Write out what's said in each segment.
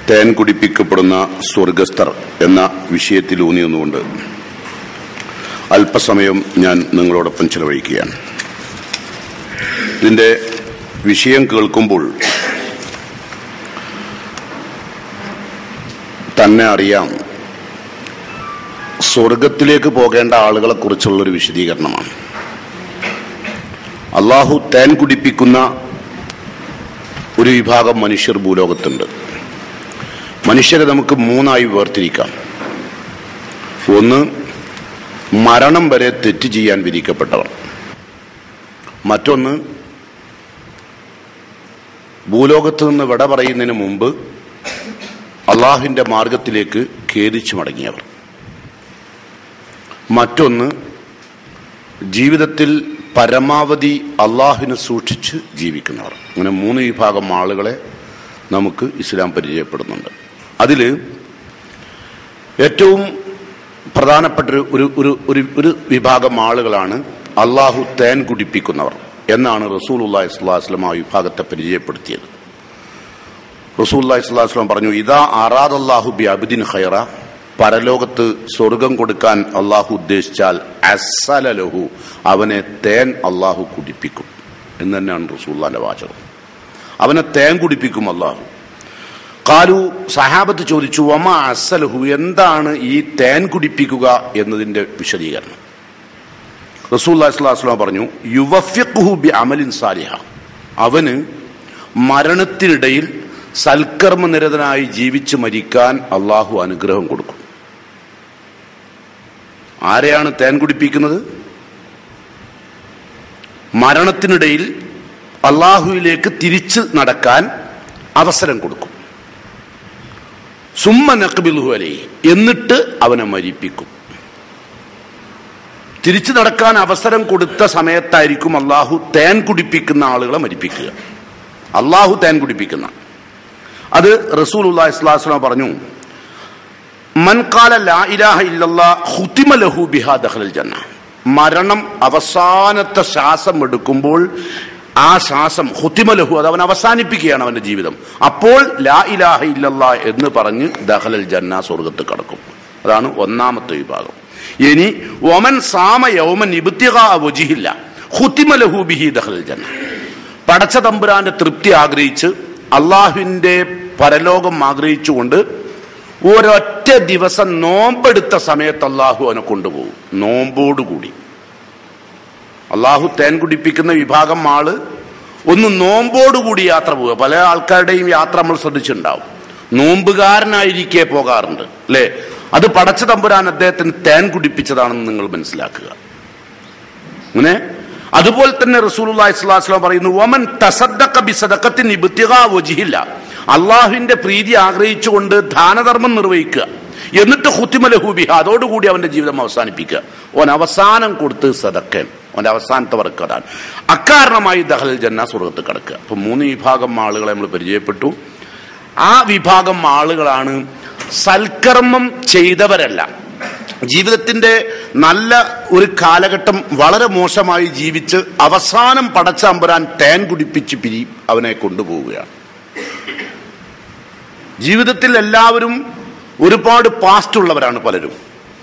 തേൻ കുടിപ്പിക്കപ്പെടുന്ന സ്വർഗസ്ഥർ എന്ന വിഷയത്തിൽ ഊന്നി നിന്നുകൊണ്ട് അല്പസമയം ഞാൻ നിങ്ങളോടൊപ്പം ചെലവഴിക്കുകയാണ് ഇതിന്റെ വിഷയം കേൾക്കുമ്പോൾ തന്നെ അറിയാം സ്വർഗത്തിലേക്ക് പോകേണ്ട ആളുകളെ കുറിച്ചുള്ള ഒരു വിശദീകരണമാണ് അള്ളാഹു തേൻ കുടിപ്പിക്കുന്ന ഒരു വിഭാഗം മനുഷ്യർ ഭൂലോകത്തുണ്ട് മനുഷ്യരെ നമുക്ക് മൂന്നായി വേർതിരിക്കാം ഒന്ന് മരണം വരെ തെറ്റ് ചെയ്യാൻ വിധിക്കപ്പെട്ടവർ മറ്റൊന്ന് ഭൂലോകത്ത് നിന്ന് വിട പറയുന്നതിന് മുമ്പ് അള്ളാഹുവിന്റെ മാർഗത്തിലേക്ക് ഖേദിച്ചു മടങ്ങിയവർ മറ്റൊന്ന് ജീവിതത്തിൽ പരമാവധി അള്ളാഹുവിനെ സൂക്ഷിച്ച് ജീവിക്കുന്നവർ അങ്ങനെ മൂന്ന് വിഭാഗം ആളുകളെ നമുക്ക് ഇസ്ലാം പരിചയപ്പെടുന്നുണ്ട് അതിൽ ഏറ്റവും പ്രധാനപ്പെട്ട ഒരു ഒരു ഒരു ഒരു ഒരു വിഭാഗം ആളുകളാണ് അള്ളാഹു തേൻ കുടിപ്പിക്കുന്നവർ എന്നാണ് റസൂൽ അള്ളാഹി സ്വലാസ്ലം ആ വിഭാഗത്തെ പരിചയപ്പെടുത്തിയത് റസൂൽ അള്ളാഹി സ്വലാസ്ലം പറഞ്ഞു ഇതാ ആറാദ് അള്ളാഹു ബി അബിദിൻ ഖൈറ പരലോകത്ത് സ്വർഗം കൊടുക്കാൻ അള്ളാഹു ഉദ്ദേശിച്ചാൽ അസലലഹു അവനെ തേൻ അള്ളാഹു കുടിപ്പിക്കും എന്ന് തന്നെയാണ് റസൂല്ലാന്റെ വാചകം അവനെ തേൻ കുടിപ്പിക്കും അള്ളാഹു കാലു സഹാബത്ത് ചോദിച്ചു വമ അസലഹു എന്താണ് ഈ തേൻ കുടിപ്പിക്കുക എന്നതിന്റെ വിശദീകരണം റസൂല്ലാസ്ലാം പറഞ്ഞു യുവഫ്യഖുഹു ബി അമലിൻ സാലിഹ അവന് മരണത്തിനിടയിൽ സൽക്കർമ്മനിരതനായി ജീവിച്ച് മരിക്കാൻ അള്ളാഹു അനുഗ്രഹം കൊടുക്കും ആരെയാണ് തേൻ കുടിപ്പിക്കുന്നത് മരണത്തിനിടയിൽ അള്ളാഹുവിലേക്ക് തിരിച്ച് നടക്കാൻ അവസരം കൊടുക്കും സുമ്മ നഖബിൽഹു അലൈ എന്നിട്ട് അവനെ മരിപ്പിക്കും തിരിച്ചു നടക്കാൻ അവസരം കൊടുത്ത സമയത്തായിരിക്കും അള്ളാഹു തേൻ കുടിപ്പിക്കുന്ന ആളുകളെ മരിപ്പിക്കുക അള്ളാഹു തേൻ കുടിപ്പിക്കുന്ന അത് റസൂൽ അള്ളാഹിസ്ലാസ്ലാം പറഞ്ഞു മൻകാല ലാ ഇലാഹ ഇല്ലല്ലാ ഹുത്തിമ ലഹു ബിഹാ ദഖലൽ ജന്ന മരണം അവസാനത്തെ ശ്വാസം എടുക്കുമ്പോൾ ആ ശ്വാസം ഹുത്തിമ ലഹു അത് അവൻ അവസാനിപ്പിക്കുകയാണ് അവന്റെ ജീവിതം അപ്പോൾ ലാ ഇലാഹ ഇല്ലല്ലാ എന്ന് പറഞ്ഞ് ദഹലൽ ജന്ന സ്വർഗത്ത് കടക്കും അതാണ് ഒന്നാമത്തെ വിഭാഗം ഇനി ഒമൻ സാമ യൗമൻ വജിഹില്ല ഹുത്തിമ ലഹു ബിഹി ദഹലൽ ജന്ന പടച്ച തമ്പുരാന്റെ തൃപ്തി ആഗ്രഹിച്ച് അള്ളാഹുവിന്റെ പരലോകം ആഗ്രഹിച്ചുകൊണ്ട് ഒരൊറ്റ ദിവസം നോമ്പെടുത്ത സമയത്ത് അള്ളാഹു അവനെ കൊണ്ടുപോകും നോമ്പോടുകൂടി അള്ളാഹു തേൻ കുടിപ്പിക്കുന്ന വിഭാഗം ആള് ഒന്ന് നോമ്പോടുകൂടി യാത്ര പോവുക പല ആൾക്കാരുടെയും യാത്ര നമ്മൾ ശ്രദ്ധിച്ചിട്ടുണ്ടാവും നോമ്പുകാരനായിരിക്കെ പോകാറുണ്ട് അല്ലെ അത് പടച്ച തമ്പുരാൻ അദ്ദേഹത്തിന് തേൻ കുടിപ്പിച്ചതാണെന്ന് നിങ്ങൾ മനസ്സിലാക്കുക അങ്ങനെ അതുപോലെ തന്നെ റസൂലുള്ളാഹി സ്വല്ലല്ലാഹു അലൈഹി വസല്ലം പറയുന്നു വമൻ തസദ്ദഖ ബിസദഖത്തിൻ ഇബ്തിഗാ വജ്ഹില്ല അള്ളാഹുവിന്റെ പ്രീതി ആഗ്രഹിച്ചുകൊണ്ട് ദാനധർമ്മം നിർവഹിക്കുക എന്നിട്ട് ഹുത്തിമലഹൂബിഹ അതോടുകൂടി അവന്റെ ജീവിതം അവസാനിപ്പിക്കുക ഓൻ അവസാനം കൊടുത്ത് സദക്കൻ അവന്റെ അവസാനത്തെ വർക്ക് അതാണ് അക്കാരണമായി ദഹൽ ജന്ന സ്വർഗത്ത് കിടക്കുക അപ്പൊ മൂന്ന് വിഭാഗം ആളുകളെ നമ്മൾ പരിചയപ്പെട്ടു ആ വിഭാഗം ആളുകളാണ് സൽക്കർമ്മം ചെയ്തവരല്ല ജീവിതത്തിന്റെ നല്ല ഒരു കാലഘട്ടം വളരെ മോശമായി ജീവിച്ച് അവസാനം പടച്ചമ്പരാൻ തേൻ കുടിപ്പിച്ച് പിരി അവനെ കൊണ്ടുപോവുകയാണ് ജീവിതത്തിൽ എല്ലാവരും ഒരുപാട് പാസ്റ്റ് ഉള്ളവരാണ് പലരും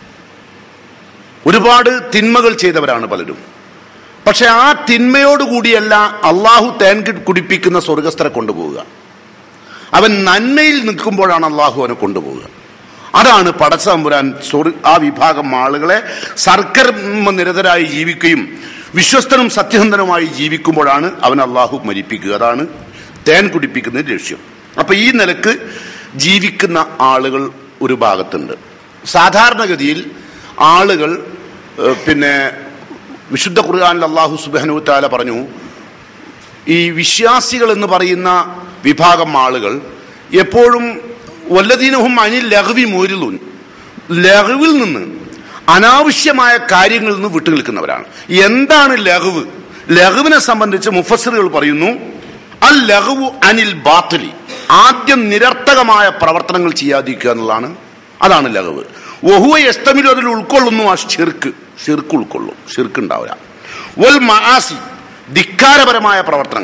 ഒരുപാട് തിന്മകൾ ചെയ്തവരാണ് പലരും പക്ഷെ ആ തിന്മയോടുകൂടിയല്ല അള്ളാഹു തേൻ കുടിപ്പിക്കുന്ന സ്വർഗസ്ഥരെ കൊണ്ടുപോവുക അവൻ നന്മയിൽ നിൽക്കുമ്പോഴാണ് അള്ളാഹു അവനെ കൊണ്ടുപോവുക അതാണ് പടച്ചതമ്പുരാൻ ആ വിഭാഗം ആളുകളെ സർക്കർമ്മ നിരതരായി ജീവിക്കുകയും വിശ്വസ്തനും സത്യസന്ധനുമായി ജീവിക്കുമ്പോഴാണ് അവൻ അള്ളാഹു മരിപ്പിക്കുക അതാണ് തേൻ കുടിപ്പിക്കുന്നതിന്റെ ലക്ഷ്യം അപ്പൊ ഈ നിലക്ക് ജീവിക്കുന്ന ആളുകൾ ഒരു ഭാഗത്തുണ്ട് സാധാരണഗതിയിൽ ആളുകൾ പിന്നെ വിശുദ്ധ ഖുർആാനിൽ അള്ളാഹു സുബാനു താല പറഞ്ഞു ഈ വിശ്വാസികൾ എന്ന് പറയുന്ന വിഭാഗം ആളുകൾ എപ്പോഴും വല്ലതീനഹും അനിൽ ലഹവി മോരുലൂൻ ലഹവിൽ നിന്ന് അനാവശ്യമായ കാര്യങ്ങളിൽ നിന്ന് വിട്ടുനിൽക്കുന്നവരാണ് എന്താണ് ലഹവ് ലഹുവിനെ സംബന്ധിച്ച് മുഫസറുകൾ പറയുന്നു അൽ ലഹുവു അനിൽ ബാത്തലി ആദ്യം നിരർത്ഥകമായ പ്രവർത്തനങ്ങൾ ചെയ്യാതിരിക്കുക എന്നുള്ളതാണ് അതാണ് ലഹവ് ഒഹുവ എസ്തമിലും അതിൽ ഉൾക്കൊള്ളുന്നു ആ ഷിർക്ക് ഷിർക്ക് ഉൾക്കൊള്ളും ഷിർക്ക് ഉണ്ടാവില്ല വൽ മആസി ധിക്കാരപരമായ പ്രവർത്തനങ്ങൾ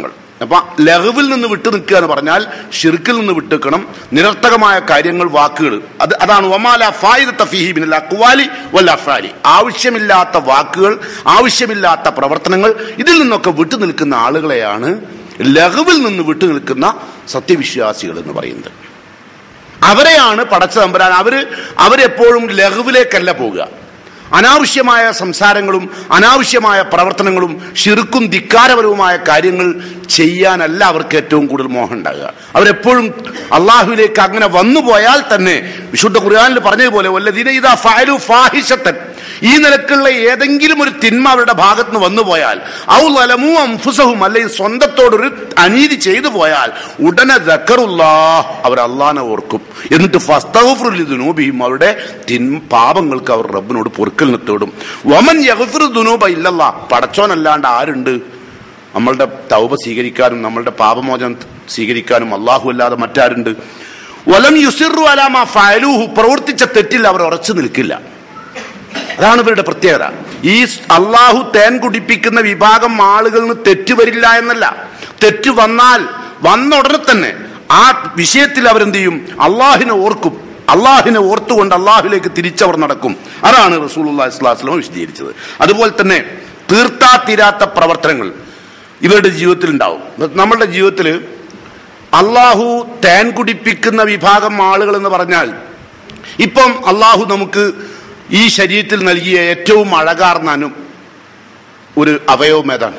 അപ്പൊ ലഘുവിൽ നിന്ന് വിട്ടു നിൽക്കുക എന്ന് പറഞ്ഞാൽ ഷിർക്കിൽ നിന്ന് വിട്ടുനിൽക്കണം നിരർത്ഥകമായ കാര്യങ്ങൾ വാക്കുകൾ അത് അതാണ് ഒമാല ഫായിദ തഫീഹി ബിനൽ അക്വാലി വൽ അഫ്ആലി ആവശ്യമില്ലാത്ത വാക്കുകൾ ആവശ്യമില്ലാത്ത പ്രവർത്തനങ്ങൾ ഇതിൽ നിന്നൊക്കെ വിട്ടു നിൽക്കുന്ന ആളുകളെയാണ് ലഘുവിൽ നിന്ന് വിട്ടു നിൽക്കുന്ന സത്യവിശ്വാസികൾ എന്ന് പറയുന്നത് അവരെയാണ് പടച്ച തമ്പുരാൻ അവര് അവരെപ്പോഴും ലഘുവിലേക്കല്ല പോകുക അനാവശ്യമായ സംസാരങ്ങളും അനാവശ്യമായ പ്രവർത്തനങ്ങളും ഷിർക്കും ധിക്കാരപരവുമായ കാര്യങ്ങൾ ചെയ്യാനല്ല അവർക്ക് ഏറ്റവും കൂടുതൽ മോഹം ഉണ്ടാകുക അവരെപ്പോഴും അള്ളാഹുവിലേക്ക് അങ്ങനെ വന്നു പോയാൽ തന്നെ വിശുദ്ധ ഖുർആാനിൽ പറഞ്ഞതുപോലെ വല്ലതീന ഇതാ ഫഅലു ഫാഹിഷത്തൻ ഈ നിലക്കുള്ള ഏതെങ്കിലും ഒരു തിന്മ അവരുടെ ഭാഗത്ത് നിന്ന് വന്നു പോയാൽ ഔ ലലമു അംഫുസഹും അല്ലെങ്കിൽ സ്വന്തത്തോടൊരു അനീതി ചെയ്തു പോയാൽ ഉടനെ ദക്കറുല്ലാ അവർ അള്ളാനെ ഓർക്കും എന്നിട്ട് ഫസ്തഹുഫുലിദുനൂബിയും അവരുടെ തിൻ പാപങ്ങൾക്ക് അവർ റബ്ബിനോട് പൊറുക്കലിന് തേടും വമൻ യഹഫിറു ദുനൂബ ഇല്ലല്ലാ പടച്ചോനല്ലാണ്ട് ആരുണ്ട് നമ്മളുടെ തൗബ സ്വീകരിക്കാനും നമ്മളുടെ പാപമോചനം സ്വീകരിക്കാനും അള്ളാഹു അല്ലാതെ മറ്റാരുണ്ട് വലം യുസിറു അലാമ ഫയലൂഹു പ്രവർത്തിച്ച തെറ്റിൽ അവർ ഉറച്ചു നിൽക്കില്ല അതാണ് ഇവരുടെ പ്രത്യേകത ഈ അള്ളാഹു തേൻ കുടിപ്പിക്കുന്ന വിഭാഗം ആളുകളിൽ നിന്ന് തെറ്റ് വരില്ല എന്നല്ല തെറ്റ് വന്നാൽ വന്ന ഉടനെ തന്നെ ആ വിഷയത്തിൽ അവരെന്ത് ചെയ്യും അള്ളാഹിനെ ഓർക്കും അള്ളാഹിനെ ഓർത്തുകൊണ്ട് അള്ളാഹുലേക്ക് തിരിച്ചവർ നടക്കും അതാണ് റസൂൽ ഇസ്ലാസ്ലം വിശദീകരിച്ചത് അതുപോലെ തന്നെ തീർത്താ തീരാത്ത പ്രവർത്തനങ്ങൾ ഇവരുടെ ജീവിതത്തിൽ ഉണ്ടാവും നമ്മളുടെ ജീവിതത്തിൽ അള്ളാഹു തേൻ കുടിപ്പിക്കുന്ന വിഭാഗം ആളുകൾ എന്ന് പറഞ്ഞാൽ ഇപ്പം അള്ളാഹു നമുക്ക് ഈ ശരീരത്തിൽ നൽകിയ ഏറ്റവും അഴകാർന്നാനും ഒരു അവയവം ഏതാണ്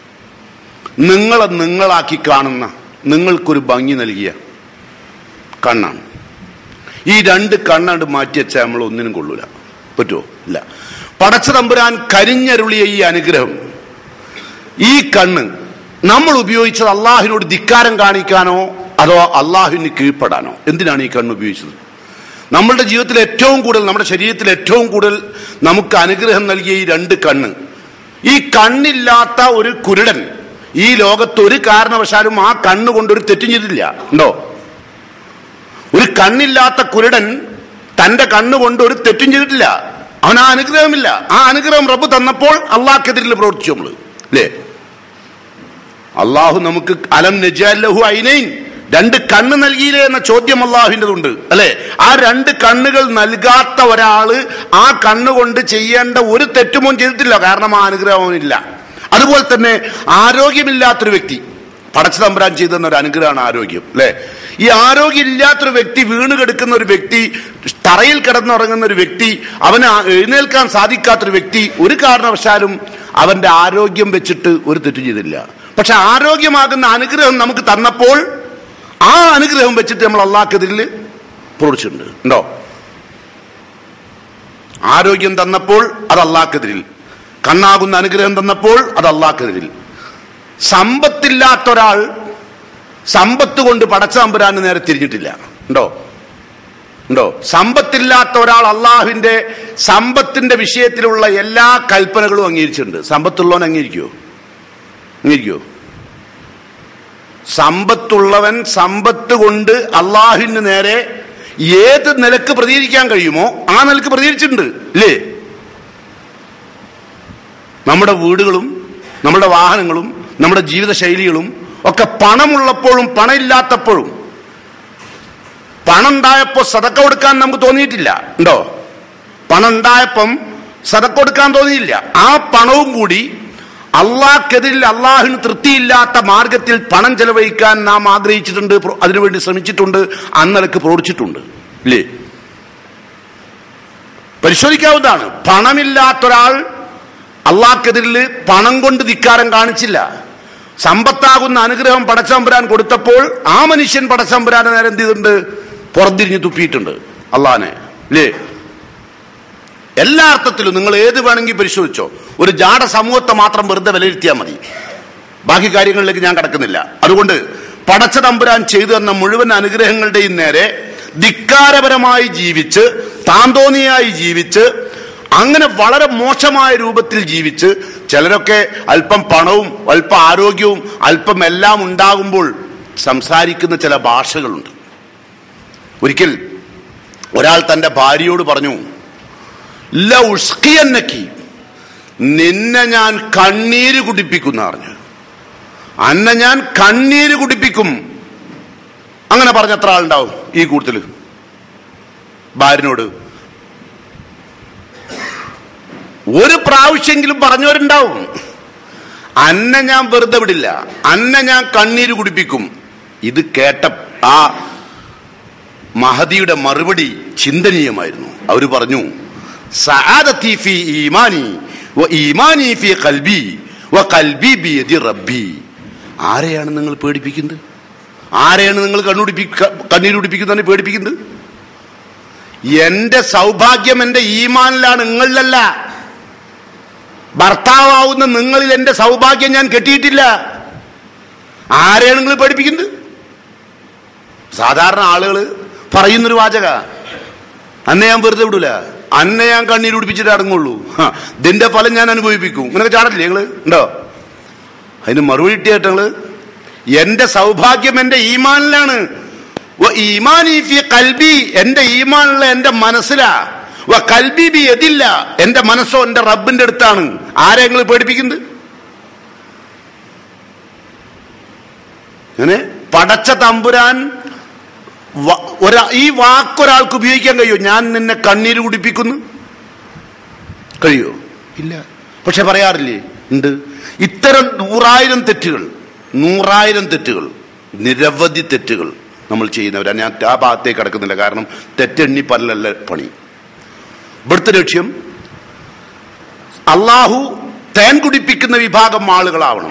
നിങ്ങളെ നിങ്ങളാക്കി കാണുന്ന നിങ്ങൾക്കൊരു ഭംഗി നൽകിയ കണ്ണാണ് ഈ രണ്ട് കണ്ണാണ്ട് മാറ്റി വെച്ചാൽ നമ്മൾ ഒന്നിനും കൊള്ളൂല പറ്റുമോ ഇല്ല പടച്ച തമ്പുരാൻ കരിഞ്ഞരുളിയ ഈ അനുഗ്രഹം ഈ കണ്ണ് നമ്മൾ ഉപയോഗിച്ചത് അള്ളാഹിനോട് ധിക്കാരം കാണിക്കാനോ അതോ അള്ളാഹുവിന് കീഴ്പ്പെടാനോ എന്തിനാണ് ഈ കണ്ണ് ഉപയോഗിച്ചത് നമ്മളുടെ ജീവിതത്തിൽ ഏറ്റവും കൂടുതൽ നമ്മുടെ ശരീരത്തിൽ ഏറ്റവും കൂടുതൽ നമുക്ക് അനുഗ്രഹം നൽകിയ ഈ രണ്ട് കണ്ണ് ഈ കണ്ണില്ലാത്ത ഒരു കുരുടൻ ഈ ലോകത്ത് ഒരു കാരണവശാലും ആ കണ്ണ് കൊണ്ട് ഒരു തെറ്റും ചെയ്തില്ല ഉണ്ടോ ഒരു കണ്ണില്ലാത്ത കുരുടൻ തന്റെ കണ്ണുകൊണ്ട് ഒരു തെറ്റും ചെയ്തിട്ടില്ല അവൻ ആ അനുഗ്രഹമില്ല ആ അനുഗ്രഹം റബ്ബ് തന്നപ്പോൾ അള്ളാഹ്ക്കെതിരിൽ പ്രവർത്തിച്ചു നമ്മള് അല്ലേ അള്ളാഹു നമുക്ക് അലം നജാലഹു ഐനൈൻ രണ്ട് കണ്ണ് നൽകിയില്ലേ എന്ന ചോദ്യം അള്ളാഹുവിൻ്റെതുണ്ട് അല്ലെ ആ രണ്ട് കണ്ണുകൾ നൽകാത്ത ഒരാള് ആ കണ്ണുകൊണ്ട് ചെയ്യേണ്ട ഒരു തെറ്റുമോ ചെയ്തിട്ടില്ല കാരണം ആ അനുഗ്രഹം അവനില്ല അതുപോലെ തന്നെ ആരോഗ്യമില്ലാത്തൊരു വ്യക്തി പടച്ചു തമ്പുരാൻ ചെയ്തെന്ന ഒരു അനുഗ്രഹമാണ് ആരോഗ്യം അല്ലെ ഈ ആരോഗ്യം ഇല്ലാത്തൊരു വ്യക്തി വീണ് കിടക്കുന്ന ഒരു വ്യക്തി തറയിൽ കിടന്നുറങ്ങുന്ന ഒരു വ്യക്തി അവന് ആ- എഴുന്നേൽക്കാൻ സാധിക്കാത്തൊരു വ്യക്തി ഒരു കാരണവശാലും അവന്റെ ആരോഗ്യം വെച്ചിട്ട് ഒരു തെറ്റ് ചെയ്തില്ല പക്ഷെ ആരോഗ്യമാകുന്ന അനുഗ്രഹം നമുക്ക് തന്നപ്പോൾ ആ അനുഗ്രഹം വെച്ചിട്ട് നമ്മൾ അള്ളാഹ്ക്കെതിരിൽ പ്രവർത്തിച്ചിട്ടുണ്ട് ഉണ്ടോ ആരോഗ്യം തന്നപ്പോൾ അത് അള്ളാഹ്ക്കെതിരിൽ കണ്ണാകുന്ന അനുഗ്രഹം തന്നപ്പോൾ അത് അള്ളാഹ്ക്കെതിരിൽ സമ്പത്തില്ലാത്ത ഒരാൾ സമ്പത്ത് കൊണ്ട് പടച്ചതമ്പുരാന് നേരെ തിരിഞ്ഞിട്ടില്ല ഉണ്ടോ ഉണ്ടോ സമ്പത്തില്ലാത്ത ഒരാൾ അള്ളാഹുവിന്റെ സമ്പത്തിന്റെ വിഷയത്തിലുള്ള എല്ലാ കൽപ്പനകളും അംഗീകരിച്ചിട്ടുണ്ട് സമ്പത്തുള്ളവൻ അംഗീകരിക്കുമോ അംഗീകരിക്കുമോ സമ്പത്തുള്ളവൻ സമ്പത്ത് കൊണ്ട് അള്ളാഹുവിന് നേരെ ഏത് നിലക്ക് പ്രതികരിക്കാൻ കഴിയുമോ ആ നിലക്ക് പ്രതികരിച്ചിട്ടുണ്ട് ഇല്ലേ നമ്മുടെ വീടുകളും നമ്മുടെ വാഹനങ്ങളും നമ്മുടെ ജീവിത ശൈലികളും ഒക്കെ പണമുള്ളപ്പോഴും പണമില്ലാത്തപ്പോഴും പണം ഉണ്ടായപ്പോ സതക്ക കൊടുക്കാൻ നമുക്ക് തോന്നിയിട്ടില്ല ഉണ്ടോ പണം ഉണ്ടായപ്പം സതക്ക കൊടുക്കാൻ തോന്നിയില്ല ആ പണവും കൂടി അള്ളാഹ്ക്കെതിരിൽ അള്ളാഹുവിന് തൃപ്തിയില്ലാത്ത മാർഗത്തിൽ പണം ചെലവഴിക്കാൻ നാം ആഗ്രഹിച്ചിട്ടുണ്ട് പ്ര- അതിനുവേണ്ടി ശ്രമിച്ചിട്ടുണ്ട് അന്നലക്ക് പ്രവർത്തിച്ചിട്ടുണ്ട് ഇല്ലേ പരിശോധിക്കാവുന്നതാണ് പണമില്ലാത്തൊരാൾ അള്ളാഹ്ക്കെതിരിൽ പണം കൊണ്ട് ധിക്കാരം കാണിച്ചില്ല സമ്പത്താകുന്ന അനുഗ്രഹം പടച്ചമ്പുരാൻ കൊടുത്തപ്പോൾ ആ മനുഷ്യൻ പടച്ചമ്പുരാനെ നേരെ എന്ത് ചെയ്തിട്ടുണ്ട് പുറത്തിരിഞ്ഞ് തുപ്പിയിട്ടുണ്ട് അള്ളാനെ ഇല്ലേ എല്ലാ അർത്ഥത്തിലും നിങ്ങൾ ഏത് വേണമെങ്കിൽ പരിശോധിച്ചോ ഒരു ജാട സമൂഹത്തെ മാത്രം വെറുതെ വിലയിരുത്തിയാൽ മതി ബാക്കി കാര്യങ്ങളിലേക്ക് ഞാൻ കടക്കുന്നില്ല അതുകൊണ്ട് പടച്ച തമ്പുരാൻ ചെയ്തു തന്ന മുഴുവൻ അനുഗ്രഹങ്ങളുടെയും നേരെ ധിക്കാരപരമായി ജീവിച്ച് താന്തോന്നിയായി ജീവിച്ച് അങ്ങനെ വളരെ മോശമായ രൂപത്തിൽ ജീവിച്ച് ചിലരൊക്കെ അല്പം പണവും അല്പം ആരോഗ്യവും അല്പം എല്ലാം ഉണ്ടാകുമ്പോൾ സംസാരിക്കുന്ന ചില ഭാഷകളുണ്ട് ഒരിക്കൽ ഒരാൾ തന്റെ ഭാര്യയോട് പറഞ്ഞു "ല ഉഷ്കിയന്നക്കി നിന്നെ ഞാൻ കണ്ണീര് കുടിപ്പിക്കുന്ന പറഞ്ഞു അന്നെ ഞാൻ കണ്ണീര് കുടിപ്പിക്കും അങ്ങനെ പറഞ്ഞ എത്ര ആളുണ്ടാവും ഈ കൂട്ടത്തില് ഭാര്യനോട് ഒരു പ്രാവശ്യെങ്കിലും പറഞ്ഞവരുണ്ടാവും അന്നെ ഞാൻ വെറുതെ വിടില്ല അന്നെ ഞാൻ കണ്ണീര് കുടിപ്പിക്കും ഇത് കേട്ട ആ മഹദിയുടെ മറുപടി ചിന്തനീയമായിരുന്നു അവര് പറഞ്ഞു സആദത്തി ഫി ഈമാനി വ ഈമാനി ഫി ഖൽബി വ ഖൽബി ബിയദി റബ്ബി ആരെയാണ് നിങ്ങൾ പേടിപ്പിക്കുന്നത് ആരെയാണ് നിങ്ങൾ കണ്ണുടിപ്പി കണ്ണീര് കുടിപ്പിക്കുന്നതിന് പേടിപ്പിക്കുന്നത് എന്റെ സൗഭാഗ്യം എന്റെ ഈമാനിലാണ് നിങ്ങളിലല്ല ഭർത്താവുന്ന നിങ്ങളിൽ എന്റെ സൗഭാഗ്യം ഞാൻ കെട്ടിയിട്ടില്ല ആരെയാണ് നിങ്ങൾ പഠിപ്പിക്കുന്നത് സാധാരണ ആളുകൾ പറയുന്നൊരു വാചക അന്നെ ഞാൻ വെറുതെ വിടൂല അന്നെ ഞാൻ കണ്ണീര് കുടിപ്പിച്ചിട്ട് അടങ്ങുള്ളൂ ഹ, ഇതിന്റെ ഫലം ഞാൻ അനുഭവിപ്പിക്കും ഇങ്ങനൊക്കെ ചാടത്തില്ലേ നിങ്ങള് ഉണ്ടോ അതിന് മറുപടി കിട്ടിയായിട്ട് നിങ്ങള് എന്റെ സൗഭാഗ്യം എന്റെ ഈമാനിലാണ് വ ഈമാനി ഫി കൽബി എന്റെ ഈമാനുള്ള എന്റെ മനസ്സിലാ വ കൽബി ബി എതില്ല എന്റെ മനസ്സോ എന്റെ റബ്ബിന്റെ അടുത്താണ് ആരെ നിങ്ങൾ പേടിപ്പിക്കുന്നത് അങ്ങനെ പടച്ച തമ്പുരാൻ വ- ഒരാ ഈ വാക്കൊരാൾക്ക് ഉപയോഗിക്കാൻ കഴിയോ ഞാൻ നിന്നെ കണ്ണീര് കുടിപ്പിക്കുന്നു കഴിയോ ഇല്ല പക്ഷെ പറയാറില്ലേ ഉണ്ട് ഇത്തരം നൂറായിരം തെറ്റുകൾ നൂറായിരം തെറ്റുകൾ നിരവധി തെറ്റുകൾ നമ്മൾ ചെയ്യുന്നവരാണ് ഞാൻ ആ ഭാഗത്തേക്ക് കിടക്കുന്നില്ല കാരണം തെറ്റെണ്ണി പല്ലല്ല പണി ഇവിടുത്തെ ലക്ഷ്യം അള്ളാഹു തേൻ കുടിപ്പിക്കുന്ന വിഭാഗം ആളുകളാവണം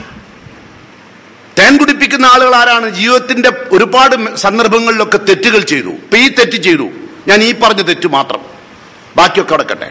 തേൻ കുടിപ്പിക്കുന്ന ആളുകൾ ആരാണ് ജീവിതത്തിന്റെ ഒരുപാട് സന്ദർഭങ്ങളിലൊക്കെ തെറ്റുകൾ ചെയ്തു ഇപ്പൊ ഈ തെറ്റ് ചെയ്തു ഞാൻ ഈ പറഞ്ഞ തെറ്റ് മാത്രം ബാക്കിയൊക്കെ കിടക്കട്ടെ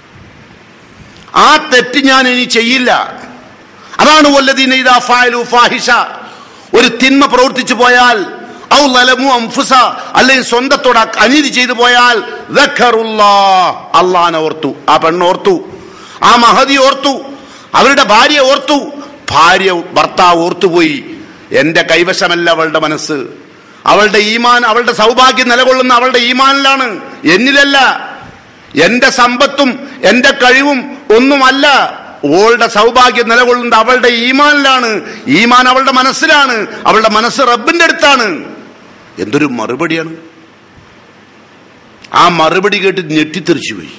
ആ തെറ്റ് ഞാൻ ഇനി ചെയ്യില്ല അതാണ് വല്ലതീന ഇദാ ഫഅലു ഫാഹിഷ ഒരു തിന്മ പ്രവർത്തിച്ചു പോയാൽ ഔ ലലമു അംഫുസ അല്ലെങ്കിൽ സ്വന്തത്തോട് അനീതി ചെയ്തു പോയാൽ ദഖറുല്ലാഹ് അള്ളാനെ ഓർത്തു ആ പെണ്ണ് ഓർത്തു ആ മഹതി ഓർത്തു അവരുടെ ഭാര്യ ഓർത്തു ഭാര്യ ഭർത്താവ് ഓർത്തുപോയി എന്റെ കൈവശമല്ല അവളുടെ മനസ്സ് അവളുടെ ഈമാൻ അവളുടെ സൗഭാഗ്യം നിലകൊള്ളുന്ന അവളുടെ ഈമാനിലാണ് എന്നിലല്ല എന്റെ സമ്പത്തും എന്റെ കഴിവും ഒന്നുമല്ല ഓളുടെ സൗഭാഗ്യം നിലകൊള്ളുന്നത് അവളുടെ ഈമാനിലാണ് ഈമാൻ അവളുടെ മനസ്സിലാണ് അവളുടെ മനസ്സ് റബ്ബിന്റെ അടുത്താണ് എന്തൊരു മറുപടിയാണ് ആ മറുപടി കേട്ട് ഞെട്ടിത്തെറിച്ചു പോയി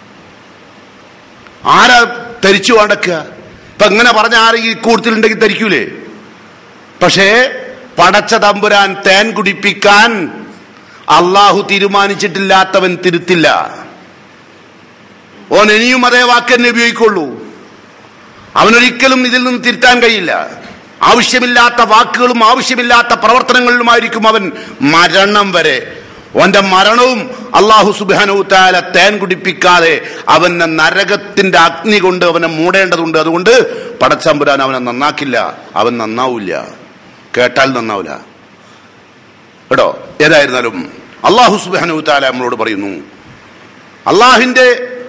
ആരാ തരിച്ചു അടക്കുക ഇപ്പൊ എങ്ങനെ പറഞ്ഞ ആരെങ്കിലും കൂടുതലുണ്ടെങ്കിൽ തരിക്കൂലേ പക്ഷേ പടച്ച തമ്പുരാൻ തേൻ കുടിപ്പിക്കാൻ അള്ളാഹു തീരുമാനിച്ചിട്ടില്ലാത്തവൻ തിരുത്തില്ല ഓൻ ഇനിയും അതേ വാക്ക് തന്നെ ഉപയോഗിക്കുള്ളൂ അവനൊരിക്കലും ഇതിൽ നിന്ന് തിരുത്താൻ കഴിയില്ല ആവശ്യമില്ലാത്ത വാക്കുകളും ആവശ്യമില്ലാത്ത പ്രവർത്തനങ്ങളിലുമായിരിക്കും അവൻ മരണം വരെ ഓന്റെ മരണവും അള്ളാഹു സുബാനവുത്താല തേൻ കുടിപ്പിക്കാതെ അവനെ നരകത്തിന്റെ അഗ്നി കൊണ്ട് അവനെ മൂടേണ്ടതുണ്ട് അതുകൊണ്ട് പടച്ചമ്പുരാൻ അവനെ നന്നാക്കില്ല അവൻ നന്നാവില്ല കേട്ടാൽ നന്നാവില്ല കേട്ടോ ഏതായിരുന്നാലും അള്ളാഹു സുബാനവുത്താല നമ്മളോട് പറയുന്നു അള്ളാഹിന്റെ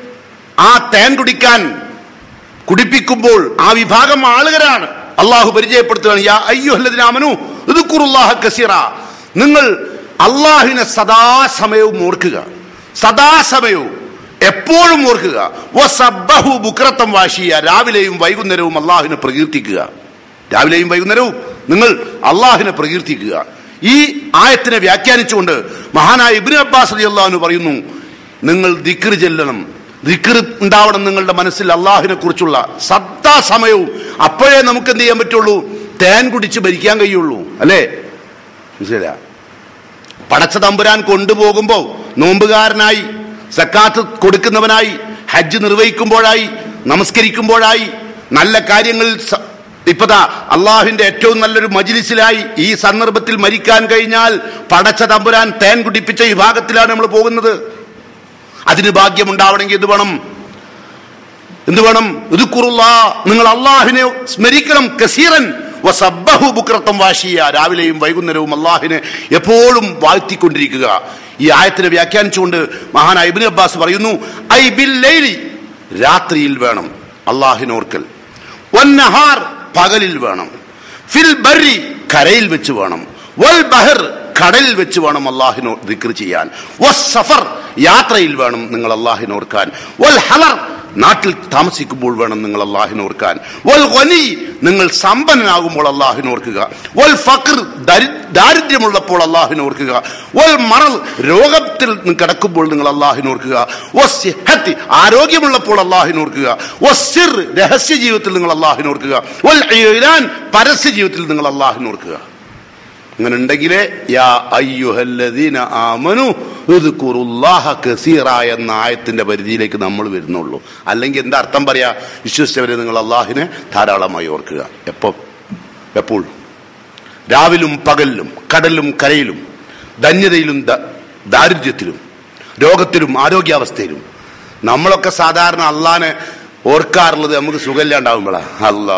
ആ തേൻ കുടിക്കാൻ കുടിപ്പിക്കുമ്പോൾ ആ വിഭാഗം ആളുകളാണ് അള്ളാഹു പരിചയപ്പെടുത്തുകയാണ് യാ അയ്യുഹല്ലദിനാമനു ഇദ്കുറുല്ലാഹ കസീറ നിങ്ങൾ അള്ളാഹിനെ സദാസമയവും ഓർക്കുക സദാസമയവും എപ്പോഴും ഓർക്കുക വസബ്ബഹു ബുക്രത്തം വാശിയ രാവിലെയും വൈകുന്നേരവും അള്ളാഹിനെ പ്രകീർത്തിക്കുക രാവിലെയും വൈകുന്നേരവും നിങ്ങൾ അള്ളാഹിനെ പ്രകീർത്തിക്കുക ഈ ആയത്തിനെ വ്യാഖ്യാനിച്ചുകൊണ്ട് മഹാനായ ഇബ്നു അബ്ബാസ് അലി അള്ളാഹുന് പറയുന്നു നിങ്ങൾ ദിക്ർ ചെല്ലണം ദിക്ർ ഉണ്ടാവണം നിങ്ങളുടെ മനസ്സിൽ അള്ളാഹിനെ കുറിച്ചുള്ള സദാസമയവും അപ്പോഴേ നമുക്ക് എന്ത് ചെയ്യാൻ പറ്റുള്ളൂ തേൻ കുടിച്ച് ഭരിക്കാൻ കഴിയുള്ളൂ അല്ലേ മനസ്സിലാ പടച്ച തമ്പുരാൻ കൊണ്ടുപോകുമ്പോൾ നോമ്പുകാരനായി സക്കാത്ത് കൊടുക്കുന്നവനായി ഹജ്ജ് നിർവഹിക്കുമ്പോഴായി നമസ്കരിക്കുമ്പോഴായി നല്ല കാര്യങ്ങളിൽ സ- ഇപ്പതാ അള്ളാഹുവിന്റെ ഏറ്റവും നല്ലൊരു മജിലിസിലായി ഈ സന്ദർഭത്തിൽ മരിക്കാൻ കഴിഞ്ഞാൽ പടച്ച തമ്പുരാൻ തേൻ കുടിപ്പിച്ച വിഭാഗത്തിലാണ് നമ്മൾ പോകുന്നത് അതിന് ഭാഗ്യമുണ്ടാവണമെങ്കിൽ എന്ത് വേണം എന്ത് വേണം ഇതുക്കുറുള്ള നിങ്ങൾ അള്ളാഹിനെ സ്മരിക്കണം കസീറൻ വസബ്ബഹു ബുക്രത്തം വാശിയ രാവിലെയും വൈകുന്നേരവും അള്ളാഹിനെ എപ്പോഴും വാഴ്ത്തിക്കൊണ്ടിരിക്കുക ഈ ആയത്തിനെ വ്യാഖ്യാനിച്ചുകൊണ്ട് മഹാനായ ഇബ്നു അബ്ബാസ് പറയുന്നു ഐ ബിൽ ലൈലി രാത്രിയിൽ വേണം അള്ളാഹിനോർക്കൽ വന്നഹാർ പകലിൽ വേണം ഫിൽ ബർരി കരയിൽ വെച്ച് വേണം വൽ ബഹർ കടലിൽ വെച്ച് വേണം അള്ളാഹിനോ ദിക്ർ ചെയ്യാൻ വസ് സഫർ യാത്രയിൽ വേണം നിങ്ങൾ അള്ളാഹിനോർക്കാൻ വൽ ഹലർ നാട്ടിൽ താമസിക്കുമ്പോൾ വേണം നിങ്ങൾ അള്ളാഹിനെ ഓർക്കാൻ വൽ ഖനി നിങ്ങൾ സമ്പന്നനാകുമ്പോൾ അള്ളാഹിനെ ഓർക്കുക വൽ ഫഖർ ദരി- ദാരിദ്ര്യമുള്ളപ്പോൾ അള്ളാഹിനെ ഓർക്കുക വൽ മറൽ രോഗത്തിൽ കിടക്കുമ്പോൾ നിങ്ങൾ അള്ളാഹിനെ ഓർക്കുക വസ്സിഹത്തി ആരോഗ്യമുള്ളപ്പോൾ അള്ളാഹിനെ ഓർക്കുക വസ്സിർ രഹസ്യ ജീവിതത്തിൽ നിങ്ങൾ അള്ളാഹിനെ ഓർക്കുക വൽ ഇലാൻ പരസ്യ ജീവിതത്തിൽ നിങ്ങൾ അള്ളാഹിനെ ഓർക്കുക അങ്ങനെ ഉണ്ടെങ്കിലേ യാ അയ്യുഹല്ലദീന ആമനു ഇദ്കുറുല്ലാഹ കസീറ എന്ന ആയത്തിന്റെ പരിധിയിലേക്ക് നമ്മൾ വരുന്നുള്ളൂ അല്ലെങ്കിൽ എന്താ അർത്ഥം പറയാ വിശ്വസിച്ചവരെ നിങ്ങൾ അള്ളാഹിനെ ധാരാളമായി ഓർക്കുക എപ്പോ എപ്പോൾ രാവിലും പകലിലും കടലിലും കരയിലും ധന്യതയിലും ദ- ദാരിദ്ര്യത്തിലും രോഗത്തിലും ആരോഗ്യാവസ്ഥയിലും നമ്മളൊക്കെ സാധാരണ അള്ളാനെ ഓർക്കാറുള്ളത് നമുക്ക് സുഖമില്ലാണ്ടാവുമ്പോഴാ അല്ലാ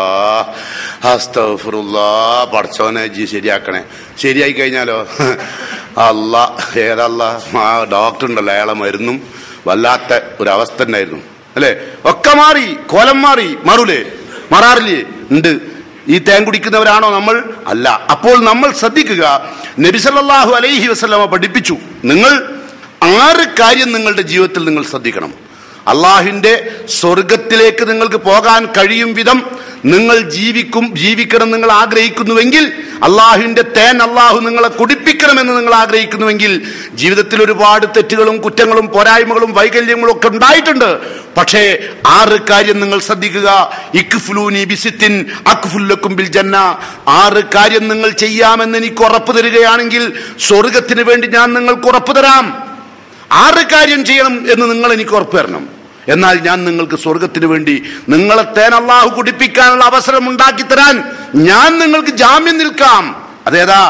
അസ്തഫറുല്ലാ പടച്ചോനെ ജി ശരിയാക്കണേ ശരിയായി കഴിഞ്ഞാലോ അല്ല ഏതല്ല ആ ഡോക്ടർ ഉണ്ടല്ലോ അയാളെ മരുന്നും വല്ലാത്ത ഒരു അവസ്ഥ ഉണ്ടായിരുന്നു അല്ലേ ഒക്കെ മാറി കോലം മാറി മാറൂലേ മാറാറില്ലേ ഉണ്ട് ഈ തേൻ കുടിക്കുന്നവരാണോ നമ്മൾ അല്ല അപ്പോൾ നമ്മൾ ശ്രദ്ധിക്കുക നബിസല്ലാഹു അലൈഹി വസ്ലമ പഠിപ്പിച്ചു നിങ്ങൾ ആറ് കാര്യം നിങ്ങളുടെ ജീവിതത്തിൽ നിങ്ങൾ ശ്രദ്ധിക്കണം അള്ളാഹുവിന്റെ സ്വർഗത്തിലേക്ക് നിങ്ങൾക്ക് പോകാൻ കഴിയും വിധം നിങ്ങൾ ജീവിക്കും ജീവിക്കണം നിങ്ങൾ ആഗ്രഹിക്കുന്നുവെങ്കിൽ അള്ളാഹുവിന്റെ തേൻ അള്ളാഹു നിങ്ങളെ കുടിപ്പിക്കണമെന്ന് നിങ്ങൾ ആഗ്രഹിക്കുന്നുവെങ്കിൽ ജീവിതത്തിൽ ഒരുപാട് തെറ്റുകളും കുറ്റങ്ങളും പോരായ്മകളും വൈകല്യങ്ങളും ഒക്കെ ഉണ്ടായിട്ടുണ്ട് പക്ഷേ ആറ് കാര്യം നിങ്ങൾ ശ്രദ്ധിക്കുക ഇക്ഫുലൂനി ബിസിത്തിൻ അക്ഫുല്ലക്കും ബിൽ ജന്ന ആറ് കാര്യം നിങ്ങൾ ചെയ്യാമെന്ന് എനിക്ക് ഉറപ്പ് തരികയാണെങ്കിൽ സ്വർഗത്തിന് വേണ്ടി ഞാൻ നിങ്ങൾക്ക് ഉറപ്പ് തരാം ആറ് കാര്യം ചെയ്യണം എന്ന് നിങ്ങൾ എനിക്ക് ഉറപ്പ് തരണം എന്നാൽ ഞാൻ നിങ്ങൾക്ക് സ്വർഗത്തിന് വേണ്ടി നിങ്ങളെ തേൻ അള്ളാഹു കുടിപ്പിക്കാനുള്ള അവസരം ഉണ്ടാക്കി തരാൻ ഞാൻ നിങ്ങൾക്ക് ജാമ്യം നിൽക്കാം അതേതാ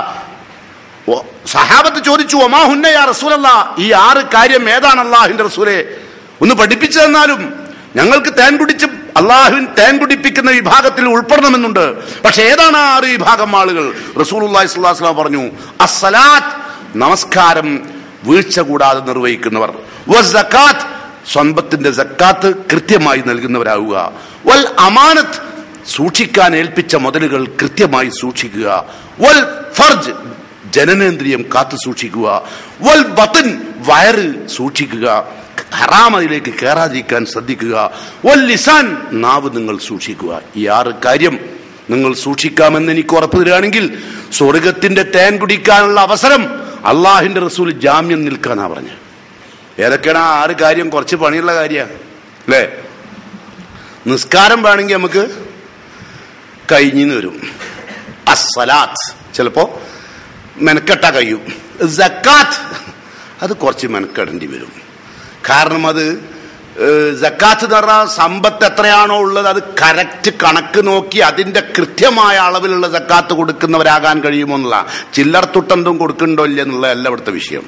ഓ, സഹാബത്ത് ചോദിച്ചു ഒമാ ഹുന്നയാ റസൂലല്ല ഈ ആറ് കാര്യം ഏതാണ് അള്ളാഹുവിന്റെ റസൂലെ ഒന്ന് പഠിപ്പിച്ചു തന്നാലും ഞങ്ങൾക്ക് തേൻ കുടിച്ച് അള്ളാഹുവിൻ തേൻ കുടിപ്പിക്കുന്ന വിഭാഗത്തിൽ ഉൾപ്പെടണമെന്നുണ്ട് പക്ഷെ ഏതാണ് ആ ആറ് വിഭാഗം ആളുകൾ റസൂൽ അള്ളാഹി പറഞ്ഞു അസ്സലാത്ത് നമസ്കാരം വീഴ്ച കൂടാതെ നിർവഹിക്കുന്നവർ വസ്സക്കാത്ത് സ്വന്തത്തിന്റെ സക്കാത്ത് കൃത്യമായി നൽകുന്നവരാകുക വൽ അമാനത്ത് സൂക്ഷിക്കാൻ ഏൽപ്പിച്ച മുതലുകൾ കൃത്യമായി സൂക്ഷിക്കുക വൽ ഫർജ് ജനനേന്ദ്രിയം കാത്തു സൂക്ഷിക്കുക വൽ ബത്തൻ വയറ് സൂക്ഷിക്കുക ഹറാമതിലേക്ക് കയറാതിരിക്കാൻ ശ്രദ്ധിക്കുക വൽ ലിസാൻ നാവ് നിങ്ങൾ സൂക്ഷിക്കുക ഈ ആറ് കാര്യം നിങ്ങൾ സൂക്ഷിക്കാമെന്ന് എനിക്ക് ഉറപ്പ് തരികയാണെങ്കിൽ സ്വർഗത്തിന്റെ തേൻ കുടിക്കാനുള്ള അവസരം അള്ളാഹിന്റെ റസൂൽ ജാമ്യം നിൽക്കാനാ പറഞ്ഞു ഏതൊക്കെയാണ് ആ ആറ് കാര്യം കുറച്ച് പണിയുള്ള കാര്യമാണ് അല്ലേ നിസ്കാരം വേണമെങ്കിൽ നമുക്ക് കഴിഞ്ഞിന്ന് വരും അസ്സലാത്ത് ചിലപ്പോ മെനക്കെട്ട കഴിയും ജക്കാത്ത് അത് കുറച്ച് മെനക്കെടേണ്ടി വരും കാരണം അത് ഏഹ്, ജക്കാത്ത് എന്ന് പറഞ്ഞാൽ സമ്പത്ത് എത്രയാണോ ഉള്ളത് അത് കറക്റ്റ് കണക്ക് നോക്കി അതിന്റെ കൃത്യമായ അളവിലുള്ള ജക്കാത്ത് കൊടുക്കുന്നവരാകാൻ കഴിയുമോ എന്നുള്ള ചില്ലർ തുട്ടെന്തും കൊടുക്കണ്ടോ ഇല്ല എന്നുള്ളതല്ല ഇവിടുത്തെ വിഷയം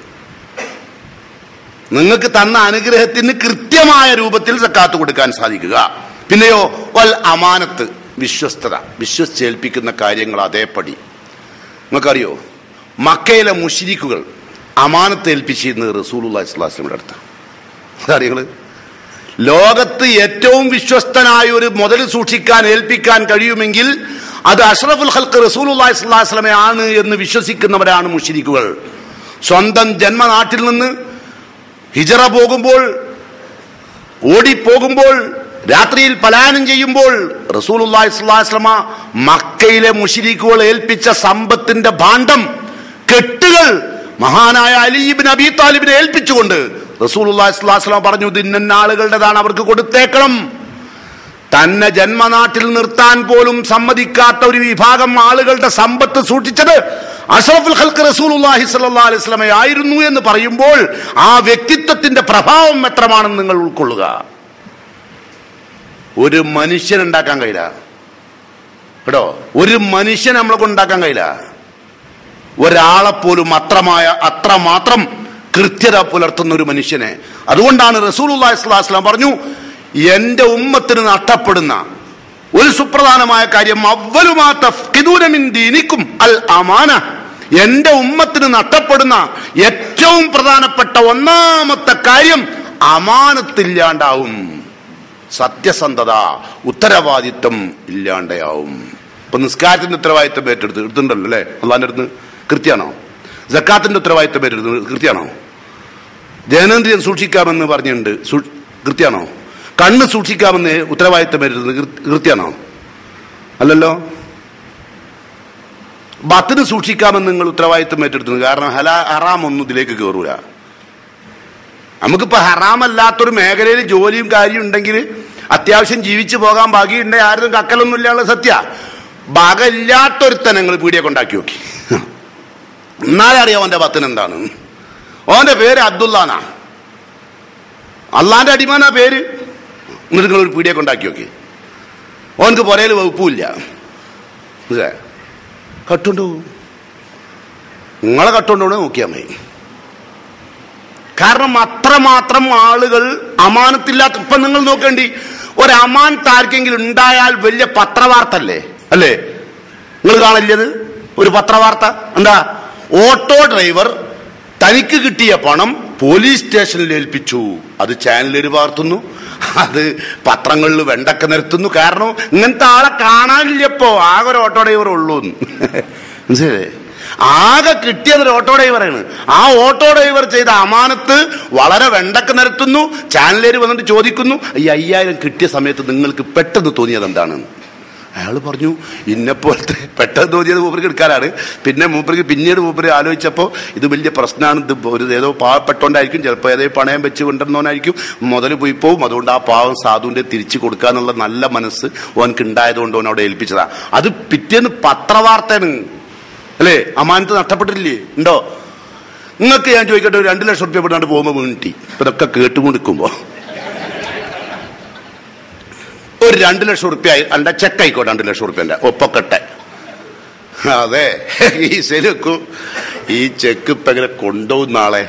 നിങ്ങൾക്ക് തന്ന അനുഗ്രഹത്തിന് കൃത്യമായ രൂപത്തിൽ സക്കാത്ത് കൊടുക്കാൻ സാധിക്കുക പിന്നെയോ വൽ അമാനത്ത് വിശ്വസ്തത വിശ്വസിച്ചേൽപ്പിക്കുന്ന കാര്യങ്ങൾ അതേപടി നിങ്ങൾക്കറിയോ മക്കയിലെ മുഷിരിക്കുകൾ അമാനത്ത് ഏൽപ്പിച്ചിരുന്നത് റസൂലുള്ളാഹി സ്വല്ലല്ലാഹു അലൈഹി വസല്ലമയുടെ അടുത്ത് അറിയങ്ങള് ലോകത്ത് ഏറ്റവും വിശ്വസ്തനായ ഒരു മുതൽ സൂക്ഷിക്കാൻ ഏൽപ്പിക്കാൻ കഴിയുമെങ്കിൽ അത് അഷ്റഫുൽ ഹൽക്ക് റസൂലുള്ളാഹി സ്വല്ലല്ലാഹു അലൈഹി വസല്ലമ ആണ് എന്ന് വിശ്വസിക്കുന്നവരാണ് മുഷിരിക്കുകൾ സ്വന്തം ജന്മനാട്ടിൽ നിന്ന് ഹിജറ പോകുമ്പോൾ ഓടിപ്പോകുമ്പോൾ രാത്രിയിൽ പലായനം ചെയ്യുമ്പോൾ റസൂലുള്ളാഹി സ്വല്ലല്ലാഹു അലൈഹി വസല്ലമ മക്കയിലെ മുശ്രിക്കുകൾ ഏൽപ്പിച്ച സമ്പത്തിന്റെ ഭാണ്ഡം കെട്ടുകൾ മഹാനായ അലീബിൻ അബി താലിബിനെ ഏൽപ്പിച്ചുകൊണ്ട് റസൂലുള്ളാഹി സ്വല്ലല്ലാഹു അലൈഹി വസല്ലമ പറഞ്ഞു ഇത് ഇന്ന ആളുകളുടേതാണ് അവർക്ക് കൊടുത്തേക്കണം തന്നെ ജന്മനാട്ടിൽ നിർത്താൻ പോലും സമ്മതിക്കാത്ത ഒരു വിഭാഗം ആളുകളുടെ സമ്പത്ത് സൂക്ഷിച്ചത് അഷറഫുൽ ഖൽക്ക് റസൂലുള്ളാഹി സ്വല്ലല്ലാഹു അലൈഹി വസല്ലമ ആയിരുന്നു എന്ന് പറയുമ്പോൾ ആ വ്യക്തിത്വത്തിന്റെ പ്രഭാവം എത്രമാണെന്ന് നിങ്ങൾ ഉൾക്കൊള്ളുക ഒരു മനുഷ്യൻ ഉണ്ടാക്കാൻ കഴിയില്ല കേട്ടോ ഒരു മനുഷ്യൻ നമ്മളെ കൊണ്ട് ഉണ്ടാക്കാൻ കഴിയില്ല ഒരാളെ പോലും അത്രമായ അത്രമാത്രം കൃത്യത പുലർത്തുന്ന ഒരു മനുഷ്യനെ അതുകൊണ്ടാണ് റസൂലുള്ളാഹി സ്വല്ലല്ലാഹു അലൈഹി വസല്ലം പറഞ്ഞു എന്റെ ഉമ്മത്തിന് നഷ്ടപ്പെടുന്ന ഒരു സുപ്രധാനമായ കാര്യം അവലുമാ തഫ്ഖിദൂന മിൻ ദീനിക്കും അൽ അമാന എന്റെ ഉമ്മത്തിന് നഷ്ടപ്പെടുന്ന ഏറ്റവും പ്രധാനപ്പെട്ട ഒന്നാമത്തെ കാര്യം അമാനത്തില്ലാണ്ടാവും സത്യസന്ധത ഉത്തരവാദിത്വം ഇല്ലാണ്ടാവും ഇപ്പൊ നിസ്കാരത്തിന്റെ ഉത്തരവാദിത്വം ഏറ്റെടുത്ത് എടുത്തിട്ടുണ്ടല്ലോ അല്ലേ അള്ളാന്റെ അടുത്ത് കൃത്യാണോ ജക്കാത്തിന്റെ ഉത്തരവാദിത്വം ഏറ്റെടുത്ത് കൃത്യാണോ ജനേന്ദ്രിയം സൂക്ഷിക്കാമെന്ന് പറഞ്ഞിട്ടുണ്ട് സൂ- കൃത്യാണോ കണ്ണ് സൂക്ഷിക്കാമെന്ന് ഉത്തരവാദിത്തം വരുന്നത് കൃത്യമാണോ അല്ലല്ലോ ബത്തിന് സൂക്ഷിക്കാമെന്ന് നിങ്ങൾ ഉത്തരവാദിത്തം ഏറ്റെടുത്തത് കാരണം ഹലാ ഹറാം ഒന്നും ഇതിലേക്ക് കയറൂല നമുക്കിപ്പോ ഹറാമല്ലാത്തൊരു മേഖലയിൽ ജോലിയും കാര്യം ഉണ്ടെങ്കിൽ അത്യാവശ്യം ജീവിച്ചു പോകാൻ ഭാഗ്യമുണ്ടെങ്കിൽ ആരും കക്കലൊന്നും ഇല്ലാനുള്ള സത്യ ഭാഗമില്ലാത്തൊരുത്തൻ നിങ്ങൾ പീടിയെ കൊണ്ടാക്കി നോക്കി എന്നാലേ അറിയാം അവന്റെ ബത്തിന് എന്താണ് ഓന്റെ പേര് അബ്ദുല്ലാന്നാ അള്ളാന്റെ അടിമാനാ പേര് എന്നിട്ട് നിങ്ങൾ ഒരു പീടിയെ കൊണ്ടാക്കി നോക്കി ഓനക്ക് പുറയിൽ വകുപ്പുമില്ല മനസ്സിലായോ? കട്ടുണ്ടോ നിങ്ങളെ കട്ടുണ്ടോ നോക്കിയാൽ മതി കാരണം അത്രമാത്രം ആളുകൾ അമാനത്തില്ലാത്ത ഇപ്പൊ നിങ്ങൾ നോക്കേണ്ടി ഒരു അമാനത്ത് ആർക്കെങ്കിലും ഉണ്ടായാൽ വലിയ പത്രവാർത്തല്ലേ അല്ലേ നിങ്ങൾ കാണില്ലത് ഒരു പത്രവാർത്ത എന്താ ഓട്ടോ ഡ്രൈവർ തനിക്ക് കിട്ടിയ പണം പോലീസ് സ്റ്റേഷനിൽ ഏൽപ്പിച്ചു അത് ചാനലിൽ വാർത്തുന്നു അത് പത്രങ്ങളിൽ വെണ്ടക്ക നിരത്തുന്നു കാരണം ഇങ്ങനത്തെ ആളെ കാണാനില്ലപ്പോ ആകെ ഒരു ഓട്ടോ ഡ്രൈവർ ഉള്ളൂ മനസ്സിലേ ആകെ കിട്ടിയത് ഒരു ഓട്ടോ ഡ്രൈവറാണ് ആ ഓട്ടോ ഡ്രൈവർ ചെയ്ത അമാനത്ത് വളരെ വെണ്ടക്ക നിരത്തുന്നു ചാനലേര് വന്നിട്ട് ചോദിക്കുന്നു ഈ അയ്യായിരം കിട്ടിയ സമയത്ത് നിങ്ങൾക്ക് പെട്ടെന്ന് തോന്നിയത് എന്താണ് അയാൾ പറഞ്ഞു ഇന്നെപ്പോലത്തെ പെട്ടെന്ന് തോന്നിയത് മൂപ്പർക്ക് എടുക്കാനാണ് പിന്നെ മൂപ്പർക്ക് പിന്നീട് മൂപ്പര് ആലോചിച്ചപ്പോൾ ഇത് വലിയ പ്രശ്നമാണ് ഇത് ഒരു ഏതോ പാവപ്പെട്ടോണ്ടായിരിക്കും ചിലപ്പോൾ ഏതോ പണയം വെച്ച് കൊണ്ടുവന്നോനായിരിക്കും മുതൽ പോയി പോവും അതുകൊണ്ട് ആ പാവം സാധുവിന്റെ തിരിച്ചു കൊടുക്കാന്നുള്ള നല്ല മനസ്സ് ഓനക്ക് ഉണ്ടായതുകൊണ്ട് ഓൻ അവിടെ ഏൽപ്പിച്ചതാ അത് പിറ്റേന്ന് പത്രവാർത്തയാണ് അല്ലേ അമാനത്ത് നഷ്ടപ്പെട്ടില്ലേ ഉണ്ടോ നിങ്ങൾക്ക് ഞാൻ ചോദിക്കട്ടെ ഒരു രണ്ട് ലക്ഷം റുപ്യ പെടാണ്ട് പോകുമ്പോൾ വീണിട്ടി ഇപ്പൊ ഇതൊക്കെ കേട്ടുകൊണ്ടിരിക്കുമ്പോ ഒരു രണ്ട് ലക്ഷം റുപ്യ എന്റെ ചെക്ക് ആയിക്കോട്ടെ രണ്ട് ലക്ഷം റുപ്യന്റെ ഒപ്പൊക്കട്ടെ അതെ ഈ ശരിക്കും ഈ ചെക്ക് ഇപ്പൊ എങ്ങനെ കൊണ്ടുപോകും നാളെ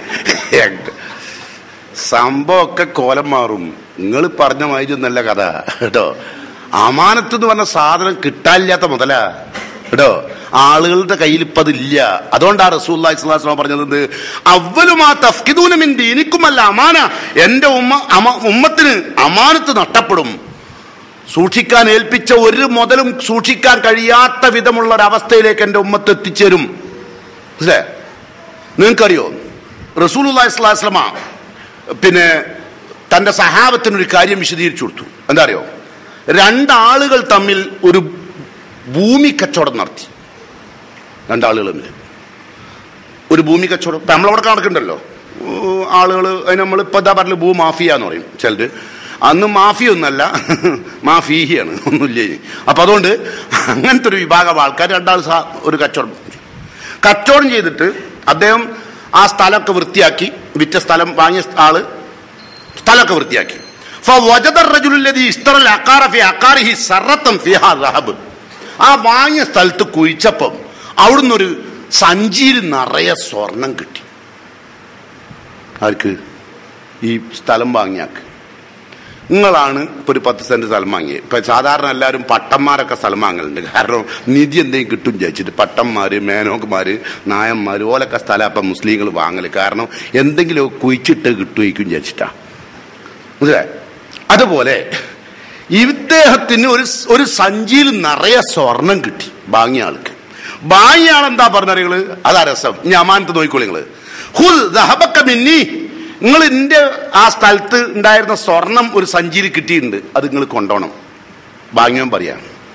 സംഭവമൊക്കെ കോലം മാറും നിങ്ങൾ പറഞ്ഞ മാതിരി ഒന്നല്ല കഥ കേട്ടോ അമാനത്ത് എന്ന് പറഞ്ഞ സാധനം കിട്ടാനില്ലാത്ത മുതലാ കേട്ടോ ആളുകളുടെ കയ്യിൽ ഇപ്പൊ അതില്ല അതുകൊണ്ടാണ് റസൂല്ലാ ഇസ്ലാസ്ലാം പറഞ്ഞത് അവലുമാ തഫ്കിദൂനമിൻ ദീനിക്കുമല്ല അമാന എന്റെ ഉമ്മ അമ ഉമ്മത്തിന് അമാനത്ത് നഷ്ടപ്പെടും സൂക്ഷിക്കാൻ ഏൽപ്പിച്ച ഒരു മുതലും സൂക്ഷിക്കാൻ കഴിയാത്ത വിധമുള്ള ഒരു അവസ്ഥയിലേക്ക് എന്റെ ഉമ്മത്ത് എത്തിച്ചേരും മനസ്സിലേ നിങ്ങൾക്കറിയോ റസൂൽ ഇസ്ലാസ്ലമ പിന്നെ തന്റെ സഹാബത്തിനൊരു കാര്യം വിശദീകരിച്ചു കൊടുത്തു എന്താ അറിയോ രണ്ടാളുകൾ തമ്മിൽ ഒരു ഭൂമി കച്ചവടം നടത്തി രണ്ടാളുകൾ തമ്മിൽ ഒരു ഭൂമി കച്ചവടം ഇപ്പൊ നമ്മളവിടെ കണക്കുണ്ടല്ലോ ആളുകൾ അതിന് നമ്മളിപ്പോ എന്താ പറഞ്ഞ ഭൂ മാഫിയ എന്ന് പറയും ചിലര് അന്ന് മാഫിയ ഒന്നല്ല മാഫീഹിയാണ് ഒന്നുമില്ല ഇനി അപ്പൊ അതുകൊണ്ട് അങ്ങനത്തെ ഒരു വിഭാഗം ആൾക്കാർ രണ്ടാൾ സാ- ഒരു കച്ചവടം കച്ചവടം ചെയ്തിട്ട് അദ്ദേഹം ആ സ്ഥലമൊക്കെ വൃത്തിയാക്കി വിറ്റ സ്ഥലം വാങ്ങിയ ആള് സ്ഥലമൊക്കെ വൃത്തിയാക്കി فوجد الرجل الذي اشترى العقار في عقاره سرة فيها ذهب ആ വാങ്ങിയ സ്ഥലത്ത് കുഴിച്ചപ്പം അവിടുന്ന് ഒരു സഞ്ചിയിൽ നിറയെ സ്വർണം കിട്ടി ആർക്ക് ഈ സ്ഥലം വാങ്ങിയാക്ക് നിങ്ങളാണ് ഇപ്പൊ ഒരു പത്ത് സെന്റ് സ്ഥലം വാങ്ങിയത് ഇപ്പൊ സാധാരണ എല്ലാവരും പട്ടന്മാരൊക്കെ സ്ഥലം വാങ്ങലുണ്ട് കാരണം നിധി എന്തെങ്കിലും കിട്ടും ചോദിച്ചിട്ട് പട്ടന്മാര് മേനോക്കുമാര് നായന്മാര് ഓലൊക്കെ സ്ഥലം ഇപ്പൊ മുസ്ലിങ്ങൾ വാങ്ങല് കാരണം എന്തെങ്കിലും കുഴിച്ചിട്ട് കിട്ടുമായിരിക്കും ചോദിച്ചിട്ടാ മനസ്സിലായോ? അതുപോലെ ഇദ്ദേഹത്തിന് ഒരു ഒരു സഞ്ചിയിൽ നിറയെ സ്വർണം കിട്ടി വാങ്ങിയ ആൾക്ക് വാങ്ങിയ ആൾ എന്താ പറഞ്ഞ നിങ്ങള് അതാ രസം ഇനി അമാനത്ത് നോക്കിക്കോളി നിങ്ങള് ഹുൽ ദഹബക്ക മിന്നി നിങ്ങൾ എന്റെ ആ സ്ഥലത്ത് ഉണ്ടായിരുന്ന സ്വർണം ഒരു സഞ്ചിയിൽ കിട്ടിയിട്ടുണ്ട് അത് നിങ്ങൾ കൊണ്ടോണം വാങ്ങിയവൻ പറയാ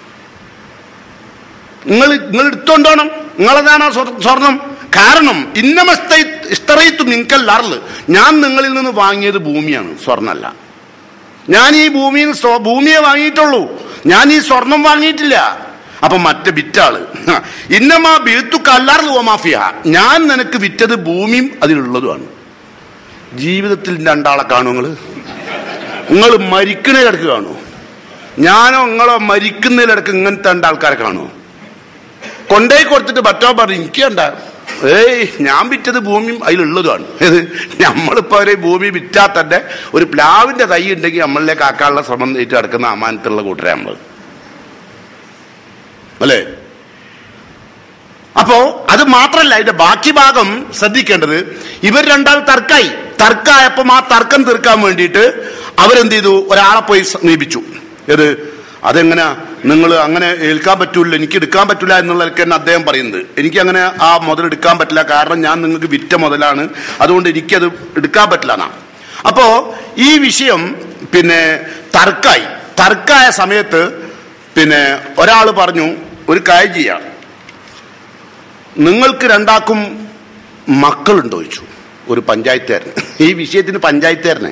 നിങ്ങൾ നിങ്ങൾ എടുത്തോണ്ടോണം നിങ്ങളതാണ് ആ സ്വർ- സ്വർണം കാരണം ഇന്നമസ്തറയിത്തു നിങ്കൽ അർള് ഞാൻ നിങ്ങളിൽ നിന്ന് വാങ്ങിയത് ഭൂമിയാണ് സ്വർണ്ണല്ല ഞാൻ ഈ ഭൂമിയിൽ സ്വ- ഭൂമിയെ വാങ്ങിയിട്ടുള്ളൂ ഞാൻ ഈ സ്വർണം വാങ്ങിയിട്ടില്ല അപ്പൊ മറ്റേ വിറ്റാള് ഇന്നമാ ബീത്തു കല്ലാർന്ന് ഓമാഫിയ ഞാൻ നിനക്ക് വിറ്റത് ഭൂമിയും അതിലുള്ളതുമാണ് ജീവിതത്തിൽ രണ്ടാളെ കാണൂ നിങ്ങള് നിങ്ങൾ മരിക്കണ കിടക്ക് കാണൂ ഞാനോ നിങ്ങളോ മരിക്കുന്നതിലിടക്ക് ഇങ്ങനത്തെ രണ്ടാൾക്കാരെ കാണുമോ കൊണ്ടേ കൊടുത്തിട്ട് മറ്റോ പറഞ്ഞു എനിക്ക് കണ്ട ഏയ് ഞാൻ വിറ്റത് ഭൂമിയും അതിലുള്ളതുമാണ് ഇത് നമ്മളിപ്പോ ഒരു ഭൂമി വിറ്റാൽ തന്നെ ഒരു പ്ലാവിന്റെ തൈ ഉണ്ടെങ്കിൽ നമ്മളിലേക്ക് ആക്കാനുള്ള ശ്രമം ഏറ്റു കിടക്കുന്ന അമാനത്തുള്ള കൂട്ടരെ നമ്മൾ അല്ലേ അപ്പോ അത് മാത്രല്ല ഇതിന്റെ ബാക്കി ഭാഗം ശ്രദ്ധിക്കേണ്ടത് ഇവർ രണ്ടാൾ തർക്കായി തർക്കായപ്പം ആ തർക്കം തീർക്കാൻ വേണ്ടിയിട്ട് അവരെന്ത് ചെയ്തു ഒരാളെ പോയി സമീപിച്ചു ഏത് അതെങ്ങനെയാ നിങ്ങൾ അങ്ങനെ ഏൽക്കാൻ പറ്റൂല എനിക്ക് എടുക്കാൻ പറ്റില്ല എന്നുള്ളതൊക്കെ തന്നെ അദ്ദേഹം പറയുന്നത് എനിക്ക് അങ്ങനെ ആ മുതൽ എടുക്കാൻ പറ്റില്ല കാരണം ഞാൻ നിങ്ങൾക്ക് വിറ്റ മുതലാണ് അതുകൊണ്ട് എനിക്കത് എടുക്കാൻ പറ്റില്ല എന്നാ അപ്പോ ഈ വിഷയം പിന്നെ തർക്കായി തർക്കായ സമയത്ത് പിന്നെ ഒരാൾ പറഞ്ഞു ഒരു കാര്യം ചെയ്യാം നിങ്ങൾക്ക് രണ്ടാക്കും മക്കളുണ്ടോ ചോദിച്ചു ഒരു പഞ്ചായത്തുകാരൻ ഈ വിഷയത്തിന് പഞ്ചായത്തുകാരനെ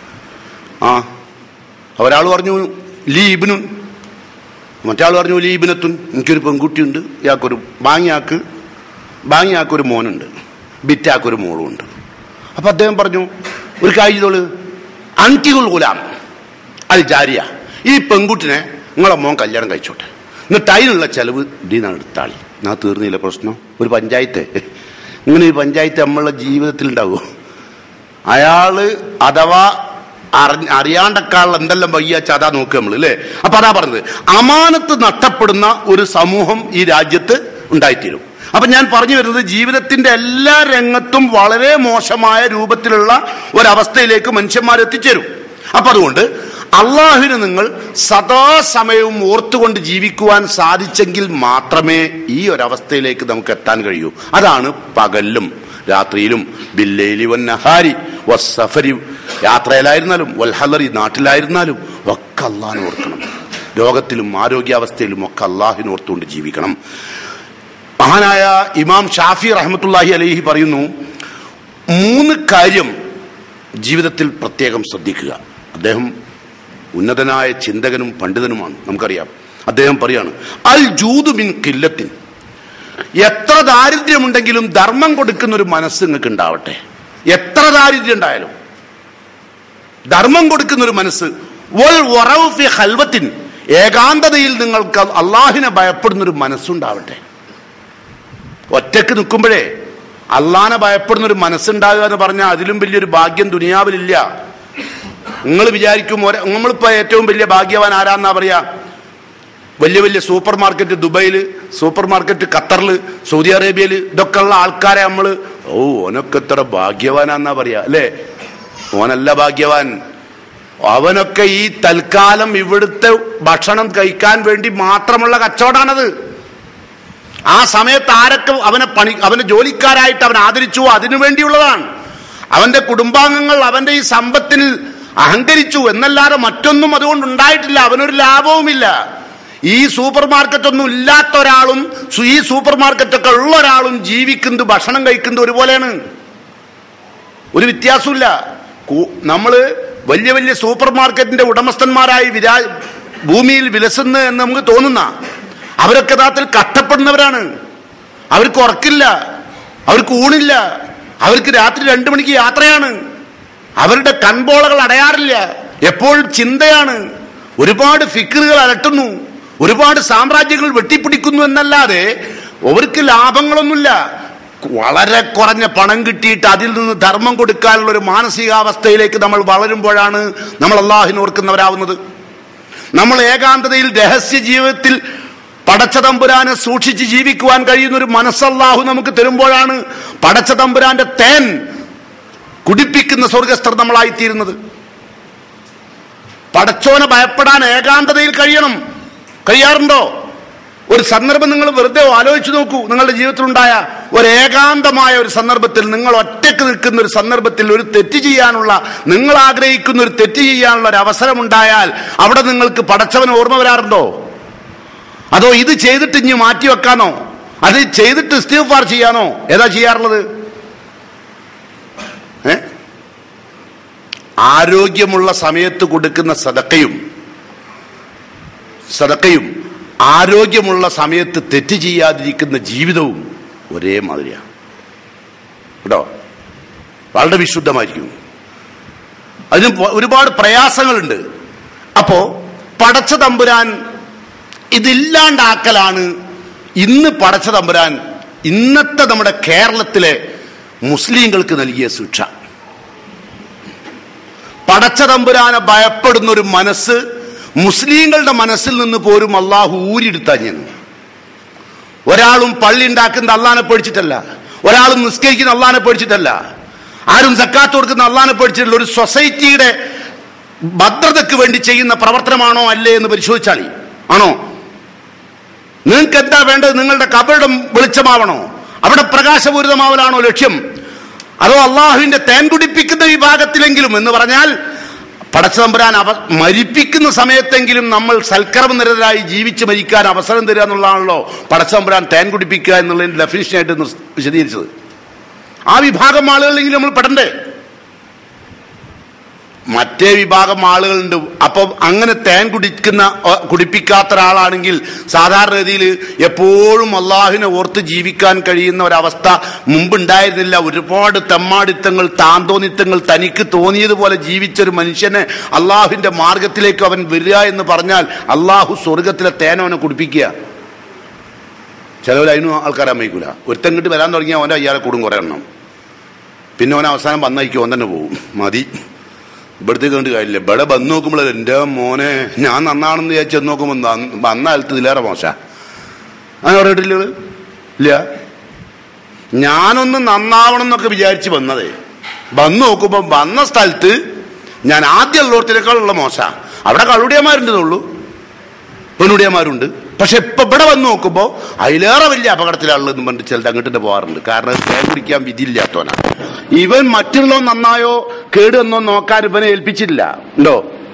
ആ ഒരാൾ പറഞ്ഞു ലീബിനും മറ്റാൾ പറഞ്ഞു ലീബിനത്തുൻ എനിക്കൊരു പെൺകുട്ടിയുണ്ട് ഇയാൾക്കൊരു ബാങ്ങിയാക്ക് ബാങ്ങിയാക്കൊരു മോനുണ്ട് ബിറ്റാക്കൊരു മോളും ഉണ്ട് അപ്പൊ അദ്ദേഹം പറഞ്ഞു ഒരു കാര്യം ചെയ്തോള് അൻകികുൽ ഗുലാം അൽ ജാരിയ ഈ പെൺകുട്ടിനെ നിങ്ങളെ മോൻ കല്യാണം കഴിച്ചോട്ടെ എന്നിട്ട് അതിനുള്ള ചെലവ് ഇതിനാണ് എടുത്താളി ഞാൻ തീർന്നില്ല പ്രശ്നം ഒരു പഞ്ചായത്ത് ഇങ്ങനെ ഒരു പഞ്ചായത്ത് നമ്മളുടെ ജീവിതത്തിൽ ഉണ്ടാവുമോ അയാള് അഥവാ അറിഞ്ഞ അറിയാണ്ടക്കാൾ എന്തെല്ലാം വയ്യാച്ച അതാ നോക്കുക നമ്മൾ അല്ലേ അപ്പൊ അതാ പറഞ്ഞത് അമാനത്ത് നഷ്ടപ്പെടുന്ന ഒരു സമൂഹം ഈ രാജ്യത്ത് ഉണ്ടായിത്തീരും അപ്പൊ ഞാൻ പറഞ്ഞു വരുന്നത് ജീവിതത്തിന്റെ എല്ലാ രംഗത്തും വളരെ മോശമായ രൂപത്തിലുള്ള ഒരവസ്ഥയിലേക്ക് മനുഷ്യന്മാർ എത്തിച്ചേരും അപ്പൊ അതുകൊണ്ട് അള്ളാഹുവിന് നിങ്ങൾ സദാസമയവും ഓർത്തുകൊണ്ട് ജീവിക്കുവാൻ സാധിച്ചെങ്കിൽ മാത്രമേ ഈ ഒരവസ്ഥയിലേക്ക് നമുക്ക് എത്താൻ കഴിയൂ അതാണ് പകലിലും രാത്രിയിലും ബില്ലേലി വന്നഹാരി വസഫരി യാത്രയിലായിരുന്നാലും വൽഹലറി നാട്ടിലായിരുന്നാലും ഒക്കെ അള്ളാഹിനെ ഓർക്കണം രോഗത്തിലും ആരോഗ്യാവസ്ഥയിലും ഒക്കെ അള്ളാഹിനെ ഓർത്തുകൊണ്ട് ജീവിക്കണം മഹാനായ ഇമാം ഷാഫി റഹ്മത്തുല്ലാഹി അലൈഹി പറയുന്നു മൂന്ന് കാര്യം ജീവിതത്തിൽ പ്രത്യേകം ശ്രദ്ധിക്കുക അദ്ദേഹം ഉന്നതനായ ചിന്തകനും പണ്ഡിതനുമാണ് നമുക്കറിയാം അദ്ദേഹം പറയാണ് അൽ ജൂദു മിൻ കില്ലത്തിൻ എത്ര ദാരിദ്ര്യമുണ്ടെങ്കിലും ധർമ്മം കൊടുക്കുന്ന ഒരു മനസ്സ് നിങ്ങൾക്ക് ഉണ്ടാവട്ടെ എത്ര ദാരിദ്ര്യം ഉണ്ടായാലും ധർമ്മം കൊടുക്കുന്ന ഒരു മനസ്സ് വൽ വറവ് ഫി ഹൽവത്തിൻ ഏകാന്തതയിൽ നിങ്ങൾക്ക് അള്ളാഹിനെ ഭയപ്പെടുന്ന ഒരു മനസ്സുണ്ടാവട്ടെ ഒറ്റക്ക് നിൽക്കുമ്പോഴേ അള്ളാനെ ഭയപ്പെടുന്ന ഒരു മനസ്സുണ്ടാകുക എന്ന് പറഞ്ഞാൽ അതിലും വലിയൊരു ഭാഗ്യം ദുനിയാവിലില്ല നിങ്ങൾ വിചാരിക്കും ഒര- നമ്മളിപ്പോ ഏറ്റവും വലിയ ഭാഗ്യവാൻ ആരാന്നാ പറയാ വലിയ വലിയ സൂപ്പർ മാർക്കറ്റ് ദുബൈയിൽ സൂപ്പർ മാർക്കറ്റ് ഖത്തറിൽ സൗദി അറേബ്യയിൽ ഇതൊക്കെ ഉള്ള ആൾക്കാരെ നമ്മൾ ഓ ഓനൊക്കെ ഇത്ര ഭാഗ്യവാനാന്നാ പറയാ അല്ലേ ഓനല്ല ഭാഗ്യവാൻ അവനൊക്കെ ഈ തൽക്കാലം ഇവിടുത്തെ ഭക്ഷണം കഴിക്കാൻ വേണ്ടി മാത്രമുള്ള കച്ചവടാണത് ആ സമയത്ത് ആരൊക്കെ അവനെ പണി അവനെ ജോലിക്കാരായിട്ട് അവൻ ആദരിച്ചു അതിനു വേണ്ടിയുള്ളതാണ് അവന്റെ കുടുംബാംഗങ്ങൾ അവന്റെ ഈ സമ്പത്തിൽ അഹങ്കരിച്ചു എന്നല്ലാതെ മറ്റൊന്നും അതുകൊണ്ട് ഉണ്ടായിട്ടില്ല അവനൊരു ലാഭവുമില്ല ഈ സൂപ്പർ മാർക്കറ്റ് ഒന്നും ഇല്ലാത്ത ഒരാളും സു- ഈ സൂപ്പർ മാർക്കറ്റ് ഒക്കെ ഉള്ള ഒരാളും ജീവിക്കുന്നത് ഭക്ഷണം കഴിക്കുന്നത് ഒരുപോലെയാണ് ഒരു വ്യത്യാസമില്ല കു- നമ്മള് വലിയ വലിയ സൂപ്പർ മാർക്കറ്റിന്റെ ഉടമസ്ഥന്മാരായി വിരാ ഭൂമിയിൽ വിലസുന്ന എന്ന് നമുക്ക് തോന്നുന്ന അവരൊക്കെ യഥാർത്ഥത്തിൽ കഷ്ടപ്പെടുന്നവരാണ് അവർക്ക് ഉറക്കില്ല അവർക്ക് ഊണില്ല അവർക്ക് രാത്രി രണ്ടു മണിക്ക് യാത്രയാണ് അവരുടെ കൺപോളകൾ അടയാറില്ല എപ്പോഴും ചിന്തയാണ് ഒരുപാട് ഫിക്കറുകൾ അലട്ടുന്നു ഒരുപാട് സാമ്രാജ്യങ്ങൾ വെട്ടിപ്പിടിക്കുന്നു എന്നല്ലാതെ അവർക്ക് ലാഭങ്ങളൊന്നുമില്ല വളരെ കുറഞ്ഞ പണം കിട്ടിയിട്ട് അതിൽ നിന്ന് ധർമ്മം കൊടുക്കാനുള്ള ഒരു മാനസികാവസ്ഥയിലേക്ക് നമ്മൾ വളരുമ്പോഴാണ് നമ്മൾ അള്ളാഹിനെ ഓർക്കുന്നവരാവുന്നത് നമ്മൾ ഏകാന്തതയിൽ രഹസ്യ ജീവിതത്തിൽ പടച്ച തമ്പുരാനെ സൂക്ഷിച്ച് ജീവിക്കുവാൻ കഴിയുന്ന ഒരു മനസ്സല്ലാഹു നമുക്ക് തരുമ്പോഴാണ് പടച്ച തമ്പുരാന്റെ തേൻ കുടിപ്പിക്കുന്ന സ്വർഗസ്ഥർ നമ്മളായിത്തീരുന്നത് പടച്ചോനെ ഭയപ്പെടാൻ ഏകാന്തതയിൽ കഴിയണം കഴിയാറുണ്ടോ ഒരു സന്ദർഭം നിങ്ങൾ വെറുതെ ആലോചിച്ചു നോക്കൂ നിങ്ങളുടെ ജീവിതത്തിലുണ്ടായ ഒരു ഏകാന്തമായ ഒരു സന്ദർഭത്തിൽ നിങ്ങൾ ഒറ്റക്ക് നിൽക്കുന്ന ഒരു സന്ദർഭത്തിൽ ഒരു തെറ്റ് ചെയ്യാനുള്ള നിങ്ങൾ ആഗ്രഹിക്കുന്ന ഒരു തെറ്റ് ചെയ്യാനുള്ള ഒരു അവസരം ഉണ്ടായാൽ അവിടെ നിങ്ങൾക്ക് പടച്ചവന് ഓർമ്മ വരാറുണ്ടോ അതോ ഇത് ചെയ്തിട്ട് ഇനി മാറ്റി വെക്കാനോ അത് ചെയ്തിട്ട് ഇസ്തിഫാർ ചെയ്യാനോ ഏതാ ചെയ്യാറുള്ളത് ഏ ആരോഗ്യമുള്ള സമയത്ത് കൊടുക്കുന്ന സദക്കയും സദക്കയും ആരോഗ്യമുള്ള സമയത്ത് തെറ്റ് ചെയ്യാതിരിക്കുന്ന ജീവിതവും ഒരേ മാതിരിയാണ് കേട്ടോ വളരെ വിശുദ്ധമായിരിക്കും അതിന് പ- ഒരുപാട് പ്രയാസങ്ങളുണ്ട് അപ്പോ പടച്ച തമ്പുരാൻ ഇതില്ലാണ്ടാക്കലാണ് ഇന്ന് പടച്ച തമ്പുരാൻ ഇന്നത്തെ നമ്മുടെ കേരളത്തിലെ മുസ്ലിങ്ങൾക്ക് നൽകിയ ശിക്ഷ പടച്ച തമ്പുരാനെ ഭയപ്പെടുന്ന ഒരു മനസ്സ് മുസ്ലിങ്ങളുടെ മനസ്സിൽ നിന്ന് പോലും അള്ളാഹു ഊരിയെടുത്താഞ്ഞു ഒരാളും പള്ളി ഉണ്ടാക്കുന്ന അള്ളാനെ പേടിച്ചിട്ടല്ല ഒരാളും നിസ്കരിക്കുന്ന അള്ളാനെ പേടിച്ചിട്ടല്ല ആരും സക്കാത്ത് കൊടുക്കുന്ന അള്ളാനെ പേടിച്ചിട്ടില്ല ഒരു സൊസൈറ്റിയുടെ ഭദ്രതയ്ക്ക് വേണ്ടി ചെയ്യുന്ന പ്രവർത്തനമാണോ അല്ലേ എന്ന് പരിശോധിച്ചാളി ആണോ നിങ്ങൾക്ക് എന്താ വേണ്ടത് നിങ്ങളുടെ കബറിടം വെളിച്ചമാവണോ അവിടെ പ്രകാശപൂരിതമാവലാണോ ലക്ഷ്യം അതോ അള്ളാഹുവിന്റെ തേൻ കുടിപ്പിക്കുന്ന വിഭാഗത്തിലെങ്കിലും എന്ന് പറഞ്ഞാൽ പടച്ചതമ്പുരാൻ അവ മരിപ്പിക്കുന്ന സമയത്തെങ്കിലും നമ്മൾ സൽക്കർമ്മനിരതരായി ജീവിച്ച് മരിക്കാൻ അവസരം തരിക എന്നുള്ളതാണല്ലോ പടച്ചതമ്പുരാൻ തേൻ കുടിപ്പിക്കുക എന്നുള്ളതിന്റെ ഡെഫിനിഷനായിട്ട് നിർ- വിശദീകരിച്ചത് ആ വിഭാഗം ആളുകളിലെങ്കിലും നമ്മൾ പെടണ്ടേ മറ്റേ വിഭാഗം ആളുകളുണ്ട് അപ്പൊ അങ്ങനെ തേൻ കുടിക്കുന്ന ഒ, കുടിപ്പിക്കാത്ത ഒരാളാണെങ്കിൽ സാധാരണ രീതിയിൽ എപ്പോഴും അള്ളാഹിനെ ഓർത്ത് ജീവിക്കാൻ കഴിയുന്ന ഒരവസ്ഥ മുമ്പുണ്ടായിരുന്നില്ല ഒരുപാട് തെമ്മാടിത്തങ്ങൾ താന്തോന്നിത്തങ്ങൾ തനിക്ക് തോന്നിയതുപോലെ ജീവിച്ചൊരു മനുഷ്യനെ അള്ളാഹുവിന്റെ മാർഗത്തിലേക്ക് അവൻ വരിക എന്ന് പറഞ്ഞാൽ അള്ളാഹു സ്വർഗത്തിലെ തേനവനെ കുടിപ്പിക്കുക ചിലവർ അതിനും ആൾക്കാരെ അമ്മയ്ക്കൂല ഒരുത്തങ്ങിട്ട് വരാൻ തുടങ്ങിയാൽ അവൻ്റെ അയ്യാറെ കൂടും കുറേ എണ്ണം പിന്നെ അവൻ അവസാനം വന്നയക്കും അവൻ തന്നെ പോകും മതി ഇവിടത്തേക്ക് കണ്ട് കാര്യമില്ല ഇവിടെ വന്ന് നോക്കുമ്പോൾ എൻ്റെ മോനെ ഞാൻ നന്നാണെന്ന് വിചാരിച്ച് ചെന്ന് നോക്കുമ്പോൾ നന്ന- വന്ന കാലത്ത് ഇതിലേറെ മോശ അങ്ങനെ പറഞ്ഞിട്ടില്ല ഇങ്ങള്? ഇല്ല ഞാനൊന്ന് നന്നാവണം എന്നൊക്കെ വിചാരിച്ച് വന്നതേ വന്ന് നോക്കുമ്പോൾ വന്ന സ്ഥലത്ത് ഞാൻ ആദ്യം ഉള്ളോടത്തിനേക്കാളുള്ള മോശ അവിടെ കളുടിയന്മാരുണ്ടെന്നുള്ളൂ പെണ്ണുടിയന്മാരുണ്ട് പക്ഷെ ഇപ്പൊ ഇവിടെ വന്ന് നോക്കുമ്പോൾ അതിലേറെ വലിയ അപകടത്തിലാണുള്ളതെന്ന് പറഞ്ഞിട്ട് ചിലത് അങ്ങോട്ട് പോകാറുണ്ട് കാരണം ഇത് തേൻ കുടിക്കാൻ വിധിയില്ലാത്തവനാ ഇവൻ മറ്റുള്ളവൻ നന്നായോ കേട് വന്നോ നോക്കാൻ ഇവനെ ഏൽപ്പിച്ചില്ല ഉണ്ടോ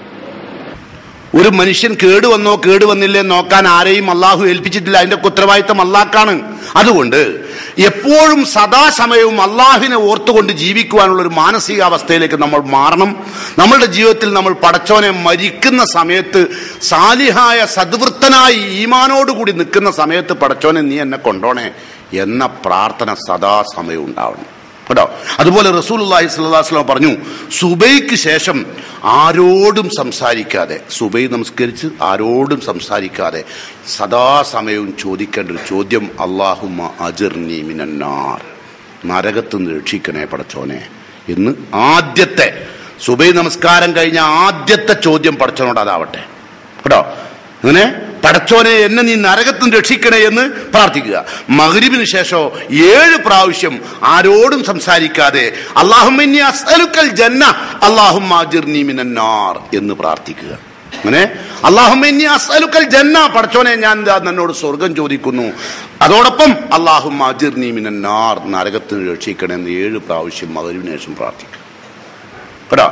ഒരു മനുഷ്യൻ കേട് വന്നോ കേട് വന്നില്ലേ നോക്കാൻ ആരെയും അള്ളാഹു ഏൽപ്പിച്ചിട്ടില്ല അതിന്റെ ഉത്തരവാദിത്തം അള്ളാഹ്ക്കാണ് അതുകൊണ്ട് എപ്പോഴും സദാസമയവും അള്ളാഹിനെ ഓർത്തുകൊണ്ട് ജീവിക്കുവാനുള്ള ഒരു മാനസികാവസ്ഥയിലേക്ക് നമ്മൾ മാറണം നമ്മളുടെ ജീവിതത്തിൽ നമ്മൾ പടച്ചോനെ മരിക്കുന്ന സമയത്ത് സാലിഹായ സദ്വൃത്തനായി ഈമാനോടുകൂടി നിൽക്കുന്ന സമയത്ത് പടച്ചോനെ നീ എന്നെ കൊണ്ടോണേ എന്ന പ്രാർത്ഥന സദാസമയം ഉണ്ടാവണം കേട്ടോ അതുപോലെ റസൂലുള്ളാഹി സ്വല്ലല്ലാഹു അലൈഹി വസല്ലം പറഞ്ഞു സുബൈക്ക് ശേഷം ആരോടും സംസാരിക്കാതെ സുബൈ നമസ്കരിച്ച് ആരോടും സംസാരിക്കാതെ സദാസമയവും ചോദിക്കേണ്ട ഒരു ചോദ്യം അള്ളാഹുമ്മ അജിർനി മിനന്നാർ നരകത്ത് നിന്ന് രക്ഷിക്കണേ പടച്ചോനെ എന്ന് ആദ്യത്തെ സുബൈ നമസ്കാരം കഴിഞ്ഞ ആദ്യത്തെ ചോദ്യം പടച്ചോനോട് അതാവട്ടെ കേട്ടോ അങ്ങനെ പടച്ചോനെ എന്നെ നീ നരകത്തും രക്ഷിക്കണേ എന്ന് പ്രാർത്ഥിക്കുക മകരിബിന് ശേഷം ഏഴ് പ്രാവശ്യം ആരോടും സംസാരിക്കാതെ അള്ളാഹുമിന്നി അസ്അലുക്കൽ ജന്ന അള്ളാഹും മിനന്നാർ എന്ന് പ്രാർത്ഥിക്കുക അങ്ങനെ അള്ളാഹുമിന്നി അസ്അലുക്കൽ ജന്ന പടച്ചോനെ ഞാൻ ദാ നിന്നോട് സ്വർഗം ചോദിക്കുന്നു അതോടൊപ്പം അള്ളാഹും മിനന്നാർ നരകത്തിന് രക്ഷിക്കണേ എന്ന് ഏഴ് പ്രാവശ്യം മകരിബിന് ശേഷം പ്രാർത്ഥിക്കുക കേട്ടോ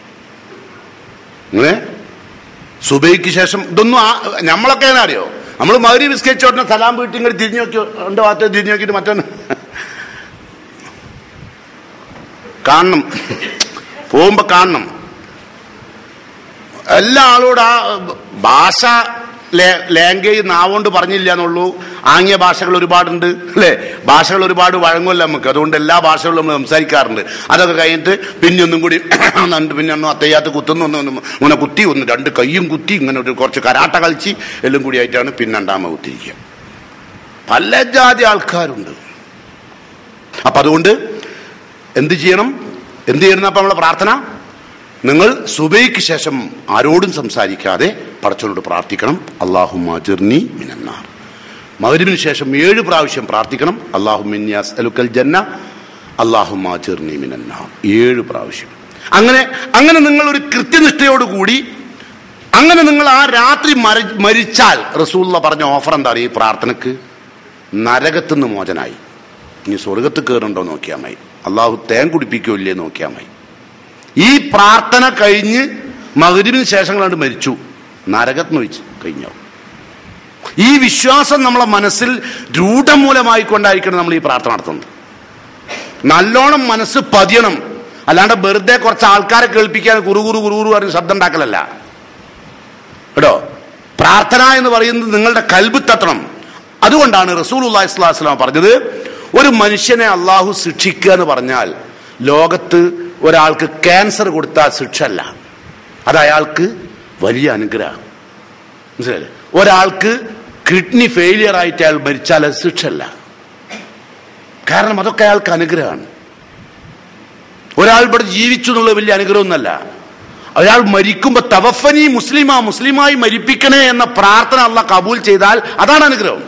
അങ്ങനെ സുബൈക്ക് ശേഷം ഇതൊന്നും ആ- നമ്മളൊക്കെ എങ്ങനെ അറിയോ നമ്മൾ മൗരി ബിസ്കറ്റ് ചോട്ടിന് സലാം വീട്ടിൽ ഇങ്ങോട്ട് തിരിഞ്ഞു നോക്കി രണ്ട് ഭാഗത്ത് തിരിഞ്ഞു നോക്കിയിട്ട് മറ്റൊന്ന് കാണണം പോകുമ്പോ കാണണം എല്ലാ ആളോടും ആ ഭാഷ ലാംഗ്വേജ് നാവുകൊണ്ട് പറഞ്ഞില്ല എന്നുള്ളൂ ആംഗ്യ ഭാഷകൾ ഒരുപാടുണ്ട് അല്ലേ ഭാഷകൾ ഒരുപാട് വഴങ്ങുമല്ലോ നമുക്ക് അതുകൊണ്ട് എല്ലാ ഭാഷകളും നമ്മൾ സംസാരിക്കാറുണ്ട് അതൊക്കെ കഴിഞ്ഞിട്ട് പിന്നെ ഒന്നും കൂടി നണ്ട് പിന്നെ ഒന്നും അത്തയ്യാത്ത് കുത്തുന്നു ഒന്ന് ഒന്ന് ഇങ്ങനെ കുത്തി ഒന്ന് രണ്ട് കൈയും കുത്തി ഇങ്ങനെ ഒരു കുറച്ച് കരാട്ട കളിച്ച് എല്ലാം കൂടി ആയിട്ടാണ് പിന്നെ രണ്ടാമ കുത്തിരിക്കുക പല ജാതി ആൾക്കാരുണ്ട് അപ്പൊ അതുകൊണ്ട് എന്ത് ചെയ്യണം എന്ത് ചെയ്യണം അപ്പൊ നമ്മളെ പ്രാർത്ഥന നിങ്ങൾ സുബൈക്ക് ശേഷം ആരോടും സംസാരിക്കാതെ പടച്ചവനോട് പ്രാർത്ഥിക്കണം അള്ളാഹു മാജിർനി മിനന്നാർ മകരിവിന് ശേഷം ഏഴ് പ്രാവശ്യം പ്രാർത്ഥിക്കണം അള്ളാഹു മിന്യാസ് അലുക്കൽ ജന്ന അള്ളാഹു മാജിർനി മിനന്നാർ ഏഴ് പ്രാവശ്യം അങ്ങനെ അങ്ങനെ നിങ്ങൾ ഒരു കൃത്യനിഷ്ഠയോടുകൂടി അങ്ങനെ നിങ്ങൾ ആ രാത്രി മര- മരിച്ചാൽ റസൂള്ള പറഞ്ഞ ഓഫർ എന്താ അറിയ ഈ പ്രാർത്ഥനക്ക് നരകത്തുനിന്ന് മോചനായി ഇനി സ്വർഗത്ത് കയറുണ്ടോ നോക്കിയാൽ മതി അള്ളാഹു തേൻ കുടിപ്പിക്കോ ഇല്ലേ നോക്കിയാൽ മതി ഈ പ്രാർത്ഥന കഴിഞ്ഞ് മകരിവിന് ശേഷം കണ്ട് മരിച്ചു നരകത്തിന് വെച്ച് കഴിഞ്ഞു ഈ വിശ്വാസം നമ്മളെ മനസ്സിൽ രൂഢമൂലമായിക്കൊണ്ടായിരിക്കണം നമ്മൾ ഈ പ്രാർത്ഥന നടത്തുന്നത് നല്ലോണം മനസ്സ് പതിയണം അല്ലാണ്ട് വെറുതെ കുറച്ച് ആൾക്കാരെ കേൾപ്പിക്കാൻ കുറു കുറു കുറു കുറു പറഞ്ഞ് ശബ്ദം ഉണ്ടാക്കലല്ല കേട്ടോ പ്രാർത്ഥന എന്ന് പറയുന്നത് നിങ്ങളുടെ കൽബ് തട്ടണം അതുകൊണ്ടാണ് റസൂൽ അള്ളാഹിസ്ലാം പറഞ്ഞത് ഒരു മനുഷ്യനെ അള്ളാഹു ശിക്ഷിക്കുക എന്ന് പറഞ്ഞാൽ ലോകത്ത് ഒരാൾക്ക് ക്യാൻസർ കൊടുത്താൽ ശിക്ഷ അല്ല അത് അയാൾക്ക് വലിയ അനുഗ്രഹം മനസ്സിലായില്ലേ ഒരാൾക്ക് കിഡ്നി ഫെയിലിയർ ആയിട്ട് അയാൾ മരിച്ചാൽ അത് ശിക്ഷ കാരണം അതൊക്കെ അയാൾക്ക് അനുഗ്രഹമാണ് ഒരാൾ ഇവിടെ ജീവിച്ചു എന്നുള്ള വലിയ അനുഗ്രഹമൊന്നല്ല ഒരാൾ മരിക്കുമ്പോ തവഫനി മുസ്ലിമാ മുസ്ലിമായി മരിപ്പിക്കണേ എന്ന പ്രാർത്ഥന അല്ല കബൂൽ ചെയ്താൽ അതാണ് അനുഗ്രഹം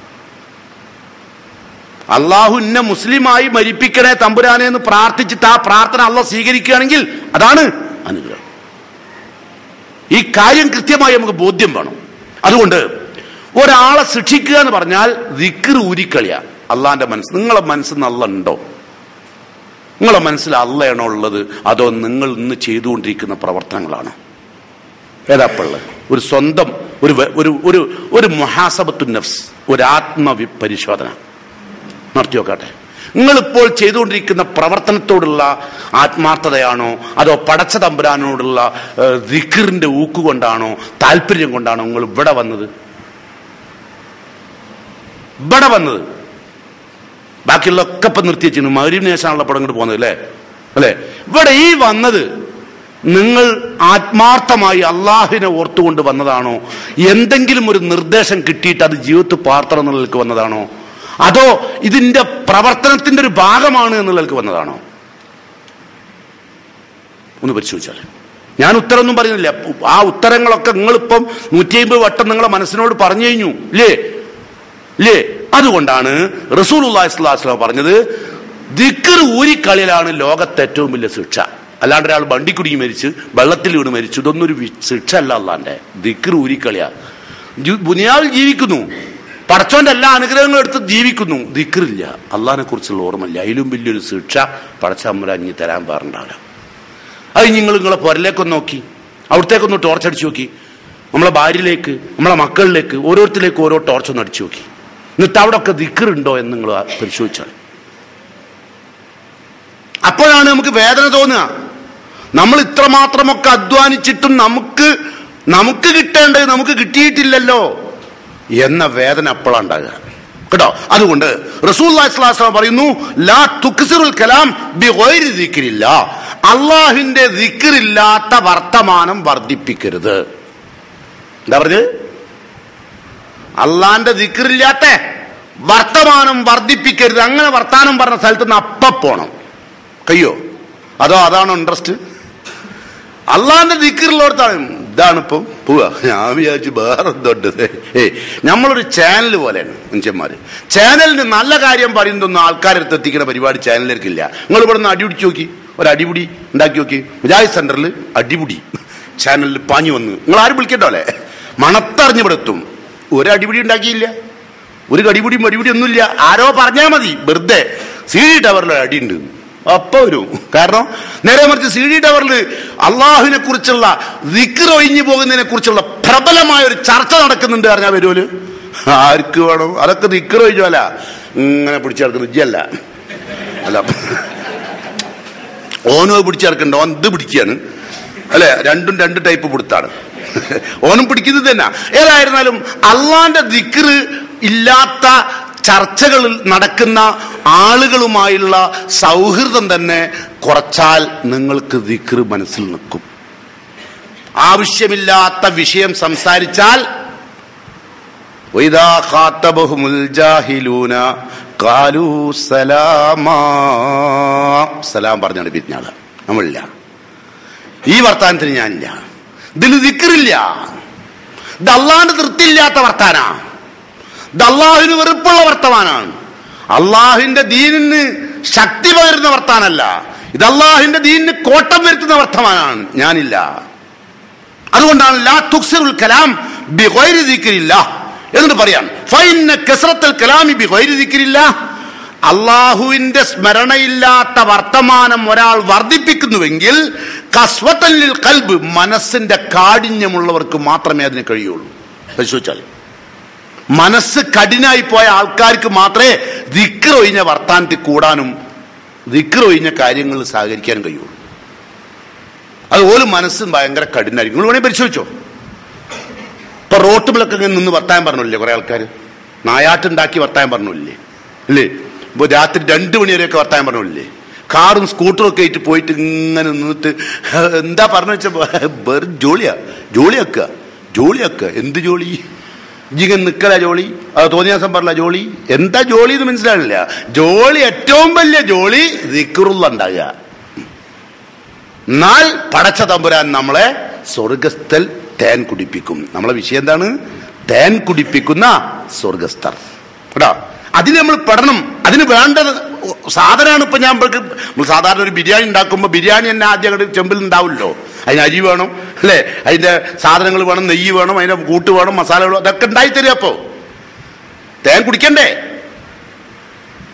അള്ളാഹു ഇന്ന മുസ്ലിമായി മരിപ്പിക്കണേ തമ്പുരാനെ എന്ന് പ്രാർത്ഥിച്ചിട്ട് ആ പ്രാർത്ഥന അള്ള സ്വീകരിക്കുകയാണെങ്കിൽ അതാണ് അനുഗ്രഹം ഈ കാര്യം കൃത്യമായി നമുക്ക് ബോധ്യം വേണം അതുകൊണ്ട് ഒരാളെ ശിക്ഷിക്കുക എന്ന് പറഞ്ഞാൽ ദിക്കർ ഊരിക്കളിയ അള്ളാന്റെ മനസ്സ് നിങ്ങളെ മനസ്സ് നല്ല ഉണ്ടോ നിങ്ങളെ മനസ്സിൽ അല്ലയാണോ ഉള്ളത് അതോ നിങ്ങൾ ഇന്ന് ചെയ്തുകൊണ്ടിരിക്കുന്ന പ്രവർത്തനങ്ങളാണോ ഏതാപ്പുള്ളത് ഒരു സ്വന്തം ഒരു വ- ഒരു ഒരു ഒരു മഹാസബത്തു നഫ്സ് ഒരു ആത്മവി പരിശോധന നടത്തി നോക്കട്ടെ നിങ്ങളിപ്പോൾ ചെയ്തുകൊണ്ടിരിക്കുന്ന പ്രവർത്തനത്തോടുള്ള ആത്മാർത്ഥതയാണോ അതോ പടച്ച തമ്പുരാനോടുള്ള ദിക്കറിന്റെ ഊക്കുകൊണ്ടാണോ താല്പര്യം കൊണ്ടാണോ നിങ്ങൾ ഇവിടെ വന്നത് ഇവിടെ വന്നത് ബാക്കിയുള്ള ഒക്കെ ഇപ്പൊ നിർത്തി വെച്ചിരുന്നു മകരീബിന് ശേഷമാണല്ലോ പടം ഇങ്ങോട്ട് പോകുന്നത് അല്ലേ അല്ലേ ഇവിടെ ഈ വന്നത് നിങ്ങൾ ആത്മാർത്ഥമായി അള്ളാഹിനെ ഓർത്തുകൊണ്ട് വന്നതാണോ എന്തെങ്കിലും ഒരു നിർദ്ദേശം കിട്ടിയിട്ട് അത് ജീവിതത്തിൽ പാർത്തണം എന്നുള്ളതിലേക്ക് വന്നതാണോ അതോ ഇതിന്റെ പ്രവർത്തനത്തിന്റെ ഒരു ഭാഗമാണ് എന്നുള്ളതിലേക്ക് വന്നതാണോ ഒന്ന് പരിശോധിച്ചാൽ ഞാൻ ഉത്തരമൊന്നും പറയുന്നില്ല ആ ഉത്തരങ്ങളൊക്കെ നിങ്ങളിപ്പം നൂറ്റി അമ്പത് വട്ടം നിങ്ങളെ മനസ്സിനോട് പറഞ്ഞു കഴിഞ്ഞു ഇല്ലേ ഇല്ലേ അതുകൊണ്ടാണ് റസൂൽ അള്ളാഹിസ്ലാം പറഞ്ഞത് ദിക്കർ ഊരിക്കളിയിലാണ് ലോകത്തെ ഏറ്റവും വലിയ ശിക്ഷ അല്ലാണ്ട് ഒരാൾ വണ്ടി കുടുങ്ങി മരിച്ച് വെള്ളത്തിൽ വീണ് മരിച്ചു ഇതൊന്നും ഒരു വി- ശിക്ഷ അല്ല അള്ളാന്റെ ദിക്കർ ഊരിക്കളിയാ ജു- ദുനിയാവിൽ ജീവിക്കുന്നു പടച്ചോന്റെ എല്ലാ അനുഗ്രഹങ്ങളും എടുത്ത് ജീവിക്കുന്നു ദിക്കറില്ല അള്ളാഹിനെ കുറിച്ചുള്ള ഓർമ്മയില്ല അതിലും വലിയൊരു ശിക്ഷ പടച്ചമ്മരാഞ്ഞ് തരാൻ പാറുണ്ടാവില്ല അത് നിങ്ങൾ നിങ്ങളെ പുരലേക്കൊന്ന് നോക്കി അവിടത്തേക്കൊന്ന് ടോർച്ച് അടിച്ചു നോക്കി നമ്മളെ ഭാര്യയിലേക്ക് നമ്മളെ മക്കളിലേക്ക് ഓരോരുത്തരിലേക്ക് ഓരോ ടോർച്ചൊന്ന് അടിച്ചു നോക്കി എന്നിട്ട് അവിടെ ഒക്കെ ദിക്കറുണ്ടോ എന്ന് നിങ്ങൾ പരിശോധിച്ചാൽ അപ്പോഴാണ് നമുക്ക് വേദന തോന്നുക നമ്മൾ ഇത്രമാത്രമൊക്കെ അധ്വാനിച്ചിട്ടും നമുക്ക് നമുക്ക് കിട്ടേണ്ടത് നമുക്ക് കിട്ടിയിട്ടില്ലല്ലോ എന്ന വേദന അപ്പോഴാണ് ഉണ്ടാകുക കേട്ടോ അതുകൊണ്ട് റസൂൽ പറയുന്നു ലാ തുക്സിറുൽ കലാം ബി ഗൈരി ദിക്രില്ല അള്ളാഹിന്റെ ദിക്റില്ലാത്ത വർത്തമാനം വർദ്ധിപ്പിക്കരുത് എന്താ പറഞ്ഞത് അള്ളാന്റെ ദിക്റില്ലാത്ത വർത്തമാനം വർദ്ധിപ്പിക്കരുത് അങ്ങനെ വർത്താനം പറഞ്ഞ സ്ഥലത്ത് നിന്ന് അപ്പ പോണം കയ്യോ അതോ അതാണോ ഇൻട്രസ്റ്റ് അള്ളാന്റെ ദിക്കറിലോർത്താണ് ഇതാണ് ഇപ്പം പോവാ ഞാൻ വിചാരിച്ചു വേറെ എന്തുണ്ട് ഏ നമ്മളൊരു ചാനൽ പോലെയാണ് മനുഷ്യന്മാര് ചാനലിന് നല്ല കാര്യം പറയുന്നതൊന്നും ആൾക്കാരെടുത്ത് എത്തിക്കുന്ന പരിപാടി ചാനലിലേക്കില്ല നിങ്ങൾ ഇവിടെ നിന്ന് അടിപിടിച്ച് നോക്കി ഒരു അടിപിടി ഉണ്ടാക്കി നോക്കി മുജാഹിദ് സെന്ററിൽ അടിപിടി ചാനലിൽ പാഞ്ഞു വന്ന് നിങ്ങൾ ആരും വിളിക്കണ്ടോലെ മണത്തറിഞ്ഞ് ഇവിടെ എത്തും ഒരു അടിപിടി ഉണ്ടാക്കിയില്ല ഒരു കടിപിടിയും അടിപിടി ഒന്നുമില്ല ആരോ പറഞ്ഞാൽ മതി വെറുതെ സി ഡി ടവറിൽ ഒരു അടിയുണ്ട് അപ്പൊ വരും കാരണം നേരെ മറിച്ച് സി ഡി ടവറിൽ അള്ളാഹുവിനെ കുറിച്ചുള്ള ദിക്കർ ഒഴിഞ്ഞു പോകുന്നതിനെ കുറിച്ചുള്ള പ്രബലമായ ഒരു ചർച്ച നടക്കുന്നുണ്ട് പറഞ്ഞാൽ വരുമല്ലോ ആർക്ക് വേണം അതൊക്കെ ദിക്കർ ഒഴിഞ്ഞല്ല ഇങ്ങനെ പിടിച്ചെടുക്കുന്ന ഇജ്ജല്ല അല്ല ഓനോ പിടിച്ചെടുക്കണ്ട ഓൻ ഇത് പിടിക്കുകയാണ് അല്ലെ രണ്ടും രണ്ട് ടൈപ്പ് പിടുത്താണ് ഓനും പിടിക്കുന്നത് തന്നെ ഏതായിരുന്നാലും അള്ളാന്റെ ദിക്റ് ഇല്ലാത്ത ചർച്ചകളിൽ നടക്കുന്ന ആളുകളുമായുള്ള സൗഹൃദം തന്നെ കുറച്ചാൽ നിങ്ങൾക്ക് ദിക്റ് മനസ്സിൽ നിൽക്കും ആവശ്യമില്ലാത്ത വിഷയം സംസാരിച്ചാൽ وإذا خاطبهم الجاهلون قالوا سلاما സലാം പറഞ്ഞാണ് പിരിഞ്ഞാള് നമ്മളില്ല ഈ വർത്താനത്തിന് ഞാനില്ല ഇതിൽ ദിക്കറില്ല ഇത് അള്ളാഹിന് തൃപ്തിയില്ലാത്ത വർത്താനാ ഇത് അള്ളാഹുവിന് വെറുപ്പുള്ള വർത്തമാനാണ് അള്ളാഹുവിന്റെ ദീനിന് ശക്തി പകരുന്ന വർത്താനല്ല ഇത് അള്ളാഹുവിന്റെ ദീനിന് കോട്ടം വരുത്തുന്ന വർത്തമാനാണ് ഞാനില്ല അതുകൊണ്ടാണ് ലാ തുക്സിറുൽ കലാം ബി ഗൈരി ദിക്രില്ല എന്നിട്ട് പറയാം ഫൈന കസ്റത്തുൽ കലാമി ബി ഗൈരി ദിക്രില്ല അള്ളാഹുവിന്റെ സ്മരണയില്ലാത്ത വർത്തമാനം ഒരാൾ വർദ്ധിപ്പിക്കുന്നുവെങ്കിൽ കസ്വത്തല്ലിൽ കൽബ് മനസ്സിന്റെ കാഠിന്യമുള്ളവർക്ക് മാത്രമേ അതിന് കഴിയുള്ളൂ പരിശോധിച്ചാൽ മനസ്സ് കഠിനായി പോയ ആൾക്കാർക്ക് മാത്രമേ ദിക്ർ ഒഴിഞ്ഞ വർത്താനത്തിൽ കൂടാനും ദിക്ർ ഒഴിഞ്ഞ കാര്യങ്ങളിൽ സഹകരിക്കാനും കഴിയുള്ളൂ അതുപോലെ മനസ്സും ഭയങ്കര കഠിനായിരിക്കും നിങ്ങൾ വേണമെങ്കിൽ പരിശോധിച്ചോ ഇപ്പൊ റോട്ടുകളൊക്കെ ഇങ്ങനെ നിന്ന് വർത്താൻ പറഞ്ഞില്ലേ കുറെ ആൾക്കാർ നായാട്ടുണ്ടാക്കി വർത്താൻ പറഞ്ഞില്ലേ ഇല്ലേ ഇപ്പൊ രാത്രി രണ്ടു മണി വരെയൊക്കെ വർത്താൻ പറഞ്ഞില്ലേ കാറും സ്കൂട്ടറും ഒക്കെ ആയിട്ട് പോയിട്ട് ഇങ്ങനെ നിന്നിട്ട് എന്താ പറഞ്ഞു വെച്ചപ്പോ വെറും ജോളിയാ ജോളിയാക്കുക ജോളിയാക്കുക എന്ത് ജോളി ജിഗൻ നിക്കല ജോളി അത് തോന്നിയ ദിവസം പറഞ്ഞ ജോളി എന്താ ജോളി എന്ന് മനസ്സിലാവില്ല ജോളി ഏറ്റവും വലിയ ജോളി ദിക്കുറുള്ള ഉണ്ടാകുക എന്നാൽ പടച്ച തമ്പുരാൻ നമ്മളെ സ്വർഗസ്ഥൽ തേൻ കുടിപ്പിക്കും നമ്മളെ വിഷയം എന്താണ് തേൻ കുടിപ്പിക്കുന്ന സ്വർഗസ്ഥർ കേട്ടോ അതിന് നമ്മൾ പെടണം അതിന് വേണ്ടത് സാധനമാണ് ഇപ്പൊ ഞാൻ ഇപ്പൊ നമ്മൾ സാധാരണ ഒരു ബിരിയാണി ഉണ്ടാക്കുമ്പോൾ ബിരിയാണി തന്നെ ആദ്യം അങ്ങോട്ട് ചെമ്പിൽ ഉണ്ടാവില്ലോ അതിന് അരി വേണം അല്ലേ അതിന്റെ സാധനങ്ങൾ വേണം നെയ്യ് വേണം അതിന്റെ കൂട്ട് വേണം മസാലകൾ അതൊക്കെ ഉണ്ടായി തരും അപ്പോ തേൻ കുടിക്കണ്ടേ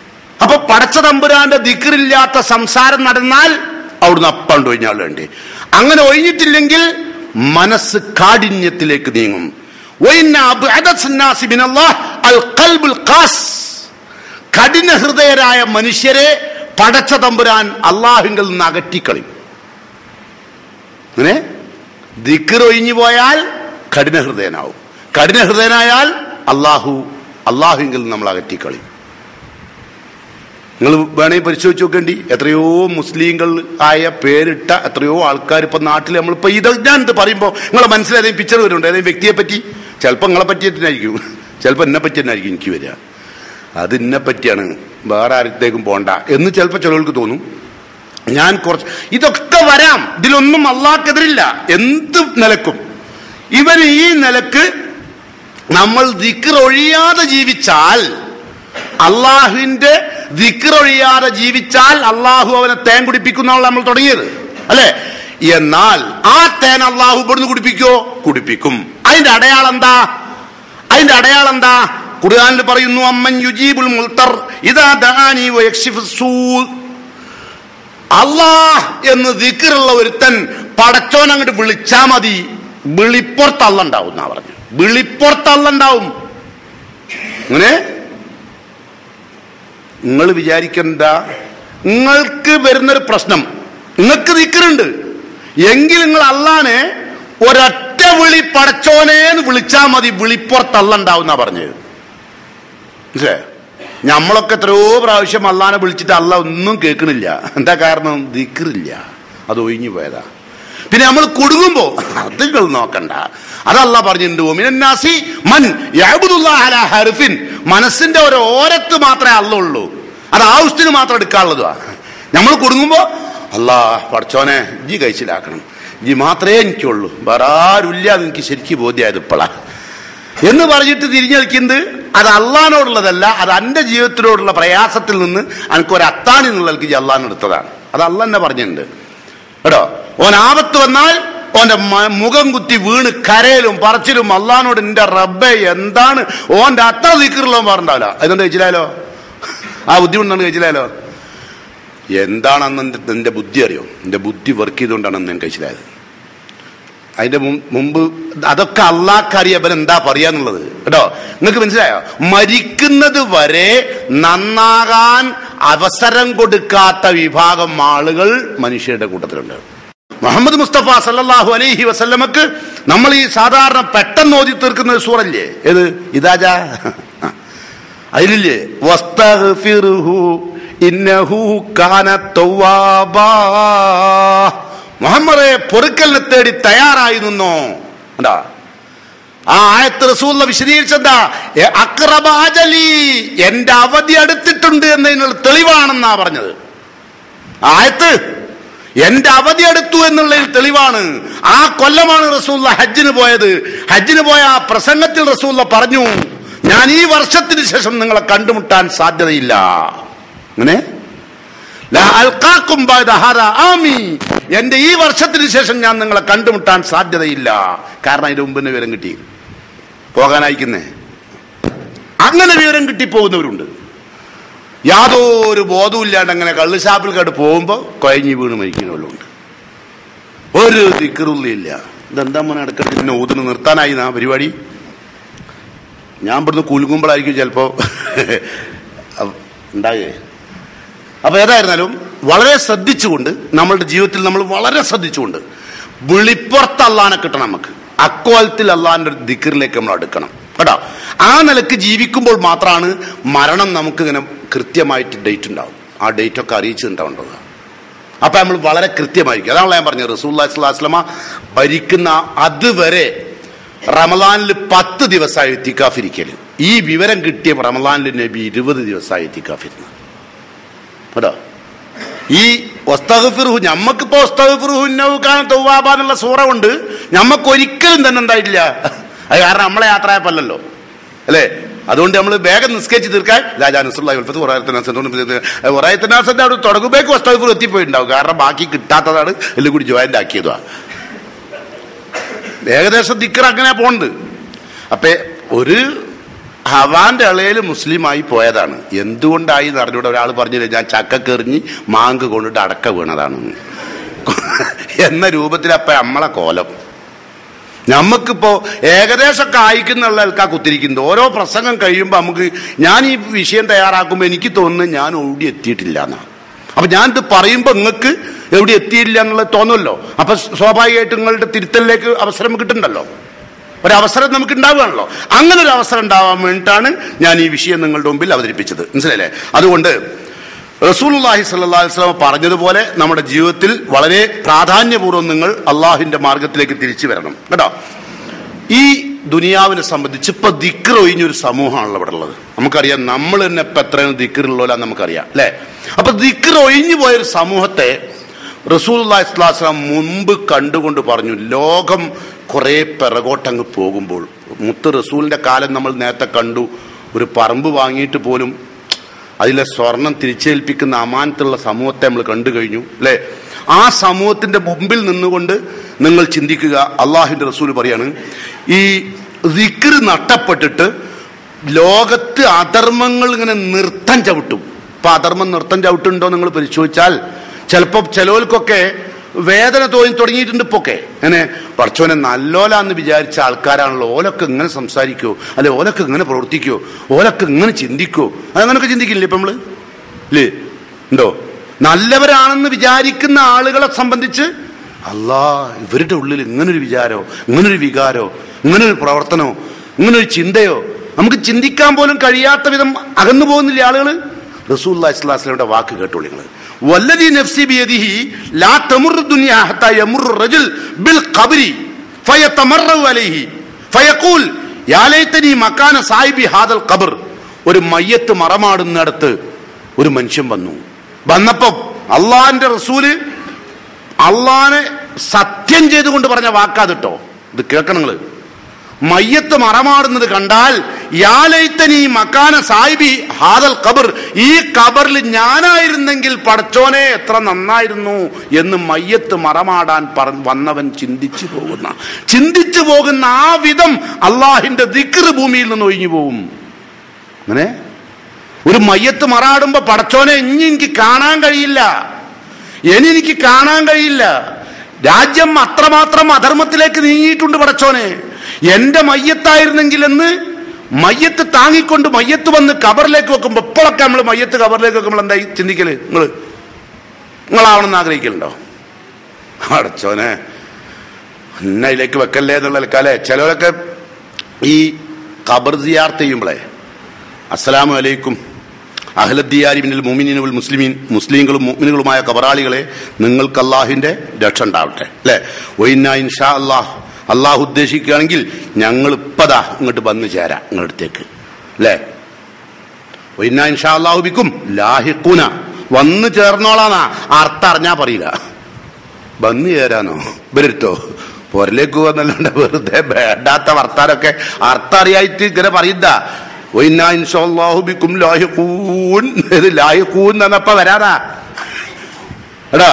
അപ്പൊ പടച്ച തമ്പുരാന്റെ ദിക്കറില്ലാത്ത സംസാരം നടന്നാൽ അവിടുന്ന് അപ്പണ്ട് ഒഴിഞ്ഞാൾ വേണ്ടി അങ്ങനെ ഒഴിഞ്ഞിട്ടില്ലെങ്കിൽ മനസ്സ് കാഠിന്യത്തിലേക്ക് നീങ്ങും വഇന്ന അബ്അദസ് നാസി മിനല്ലാഹ് അൽ ഖൽബുൽ ഖാസ്. കഠിന ഹൃദയരായ മനുഷ്യരെ പടച്ച തമ്പുരാൻ അള്ളാഹുങ്കിൽ നിന്ന് അകറ്റിക്കളയും അങ്ങനെ ദിക്കർ ഒഴിഞ്ഞു പോയാൽ കഠിന ഹൃദയനാവും കഠിന ഹൃദയനായാൽ അള്ളാഹു അള്ളാഹുങ്കിൽ നിന്ന് നമ്മൾ അകറ്റിക്കളയും നിങ്ങൾ വേണമെങ്കിൽ പരിശോധിച്ച് നോക്കേണ്ടി എത്രയോ മുസ്ലിങ്ങൾ ആയ പേരിട്ട എത്രയോ ആൾക്കാർ ഇപ്പൊ നാട്ടിൽ നമ്മളിപ്പോ ഇത് ഞാൻ ഇത് പറയുമ്പോൾ നിങ്ങളെ മനസ്സിൽ ഏതെങ്കിലും പിക്ചർ വരുന്നുണ്ട് ഏതെങ്കിലും വ്യക്തിയെ പറ്റി ചിലപ്പോൾ നിങ്ങളെ പറ്റി തന്നെയായിരിക്കും ചിലപ്പോൾ എന്നെ പറ്റി തന്നെയായിരിക്കും എനിക്ക് വരിക അത് എന്നെ പറ്റിയാണ് വേറെ ആരത്തേക്കും പോണ്ട എന്ന് ചിലപ്പോൾ ചിലർക്ക് തോന്നും ഞാൻ കുറച്ച് ഇതൊക്കെ വരാം ഇതിലൊന്നും അള്ളാഹ്ക്കെതിരില്ല എന്ത് നിലക്കും ഇവന് ഈ നിലക്ക് നമ്മൾ ദിക്ർ ഒഴിയാതെ ജീവിച്ചാൽ അള്ളാഹുവിന്റെ ദിക്ർ ഒഴിയാതെ ജീവിച്ചാൽ അള്ളാഹു അവനെ തേൻ കുടിപ്പിക്കുന്നതാണ് നമ്മൾ തുടങ്ങിയത് അല്ലെ എന്നാൽ ആ തേൻ അള്ളാഹു ഇവിടുന്ന് കുടിപ്പിക്കോ കുടിപ്പിക്കും അതിന്റെ അടയാളം എന്താ അതിന്റെ അടയാളം എന്താ ഖുർആനിൽ പറയുന്നു അമ്മൻ യുജീബുൽ മുൽത്തർ ഇതാ ദാനി വയക്ഷിഫു സൂ അള്ളാഹ് എന്ന് ദിക്കറുള്ള ഒരുത്തൻ പടച്ചോൻ അങ്ങോട്ട് വിളിച്ചാ മതി വിളിപ്പുറത്തള്ളുണ്ടാവും എന്നാ പറഞ്ഞു വിളിപ്പുറത്തള്ളുണ്ടാവും അങ്ങനെ നിങ്ങൾ വിചാരിക്കണ്ട നിങ്ങൾക്ക് വരുന്നൊരു പ്രശ്നം നിങ്ങൾക്ക് ദിക്കറുണ്ട് എങ്കിൽ നിങ്ങൾ അള്ളാനെ ഒരൊറ്റ വിളി പടച്ചോനേന്ന് വിളിച്ചാ മതി വിളിപ്പുറത്തള്ളുണ്ടാവും എന്നാ പറഞ്ഞത് മനസ്സിലായോ നമ്മളൊക്കെ എത്രയോ പ്രാവശ്യം അള്ളാനെ വിളിച്ചിട്ട് അല്ല ഒന്നും കേൾക്കണില്ല എന്താ കാരണം ദിക്കറില്ല അത് ഒഴിഞ്ഞു പോയതാ പിന്നെ നമ്മൾ കുടുങ്ങുമ്പോ അത് നിങ്ങൾ നോക്കണ്ട അതല്ല പറഞ്ഞിട്ടുണ്ട് ഒമിനാസി മൻ യഅ്ബുദുല്ലാഹ അലാ ഹർഫിൻ മനസ്സിന്റെ ഒരു ഓരത്ത് മാത്രമേ അല്ലുള്ളൂ അത് ആവശ്യത്തിന് മാത്രം എടുക്കാനുള്ളതാ നമ്മൾ കുടുങ്ങുമ്പോ അല്ലാ പഠിച്ചോനെ ജി കഴിച്ചിലാക്കണം ജി മാത്രമേ എനിക്കുള്ളൂ വേറെ ആരുമില്ല അത് എനിക്ക് ശരിക്കും ബോധ്യമായത് ഇപ്പോഴാ എന്ന് പറഞ്ഞിട്ട് തിരിഞ്ഞു നിൽക്കുന്നത് അത് അള്ളഹാനോടുള്ളതല്ല അത് എൻ്റെ ജീവിതത്തിനോടുള്ള പ്രയാസത്തിൽ നിന്ന് എനിക്കൊരു അത്താണി എന്നുള്ളത് അള്ളഹാൻ എടുത്തതാണ് അത് അള്ള തന്നെ പറഞ്ഞിട്ടുണ്ട് കേട്ടോ ഓൻ ആപത്ത് വന്നാൽ ഓന്റെ മ- മുഖം കുത്തി വീണ് കരയിലും പറച്ചിലും അള്ളഹാനോട് എന്റെ റബ്ബെ എന്താണ് ഓന്റെ അത്ര ദിക്കറുള്ള പറഞ്ഞിട്ടാവില്ല അതുകൊണ്ട് കഴിച്ചില്ലാലോ ആ ബുദ്ധിമുട്ടാണ് കഴിച്ചില്ലാലോ എന്താണ് അന്ന് എൻ്റെ എൻ്റെ ബുദ്ധി അറിയോ എൻ്റെ ബുദ്ധി വർക്ക് ചെയ്തുകൊണ്ടാണ് അന്ന് ഞാൻ കഴിച്ചിലായത് അതിന്റെ മും- മുമ്പ് അതൊക്കെ അള്ളാഹ്ക്കറിയാം അവൻ എന്താ പറയാന്നുള്ളത് കേട്ടോ നിങ്ങൾക്ക് മനസ്സിലായോ മരിക്കുന്നത് വരെ നന്നാകാൻ അവസരം കൊടുക്കാത്ത വിഭാഗം ആളുകൾ മനുഷ്യരുടെ കൂട്ടത്തിലുണ്ട് മുഹമ്മദ് മുസ്തഫ സല്ലല്ലാഹു അലൈഹി വസല്ലമക്ക് നമ്മൾ ഈ സാധാരണ പെട്ടെന്ന് ഓതി തീർക്കുന്ന ഒരു സൂറല്ലേ ഏത് ഇതാജാ അതിലില്ലേ വസ്തഗ്ഫിർഹു ഇന്നഹു കാന തവ്വാബാ മുഹമ്മദെ പൊറുക്കലിനെ തേടി തയ്യാറായി നിന്നോ എന്താ ആ ആയത്ത് റസൂല്ല വിശദീകരിച്ചെന്താ എ- അക്രമ അജലി എന്റെ അവധി അടുത്തിട്ടുണ്ട് എന്നതിനുള്ള തെളിവാണെന്നാ പറഞ്ഞത് ആ ആയത്ത് എന്റെ അവധി അടുത്തു എന്നുള്ളതിൽ തെളിവാണ് ആ കൊല്ലമാണ് റസൂല്ല ഹജ്ജിന് പോയത് ഹജ്ജിന് പോയ ആ പ്രസംഗത്തിൽ റസൂല്ല പറഞ്ഞു ഞാൻ ഈ വർഷത്തിന് ശേഷം നിങ്ങളെ കണ്ടുമുട്ടാൻ സാധ്യതയില്ല അങ്ങനെ ലാ അൽഖാക്കും ബഅദ ഹാദാ ആമി. എന്റെ ഈ വർഷത്തിന് ശേഷം ഞാൻ നിങ്ങളെ കണ്ടുമുട്ടാൻ സാധ്യതയില്ല കാരണം അതിന്റെ മുമ്പ് തന്നെ വിവരം കിട്ടി പോകാനായിക്കുന്നേ അങ്ങനെ വിവരം കിട്ടി പോകുന്നവരുണ്ട് യാതൊരു ബോധവുമില്ലാണ്ട് അങ്ങനെ കള്ളുഷാപ്പിൽ കണ്ട് പോകുമ്പോൾ കൊയഞ്ഞു വീണ് മരിക്കുന്നവരുണ്ട് ഒരു ദിക്കറുള്ളില്ല ഇതെന്താ മോനെ ഇടയ്ക്കിടയ്ക്ക് പിന്നെ ഊതിന് നിർത്താനായി ആ പരിപാടി ഞാൻ ഇവിടുന്ന് കുലുങ്ങുമ്പോഴായിരിക്കും ചിലപ്പോ ഉണ്ടാകേ അപ്പൊ ഏതായിരുന്നാലും വളരെ ശ്രദ്ധിച്ചുകൊണ്ട് നമ്മളുടെ ജീവിതത്തിൽ നമ്മൾ വളരെ ശ്രദ്ധിച്ചുകൊണ്ട് വിളിപ്പുറത്ത് അള്ളാനെ കിട്ടണം നമുക്ക് അക്കോലത്തിൽ അള്ളാന്റെ ഒരു ദിക്കറിലേക്ക് നമ്മൾ അടുക്കണം കേട്ടോ ആ നിലക്ക് ജീവിക്കുമ്പോൾ മാത്രമാണ് മരണം നമുക്ക് ഇങ്ങനെ കൃത്യമായിട്ട് ഡേറ്റ് ഉണ്ടാവും ആ ഡേറ്റ് ഒക്കെ അറിയിച്ചിട്ടുണ്ടാവേണ്ടത് അപ്പൊ നമ്മൾ വളരെ കൃത്യമായിരിക്കും അതാണ് ഞാൻ പറഞ്ഞത് റസൂല്ലാ സ്വലാസ്ലമ ഭരിക്കുന്ന അതുവരെ റമദാനിൽ പത്ത് ദിവസമായി എത്തിക്കാഫിരിക്കല് ഈ വിവരം കിട്ടിയ റമദാനിൽ നബി ഇരുപത് ദിവസമായി എത്തിക്കാഫിരുന്നത് കേട്ടോ ഈ ഒസ്തഗ്ഫിറുഹു ഞമ്മക്കിപ്പോ ഒസ്തഗ്ഫിറുഹു ഇന്നഹു കാന തവ്വാബ എന്നുള്ള സൂറ കൊണ്ട് ഞമ്മക്ക് ഒരിക്കലും തന്നെ ഉണ്ടായിട്ടില്ല അത് കാരണം നമ്മളെ യാത്രയപ്പല്ലോ അല്ലേ അതുകൊണ്ട് നമ്മൾ വേഗം നിസ്കരിച്ച് തീർക്കാൻ രാജാനുസുള്ള ഒരായത്തിനാസന്റെ അവിടെ തുടങ്ങുമ്പോഴേക്കും ഒസ്തഗ്ഫിർ എത്തിപ്പോയിട്ടുണ്ടാവും കാരണം ബാക്കി കിട്ടാത്തതാണ് എല്ലാം കൂടി ജോയിന്റ് ആക്കിയതാ ഏകദേശം ദിക്കർ അങ്ങനെ പോണ്ട് അപ്പൊ ഒരു ഹവാന്റെ ഇളയിൽ മുസ്ലിമായി പോയതാണ് എന്തുകൊണ്ടായി എന്ന് അറിഞ്ഞൂടെ ഒരാൾ പറഞ്ഞില്ല ഞാൻ ചക്കക്കെറിഞ്ഞ് മാങ്ക് കൊണ്ടിട്ട് അടക്ക വീണതാണ് എന്ന രൂപത്തിൽ അപ്പൊ നമ്മളെ കോലം നമുക്കിപ്പോ ഏകദേശമൊക്കെ അയക്കുന്നുള്ള ആൾക്കാ കുത്തിരിക്കുന്നത് ഓരോ പ്രസംഗം കഴിയുമ്പോൾ നമുക്ക് ഞാൻ ഈ വിഷയം തയ്യാറാക്കുമ്പോൾ എനിക്ക് തോന്നുന്നു ഞാൻ എവിടെ എത്തിയിട്ടില്ല എന്നാ അപ്പൊ ഞാൻ ഇത് പറയുമ്പോൾ നിങ്ങൾക്ക് എവിടെ എത്തിയില്ല എന്നുള്ളത് തോന്നുമല്ലോ അപ്പൊ സ്വാഭാവികമായിട്ട് നിങ്ങളുടെ തിരുത്തലിലേക്ക് അവസരം കിട്ടുന്നുണ്ടല്ലോ ഒരവസരം നമുക്ക് ഉണ്ടാവുകയാണല്ലോ അങ്ങനെ ഒരു അവസരം ഉണ്ടാവാൻ വേണ്ടിയിട്ടാണ് ഞാൻ ഈ വിഷയം നിങ്ങളുടെ മുമ്പിൽ അവതരിപ്പിച്ചത് മനസ്സിലല്ലേ അതുകൊണ്ട് റസൂലുള്ളാഹി സ്വല്ലല്ലാഹി അലൈഹി വസല്ലം പറഞ്ഞതുപോലെ നമ്മുടെ ജീവിതത്തിൽ വളരെ പ്രാധാന്യപൂർവ്വം നിങ്ങൾ അള്ളാഹിന്റെ മാർഗത്തിലേക്ക് തിരിച്ചു വരണം കേട്ടോ ഈ ദുനിയാവിനെ സംബന്ധിച്ച് ഇപ്പൊ ദിക്കർ ഒഴിഞ്ഞൊരു സമൂഹമാണല്ലോ ഇവിടെ ഉള്ളത് നമുക്കറിയാം നമ്മൾ തന്നെ ഇപ്പൊ എത്രയാണ് ദിക്കറുള്ള നമുക്കറിയാം അല്ലെ അപ്പൊ ദിക്കർ ഒഴിഞ്ഞു പോയൊരു സമൂഹത്തെ റസൂൽ ഇസ്ലാസ്ലാം മുമ്പ് കണ്ടുകൊണ്ട് പറഞ്ഞു ലോകം കുറെ പിറകോട്ടങ്ങ് പോകുമ്പോൾ മുത്ത് റസൂലിന്റെ കാലം നമ്മൾ നേരത്തെ കണ്ടു ഒരു പറമ്പ് വാങ്ങിയിട്ട് പോലും അതിലെ സ്വർണം തിരിച്ചേൽപ്പിക്കുന്ന അമാനത്തുള്ള സമൂഹത്തെ നമ്മൾ കണ്ടു കഴിഞ്ഞു അല്ലെ ആ സമൂഹത്തിന്റെ മുമ്പിൽ നിന്നുകൊണ്ട് നിങ്ങൾ ചിന്തിക്കുക അള്ളാഹിന്റെ റസൂൽ പറയാണ് ഈ ദിക്ർ നഷ്ടപ്പെട്ടിട്ട് ലോകത്ത് അധർമ്മങ്ങൾ ഇങ്ങനെ നൃത്തം ചവിട്ടും ഇപ്പൊ അധർമ്മം നൃത്തം ചവിട്ടുണ്ടോ നിങ്ങൾ പരിശോധിച്ചാൽ ചിലപ്പോ ചിലവർക്കൊക്കെ വേദന തോന്നി തുടങ്ങിയിട്ടുണ്ട് ഇപ്പൊക്കെ അങ്ങനെ പഠിച്ചോനെ നല്ലോലാന്ന് വിചാരിച്ച ആൾക്കാരാണല്ലോ ഓലൊക്കെ ഇങ്ങനെ സംസാരിക്കോ അല്ലെ ഓലൊക്കെ ഇങ്ങനെ പ്രവർത്തിക്കോ ഓലൊക്കെ ഇങ്ങനെ ചിന്തിക്കോ അതങ്ങനൊക്കെ ചിന്തിക്കില്ലേ ഇപ്പൊ നമ്മള് ഇല്ലേ ഉണ്ടോ നല്ലവരാണെന്ന് വിചാരിക്കുന്ന ആളുകളെ സംബന്ധിച്ച് അല്ലാ ഇവരുടെ ഉള്ളിൽ ഇങ്ങനൊരു വിചാരോ ഇങ്ങനൊരു വികാരോ ഇങ്ങനൊരു പ്രവർത്തനോ ഇങ്ങനൊരു ചിന്തയോ നമുക്ക് ചിന്തിക്കാൻ പോലും കഴിയാത്ത വിധം അകന്നു പോകുന്നില്ല ആളുകൾ റസൂൽ ഇസ്ലാസ്ലയുടെ വാക്ക് കേട്ടോളൂ നിങ്ങൾ والذي نفسي بيده لا تمر الدنيا حتى يمر الرجل بالقبر فيتمرغ عليه فيقول يا ليتني مكان صاحب هذا القبر ഒരു മയ്യത്ത് മറമാടുന്നിടത്ത് ഒരു മനുഷ്യൻ വന്നു വന്നപ്പോ അള്ളാഹിന്റെ റസൂല് അള്ളാനെ സത്യം ചെയ്തുകൊണ്ട് പറഞ്ഞ വാക്കാതിട്ടോ ഇത് കേൾക്കണം നിങ്ങള് മയ്യത്ത് മറമാടുന്നത് കണ്ടാൽ യാലൈത്തനി മക്കാന സാഹിബി ഹാദൽ ഖബർ ഈ ഖബറിൽ ഞാനായിരുന്നെങ്കിൽ പടച്ചോനെ എത്ര നന്നായിരുന്നു എന്ന് മയ്യത്ത് മറമാടാൻ പറ വന്നവൻ ചിന്തിച്ചു പോകുന്ന ചിന്തിച്ചു പോകുന്ന ആ വിധം അള്ളാഹിന്റെ ദിക്ർ ഭൂമിയിൽ നിന്ന് ഒഴിഞ്ഞു പോകും അങ്ങനെ ഒരു മയ്യത്ത് മറാടുമ്പോ പടച്ചോനെ ഇനി എനിക്ക് കാണാൻ കഴിയില്ല ഇനി എനിക്ക് കാണാൻ കഴിയില്ല രാജ്യം അത്രമാത്രം അധർമ്മത്തിലേക്ക് നീങ്ങിയിട്ടുണ്ട് പടച്ചോനെ എന്റെ മയ്യത്തായിരുന്നെങ്കിൽ എന്ന് മയ്യത്ത് താങ്ങിക്കൊണ്ട് മയ്യത്ത് വന്ന് കബറിലേക്ക് വെക്കുമ്പോ ഇപ്പോഴൊക്കെ നമ്മൾ മയ്യത്ത് കബറിലേക്ക് വെക്കുമ്പോൾ എന്താ ചിന്തിക്കല് നിങ്ങള് നിങ്ങളാവണമെന്ന് ആഗ്രഹിക്കലുണ്ടോ അടച്ചോനെ എന്നെ അതിലേക്ക് വെക്കല്ലേ എന്നുള്ള അല്ലേ ചിലരൊക്കെ ഈ ഖബർ സിയാർത്ത് ചെയ്യുമ്പോഴേ അസ്സലാമു അലൈക്കും അഹ്ലദ്ദിയാരി മിന്നൽ മുമിനിനുൽ മുസ്ലിമീൻ മുസ്ലിങ്ങളും മുമിനുകളുമായ കബറാളികളെ നിങ്ങൾക്ക് അള്ളാഹിന്റെ രക്ഷ ഉണ്ടാവട്ടെ അല്ലെ ഒയിന്ന ഇൻഷാ അള്ളാഹ് അള്ളാഹു ഉദ്ദേശിക്കുകയാണെങ്കിൽ ഞങ്ങൾ ഇപ്പതാ ഇങ്ങോട്ട് വന്നു ചേരാം നിങ്ങളടുത്തേക്ക് അല്ലേ ഒയിന്ന ഇൻഷാ അള്ളാഹു ബിക്കും ലാഹിക്കൂന വന്നു ചേർന്നോളാന്നാ അർത്ഥം അറിഞ്ഞാ പറയില്ല വന്നു ചേരാനോ ഇവരെടുത്തോ പുറലേക്ക് പോകുന്നല്ലാണ്ട് വെറുതെ വേണ്ടാത്ത വർത്താനൊക്കെ അർത്ഥം അറിയായിട്ട് ഇങ്ങനെ പറയുന്ന ബിക്കും ലാഹിഖൂൻ ഇത് ലാഹിഖൂൻ എന്നപ്പ വരാനാ എടാ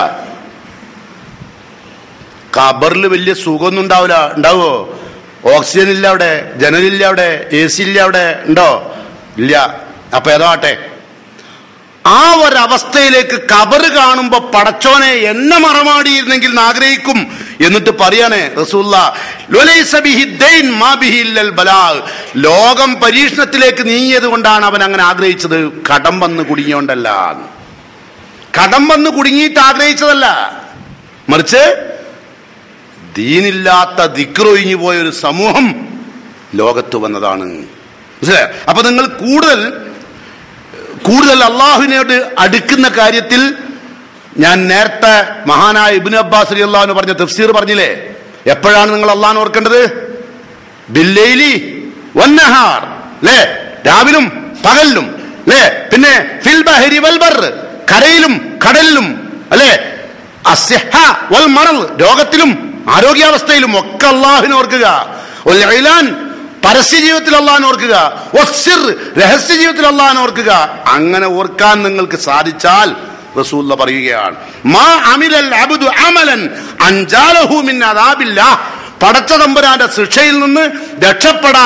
ഖബറിൽ വലിയ സുഖമൊന്നും ഉണ്ടാവില്ല ഉണ്ടാവോ ഓക്സിജൻ ഇല്ല അവിടെ ജനലില്ല അവിടെ എ സി ഇല്ല അവിടെ ഉണ്ടോ ഇല്ല അപ്പൊ ഏതാട്ടെ ആ ഒരവസ്ഥയിലേക്ക് കബറ് കാണുമ്പോ പടച്ചോനെ എന്നെ മറമാടിയിരുന്നെങ്കിൽ എന്ന് ആഗ്രഹിക്കും എന്നിട്ട് പറയാനേ റസൂല്ല ലൊലൈസ ബിഹി ദൈൻ മാ ബിഹി ഇല്ലൽ ബലാഗ്. ലോകം പരീക്ഷണത്തിലേക്ക് നീങ്ങിയത് കൊണ്ടാണ് അവൻ അങ്ങനെ ആഗ്രഹിച്ചത് കടം വന്ന് കുടുങ്ങിയോണ്ടല്ല കടം വന്ന് കുടുങ്ങിയിട്ട് ആഗ്രഹിച്ചതല്ല മറിച്ച് ദീനില്ലാത്ത ദിക്റൊഴിഞ്ഞു പോയ ഒരു സമൂഹം ലോകത്ത് വന്നതാണ് മനസ്സിലായോ? അപ്പൊ നിങ്ങൾ കൂടുതൽ കൂടുതൽ അള്ളാഹുവിനോട് അടുക്കുന്ന കാര്യത്തിൽ ഞാൻ നേരത്തെ മഹാനായ ഇബിൻ അബ്ബാസ് അലി അള്ളാഹുന് പറഞ്ഞ തഫ്സീർ പറഞ്ഞില്ലേ എപ്പോഴാണ് നിങ്ങൾ അള്ളാഹ് ഓർക്കേണ്ടത് ബില്ലൈലി വന്നഹാർ അല്ലേ രാവിലും പകലിലും അല്ലേ പിന്നെ ഫിൽ ബഹരി വൽ ബർ കരയിലും കടലിലും അല്ലേ അസ്യഹ വൽ മറൽ രോഗത്തിലും ആരോഗ്യാവസ്ഥയിലും ഒക്കെ അള്ളാഹുവിനെ ഓർക്കുക വൽ ഇലാൻ പരസ്യ ജീവിതത്തിൽ അള്ളാഹാൻ ഓർക്കുക വസ്സിർ രഹസ്യ ജീവിതത്തിൽ അള്ളാഹാൻ ഓർക്കുക അങ്ങനെ ഓർക്കാൻ നിങ്ങൾക്ക് സാധിച്ചാൽ റസൂല്ല പറയുകയാണ് മാ അമിലൽ അബ്ദു അമലൻ അൻജാലഹു മിൻ അദാബില്ലാഹ് പടച്ച തമ്പുരാന്റെ ശിക്ഷയിൽ നിന്ന് രക്ഷപ്പെടാൻ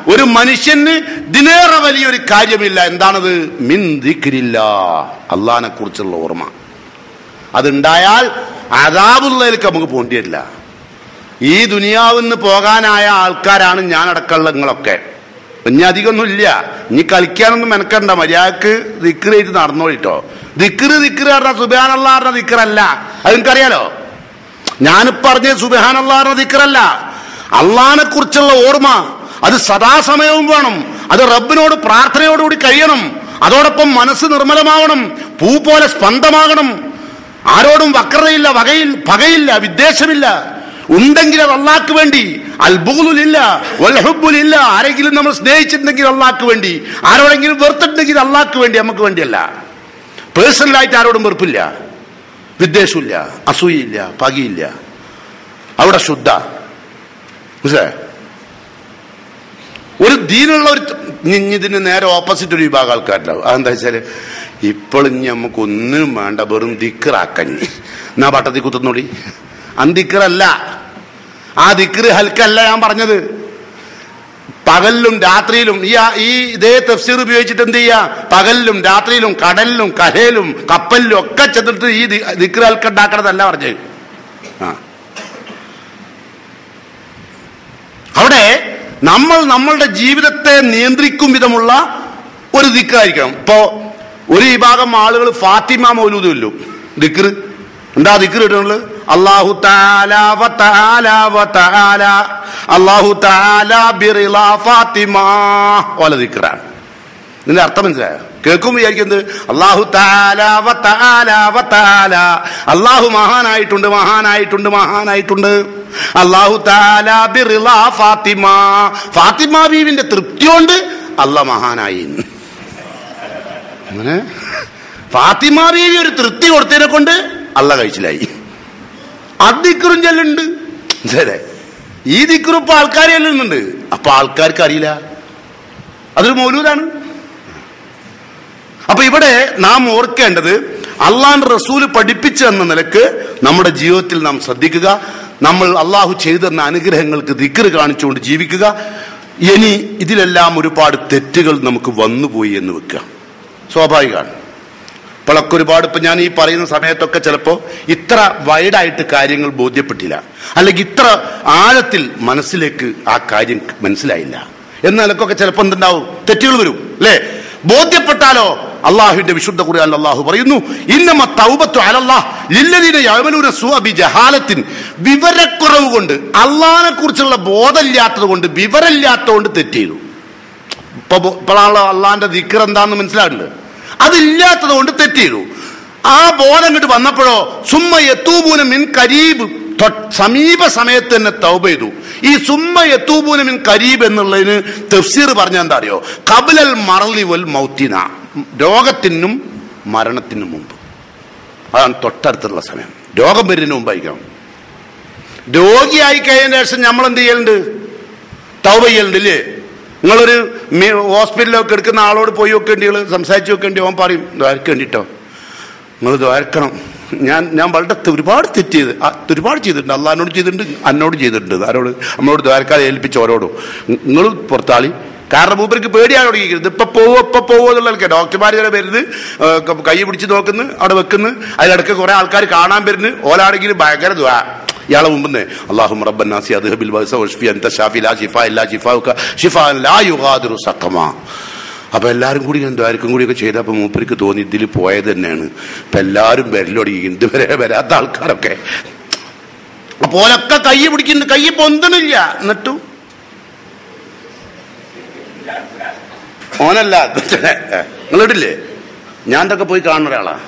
ഒരു മനുഷ്യന് ഇതിനേറെ വലിയൊരു കാര്യമില്ല എന്താണത് മിൻ ദിക്രില്ല അള്ളഹാനെ കുറിച്ചുള്ള ഓർമ്മ അതുണ്ടായാൽ അതാബുള്ളതിലേക്ക് നമുക്ക് പോണ്ടി വരില്ല ഈ ദുനിയാവിന്ന് പോകാനായ ആൾക്കാരാണ് ഞാൻ അടക്കമുള്ള നിങ്ങളൊക്കെ ഇനി അധികമൊന്നുമില്ല ഇനി കളിക്കാനൊന്നും മെനക്കണ്ട മര്യാദക്ക് ദിക്കറ് ചെയ്ത് നടന്നോളിട്ടോ ദിക്കറ് ദിക്കറ് പറഞ്ഞ സുബാനുള്ള പറഞ്ഞ ദിക്കറല്ല അത് നിങ്ങൾക്കറിയാലോ ഞാനിപ്പോ പറഞ്ഞ സുബാനുള്ള പറഞ്ഞ ദിക്കറല്ല അള്ളഹാനെ കുറിച്ചുള്ള ഓർമ്മ അത് സദാസമയവും വേണം അത് റബ്ബിനോട് പ്രാർത്ഥനയോടുകൂടി കഴിയണം അതോടൊപ്പം മനസ്സ് നിർമ്മലമാവണം പൂ പോലെ സ്പന്ദമാകണം ആരോടും വക്രതയില്ല വകയിൽ പകയില്ല വിദ്വേഷമില്ല ഉണ്ടെങ്കിൽ അത് അള്ളാക്ക് വേണ്ടി അൽബുലില്ല വൽഹുബുലില്ല ആരെങ്കിലും നമ്മൾ സ്നേഹിച്ചിട്ടുണ്ടെങ്കിൽ അള്ളാക്ക് വേണ്ടി ആരോടെങ്കിലും വെറുത്തിട്ടുണ്ടെങ്കിൽ അള്ളാക്ക് വേണ്ടി നമുക്ക് വേണ്ടിയല്ല പേഴ്സണലായിട്ട് ആരോടും വെറുപ്പില്ല വിദ്വേഷമില്ല അസൂയയില്ല പകയില്ല അവിടെ ശുദ്ധ മനസ്സിലായോ ഒരു ദീനുള്ള ഒരു ഇനി ഇതിന് നേരെ ഓപ്പോസിറ്റ് ഒരു വിഭാഗം ആൾക്കാരുണ്ടാവും അതെന്താ വെച്ചാല് ഇപ്പോൾ ഇനി നമുക്ക് ഒന്നിനും വേണ്ട വെറും ദിക്കറാക്കഞ്ഞി എന്നാ പട്ടത്തിൽ കുത്തുന്നോടി അന്തിക്കറല്ല ആ ദിക്കറ് ഹൽക്കല്ല ഞാൻ പറഞ്ഞത് പകലിലും രാത്രിയിലും ഈ ഈ ഇതേ തഫ്സീർ ഉപയോഗിച്ചിട്ട് എന്ത് ചെയ്യാ പകലിലും രാത്രിയിലും കടലിലും കരയിലും കപ്പലിലും ഒക്കെ ചെന്നിട്ട് ഈ ദിക്കറ് ഹൽക്കുണ്ടാക്കണതല്ല പറഞ്ഞത് ആ അവിടെ നമ്മൾ നമ്മളുടെ ജീവിതത്തെ നിയന്ത്രിക്കും വിധമുള്ള ഒരു ദിക്കായിരിക്കണം ഇപ്പോ ഒരു വിഭാഗം ആളുകൾ ഫാത്തിമ മൗലൂദ് ചൊല്ലും ദിക്റ് എന്താ ദിക്റ് കിട്ടുന്നത് അള്ളാഹു താല വ താല വ താല അള്ളാഹു താല ബിറിള ഫാത്തിമ ഓല ദിക്റാണ് ഇതിന്റെ അർത്ഥം മനസ്സിലായോ കേൾക്കുമ്പോൾ വിചാരിക്കുന്നത് അള്ളാഹു താല വ താല വ താല അള്ളാഹു മഹാനായിട്ടുണ്ട് മഹാനായിട്ടുണ്ട് മഹാനായിട്ടുണ്ട് അള്ളാഹു താല ബിറിള ഫാത്തിമ ഫാത്തിമ ബീവിന്റെ തൃപ്തി കൊണ്ട് അല്ല മഹാനായി അങ്ങനെ ഫാത്തിമ ബീവി ഒരു തൃപ്തി കൊടുത്തതിനെ കൊണ്ട് അല്ല കഴിച്ചിലായി അതിക്കറും ചെല്ലുണ്ട് ശരി ഈ ദിക്കറും ഇപ്പൊ ആൾക്കാർ ചെല്ലുന്നുണ്ട് അപ്പൊ ആൾക്കാർക്ക് അറിയില്ല അതൊരു മൗലൂദാണ് അപ്പൊ ഇവിടെ നാം ഓർക്കേണ്ടത് അള്ളാൻ റസൂല് പഠിപ്പിച്ചു എന്ന നിലക്ക് നമ്മുടെ ജീവിതത്തിൽ നാം ശ്രദ്ധിക്കുക നമ്മൾ അള്ളാഹു ചെയ്തു തന്ന അനുഗ്രഹങ്ങൾക്ക് ദിക്കറ് കാണിച്ചുകൊണ്ട് ജീവിക്കുക ഇനി ഇതിലെല്ലാം ഒരുപാട് തെറ്റുകൾ നമുക്ക് വന്നുപോയി എന്ന് വെക്കുക സ്വാഭാവികമാണ് ഇപ്പോഴൊക്കെ ഒരുപാട് ഇപ്പൊ ഞാൻ ഈ പറയുന്ന സമയത്തൊക്കെ ചിലപ്പോ ഇത്ര വൈഡായിട്ട് കാര്യങ്ങൾ ബോധ്യപ്പെട്ടില്ല അല്ലെങ്കിൽ ഇത്ര ആഴത്തിൽ മനസ്സിലേക്ക് ആ കാര്യം മനസ്സിലായില്ല എന്നാലൊക്കെ ചിലപ്പോൾ എന്തുണ്ടാവും തെറ്റുകൾ വരും അല്ലേ ബോധ്യപ്പെട്ടാലോ അള്ളാഹുവിന്റെ വിശുദ്ധ ഖുർആൻ അള്ളാഹു പറയുന്നു ഇന്നമ തൗബത്തു അലല്ലാഹ് ലില്ലദീന യഅമലൂന സുഅ ബിജഹാലത്തിൻ വിവരക്കുറവ് കൊണ്ട് അള്ളാഹിനെ കുറിച്ചുള്ള ബോധമില്ലാത്തത് കൊണ്ട് വിവരമില്ലാത്തത് കൊണ്ട് തെറ്റ് ചെയ്തു ഇപ്പൊ ഇപ്പോഴാണല്ലോ അള്ളാഹിന്റെ ദിക്കർ എന്താന്ന് മനസ്സിലാകുന്നുണ്ട് അതില്ലാത്തത് കൊണ്ട് തെറ്റ് ചെയ്തു ആ ബോധം ഇങ്ങോട്ട് വന്നപ്പോഴോ സുമ്മ എത്തൂപൂന മിൻ കരീബ് തൊ- സമീപ സമയത്ത് തന്നെ തൗബ ചെയ്തു ഈ സുമ്മ എത്തൂപൂന മിൻ കരീബ് എന്നുള്ളതിന് തഫ്സീർ പറഞ്ഞ എന്താ അറിയോ കബിലൽ മറലി വൽ മൗത്തിന രോഗത്തിനും മരണത്തിനും മുമ്പ് അതാണ് തൊട്ടടുത്തുള്ള സമയം രോഗം വരുന്നതിന് മുമ്പായിരിക്കണം രോഗിയായി കഴിഞ്ഞതിന് ശേഷം നമ്മൾ എന്ത് ചെയ്യലുണ്ട് തൗബ ചെയ്യലുണ്ട് ഇല്ലേ നിങ്ങളൊരു മി- ഹോസ്പിറ്റലിലൊക്കെ എടുക്കുന്ന ആളോട് പോയി വെക്കേണ്ടി നിങ്ങൾ സംസാരിച്ച് വെക്കേണ്ടി അവൻ പറയും ദ്വാരക്കേണ്ടിട്ടോ നിങ്ങൾ ദ്വാരക്കണം ഞാൻ ഞാൻ വളരെ തെ- ഒരുപാട് തെറ്റ് ചെയ്ത് ആ, ഒരുപാട് ചെയ്തിട്ടുണ്ട് അള്ളഹാനോട് ചെയ്തിട്ടുണ്ട് അന്നോട് ചെയ്തിട്ടുണ്ട് ആരോട് നമ്മളോട് ദ്വാരക്കാതെ ഏൽപ്പിച്ച ഓരോടും നിങ്ങൾ പുറത്താളി കാരണം മൂപ്പർക്ക് പേടിയാണ് തുടങ്ങിയിരിക്കുന്നത് ഇപ്പൊ പോവോ ഇപ്പൊ പോവോ എന്നുള്ള ഡോക്ടർമാർ ഇങ്ങനെ വരുന്നത് ഏ, ക- കൈ പിടിച്ച് നോക്കുന്നു അവിടെ വെക്കുന്നു അതിലിടക്ക് കുറെ ആൾക്കാർ കാണാൻ വരുന്നു ഓലാണെങ്കിൽ ഭയങ്കര ദ്വാ ഇയാളെ മുമ്പ് അള്ളാഹും റബ്ബന്നാസി അദ്ഹബിൽ ബഅസ വഷ്ഫി അൻത ഷാഫി ലാ ഷിഫാ ഇല്ലാ ഷിഫാഉക ഷിഫാഅൻ ലാ യുഗാദിറു സഖമ അപ്പൊ എല്ലാവരും കൂടി ഞാൻ ദ്വാരക്കും കൂടിയൊക്കെ ചെയ്തപ്പോ മൂപ്പർക്ക് തോന്നി ഇതിൽ പോയത് തന്നെയാണ് ഇപ്പൊ എല്ലാവരും വരലൊടുങ്ങി ഇതുവരെ വരാത്ത ആൾക്കാരൊക്കെ അപ്പൊ ഓലൊക്കെ കൈ പിടിക്കുന്നുണ്ട് കൈ പൊന്തണില്ല എന്നിട്ടും ഓനല്ല നിങ്ങളിടില്ലേ ഞാൻ ഇതൊക്കെ പോയി കാണുന്ന ഒരാളാ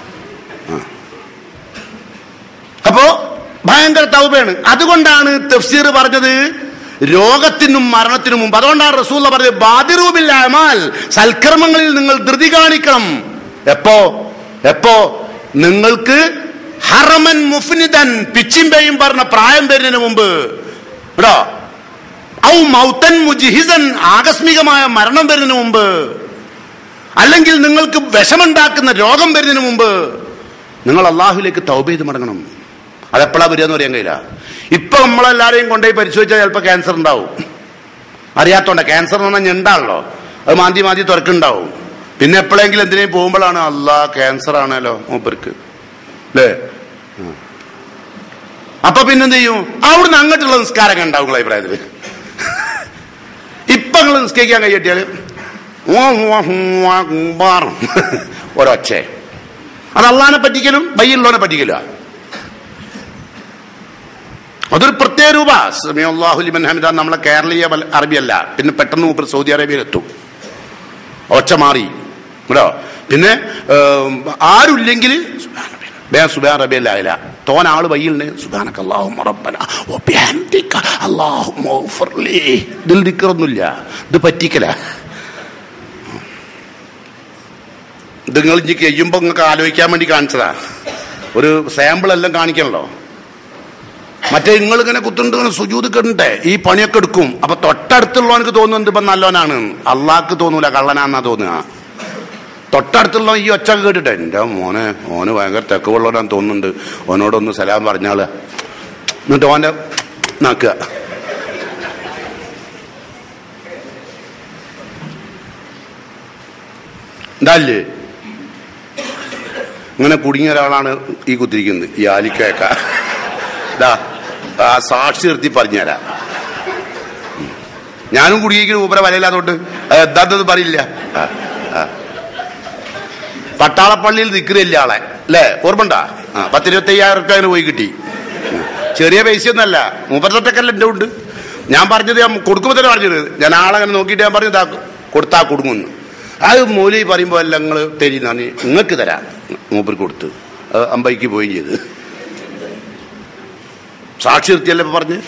അപ്പോ ഭയങ്കര തൗബയാണ് അതുകൊണ്ടാണ് തഫ്സീർ പറഞ്ഞത് രോഗത്തിനും മരണത്തിനും മുമ്പ് അതുകൊണ്ടാണ് റസൂല പറഞ്ഞത് ബാദിറൂബിൽ അമാൽ സൽക്കർമ്മങ്ങളിൽ നിങ്ങൾ ധൃതി കാണിക്കണം എപ്പോ എപ്പോ നിങ്ങൾക്ക് ഹറമൻ മുഫ്നിദൻ പിച്ചിമ്പയും പറഞ്ഞ പ്രായം വരുന്നതിന് മുമ്പ് കേട്ടോ ഔ മൗത്തൻ മുജിഹിസൻ ആകസ്മികമായ മരണം വരുന്നതിന് മുമ്പ് അല്ലെങ്കിൽ നിങ്ങൾക്ക് വിഷമുണ്ടാക്കുന്ന രോഗം വരുന്നതിന് മുമ്പ് നിങ്ങൾ അള്ളാഹുലേക്ക് തൗബ ചെയ്ത് മടങ്ങണം അതെപ്പോഴാ വരിക എന്ന് പറയാൻ കഴിയില്ല ഇപ്പൊ നമ്മളെല്ലാരെയും കൊണ്ടുപോയി പരിശോധിച്ചാൽ ചിലപ്പോൾ ക്യാൻസർ ഉണ്ടാവും അറിയാത്തോണ്ട ക്യാൻസർ എന്ന് പറഞ്ഞാൽ ഞണ്ടാണല്ലോ അത് മാന്തി മാന്തി തുറക്കുണ്ടാവും പിന്നെ എപ്പോഴെങ്കിലും എന്തിനേയും പോകുമ്പോഴാണ് അല്ലാ ക്യാൻസർ ആണല്ലോ മൂപ്പർക്ക് അല്ലേ ഉം. അപ്പൊ പിന്നെന്ത് ചെയ്യും അവിടുന്ന് അങ്ങോട്ടുള്ള നിസ്കാരം ഉണ്ടാവും നിങ്ങളെ അഭിപ്രായത്തില് ഇപ്പൊ നിങ്ങൾ നിസ്കരിക്കാൻ കഴിയട്ടിയാല് ഒരൊച്ച അത് അള്ളാനെ പറ്റിക്കലും ബയ്യുള്ളവനെ പറ്റിക്കല അതൊരു പ്രത്യേക രൂപ സമയല്ലാഹുലിമൻ ഹമിദ നമ്മളെ കേരളീയ വൽ- അറബിയല്ല പിന്നെ പെട്ടെന്ന് മൂപ്പർ സൗദി അറേബ്യയിലെത്തും ഒച്ച മാറി കേട്ടോ പിന്നെ ഏം, ആരുമില്ലെങ്കിൽ ബേ സുബാൻ റബിയല്ല തോൻ ആള് വയ്യിലുണ്ട് സുബാനക്ക് അള്ളാഹു റബ്ബന വബിഹംദിക അല്ലാഹുമ്മ ഗ്ഫിർലി. ഇതിൽ ദിക്റൊന്നുമില്ല ഇത് പറ്റിക്കല ഇത് നിങ്ങൾ ഇനി കഴിയുമ്പോ നിങ്ങൾക്ക് ആലോചിക്കാൻ വേണ്ടി കാണിച്ചതാ ഒരു സാമ്പിൾ എല്ലാം കാണിക്കണല്ലോ മറ്റേ നിങ്ങൾ ഇങ്ങനെ കുത്തുണ്ട് ഇങ്ങനെ സുജൂത് കണ്ടേ ഈ പണിയൊക്കെ എടുക്കും അപ്പൊ തൊട്ടടുത്തുള്ളവനക്ക് തോന്നുന്നത് ഇപ്പൊ നല്ലവനാണ് അള്ളാഹ്ക്ക് തോന്നൂല കള്ളനാന്നാ തോന്നുക തൊട്ടടുത്തുള്ള ഈ ഒച്ച കേട്ടിട്ടെ എൻ്റെ മോനെ ഓന് ഭയങ്കര തെക്കുള്ളവരാന്ന് തോന്നുന്നുണ്ട് ഓനോടൊന്ന് സലാം പറഞ്ഞാള് എന്നിട്ട് ഓന്റെ നാക്കുക ഇതല്ലേ ഇങ്ങനെ കുടുങ്ങിയ ഒരാളാണ് ഈ കുത്തിരിക്കുന്നത് ഈ ആലിക്കയൊക്കെ ഇതാ ആ സാക്ഷി നിർത്തി പറഞ്ഞുതരാം ഉം. ഞാനും കുടുങ്ങിയിരിക്കുന്ന ഊപ്പര വലയില്ലാത്തോട്ട് എന്താത്തത് പറയില്ല ആ, ആ. പട്ടാളപ്പള്ളിയിൽ നിൽക്കുന്നില്ല ആളെ അല്ലേ ഓർമ്മണ്ട ആ പത്തിരുപത്തി അയ്യായിരം റുപ്യ അതിന് പോയി കിട്ടി ഉം. ചെറിയ പൈസ ഒന്നല്ല മൂപ്പത്തൊട്ടൊക്കെല്ലാം എൻ്റെ ഉണ്ട് ഞാൻ പറഞ്ഞത് ഞാൻ കൊടുക്കുമ്പോൾ തന്നെ പറഞ്ഞത് ഞാൻ ആളെ അങ്ങനെ നോക്കിയിട്ട് ഞാൻ പറഞ്ഞു "ദാ കൊടുത്താ കൊടുങ്ങുന്നു അത് മൂലി പറയുമ്പോൾ എല്ലാം നിങ്ങൾ തരുന്നാണ് നിങ്ങൾക്ക് തരാം മൂപ്പർ കൊടുത്ത് അത് അമ്പയ്ക്ക് പോവുകയും ചെയ്ത് സാക്ഷി നിർത്തിയല്ലേ ഇപ്പൊ പറഞ്ഞ്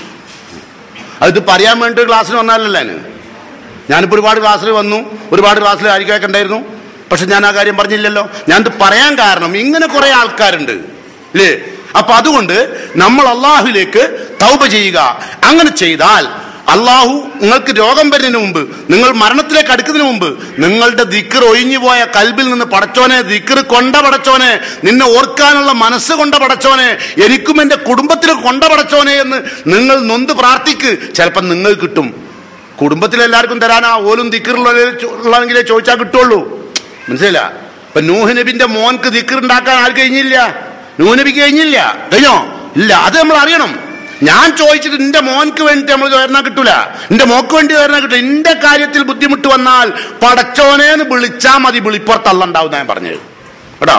അത് പറയാൻ വേണ്ടി ക്ലാസ്സിന് വന്നാലല്ലേ ഞാൻ ഞാനിപ്പോൾ ഒരുപാട് ക്ലാസ്സിൽ വന്നു ഒരുപാട് ക്ലാസ്സിൽ ആയിരിക്കൊക്കെ ഉണ്ടായിരുന്നു പക്ഷെ ഞാൻ ആ കാര്യം പറഞ്ഞില്ലല്ലോ ഞാനിത് പറയാൻ കാരണം ഇങ്ങനെ കുറെ ആൾക്കാരുണ്ട് അല്ലേ അപ്പൊ അതുകൊണ്ട് നമ്മൾ അള്ളാഹുലേക്ക് തൗബ ചെയ്യുക അങ്ങനെ ചെയ്താൽ അള്ളാഹു നിങ്ങൾക്ക് രോഗം വരുന്നതിന് മുമ്പ് നിങ്ങൾ മരണത്തിലേക്ക് അടുക്കുന്നതിന് മുമ്പ് നിങ്ങളുടെ ദിക്കർ ഒഴിഞ്ഞു പോയ കൽബിൽ നിന്ന് പടച്ചോനെ ദിക്കർ കൊണ്ട പടച്ചോനെ നിന്നെ ഓർക്കാനുള്ള മനസ്സ് കൊണ്ട പടച്ചോനെ എനിക്കും എന്റെ കുടുംബത്തിന് കൊണ്ട പടച്ചോനെ എന്ന് നിങ്ങൾ നൊന്ത് പ്രാർത്ഥിക്ക് ചിലപ്പോൾ നിങ്ങൾ കിട്ടും കുടുംബത്തിൽ എല്ലാവർക്കും തരാനാ ഓലും ദിക്കറുള്ളെങ്കിലേ ചോദിച്ചാൽ കിട്ടുള്ളൂ മനസ്സിലായില്ല ഇപ്പൊ നൂഹ് നബിന്റെ മോൻക്ക് ദിക്കർ ഉണ്ടാക്കാൻ ആർക്ക് കഴിഞ്ഞില്ല നൂഹ് നബിക്ക് കഴിഞ്ഞില്ല കഴിഞ്ഞോ ഇല്ല അത് നമ്മൾ അറിയണം ഞാൻ ചോദിച്ചിട്ട് എന്റെ മോൻക്ക് വേണ്ടി നമ്മൾ ചേർന്നാൽ കിട്ടൂല എന്റെ മോക്ക് വേണ്ടി ചേർന്നാൽ കിട്ടില്ല എന്റെ കാര്യത്തിൽ ബുദ്ധിമുട്ട് വന്നാൽ പടച്ചോനേന്ന് വിളിച്ചാ മതി വിളിപ്പുറത്തള്ളുണ്ടാവും ഞാൻ പറഞ്ഞത് കേട്ടോ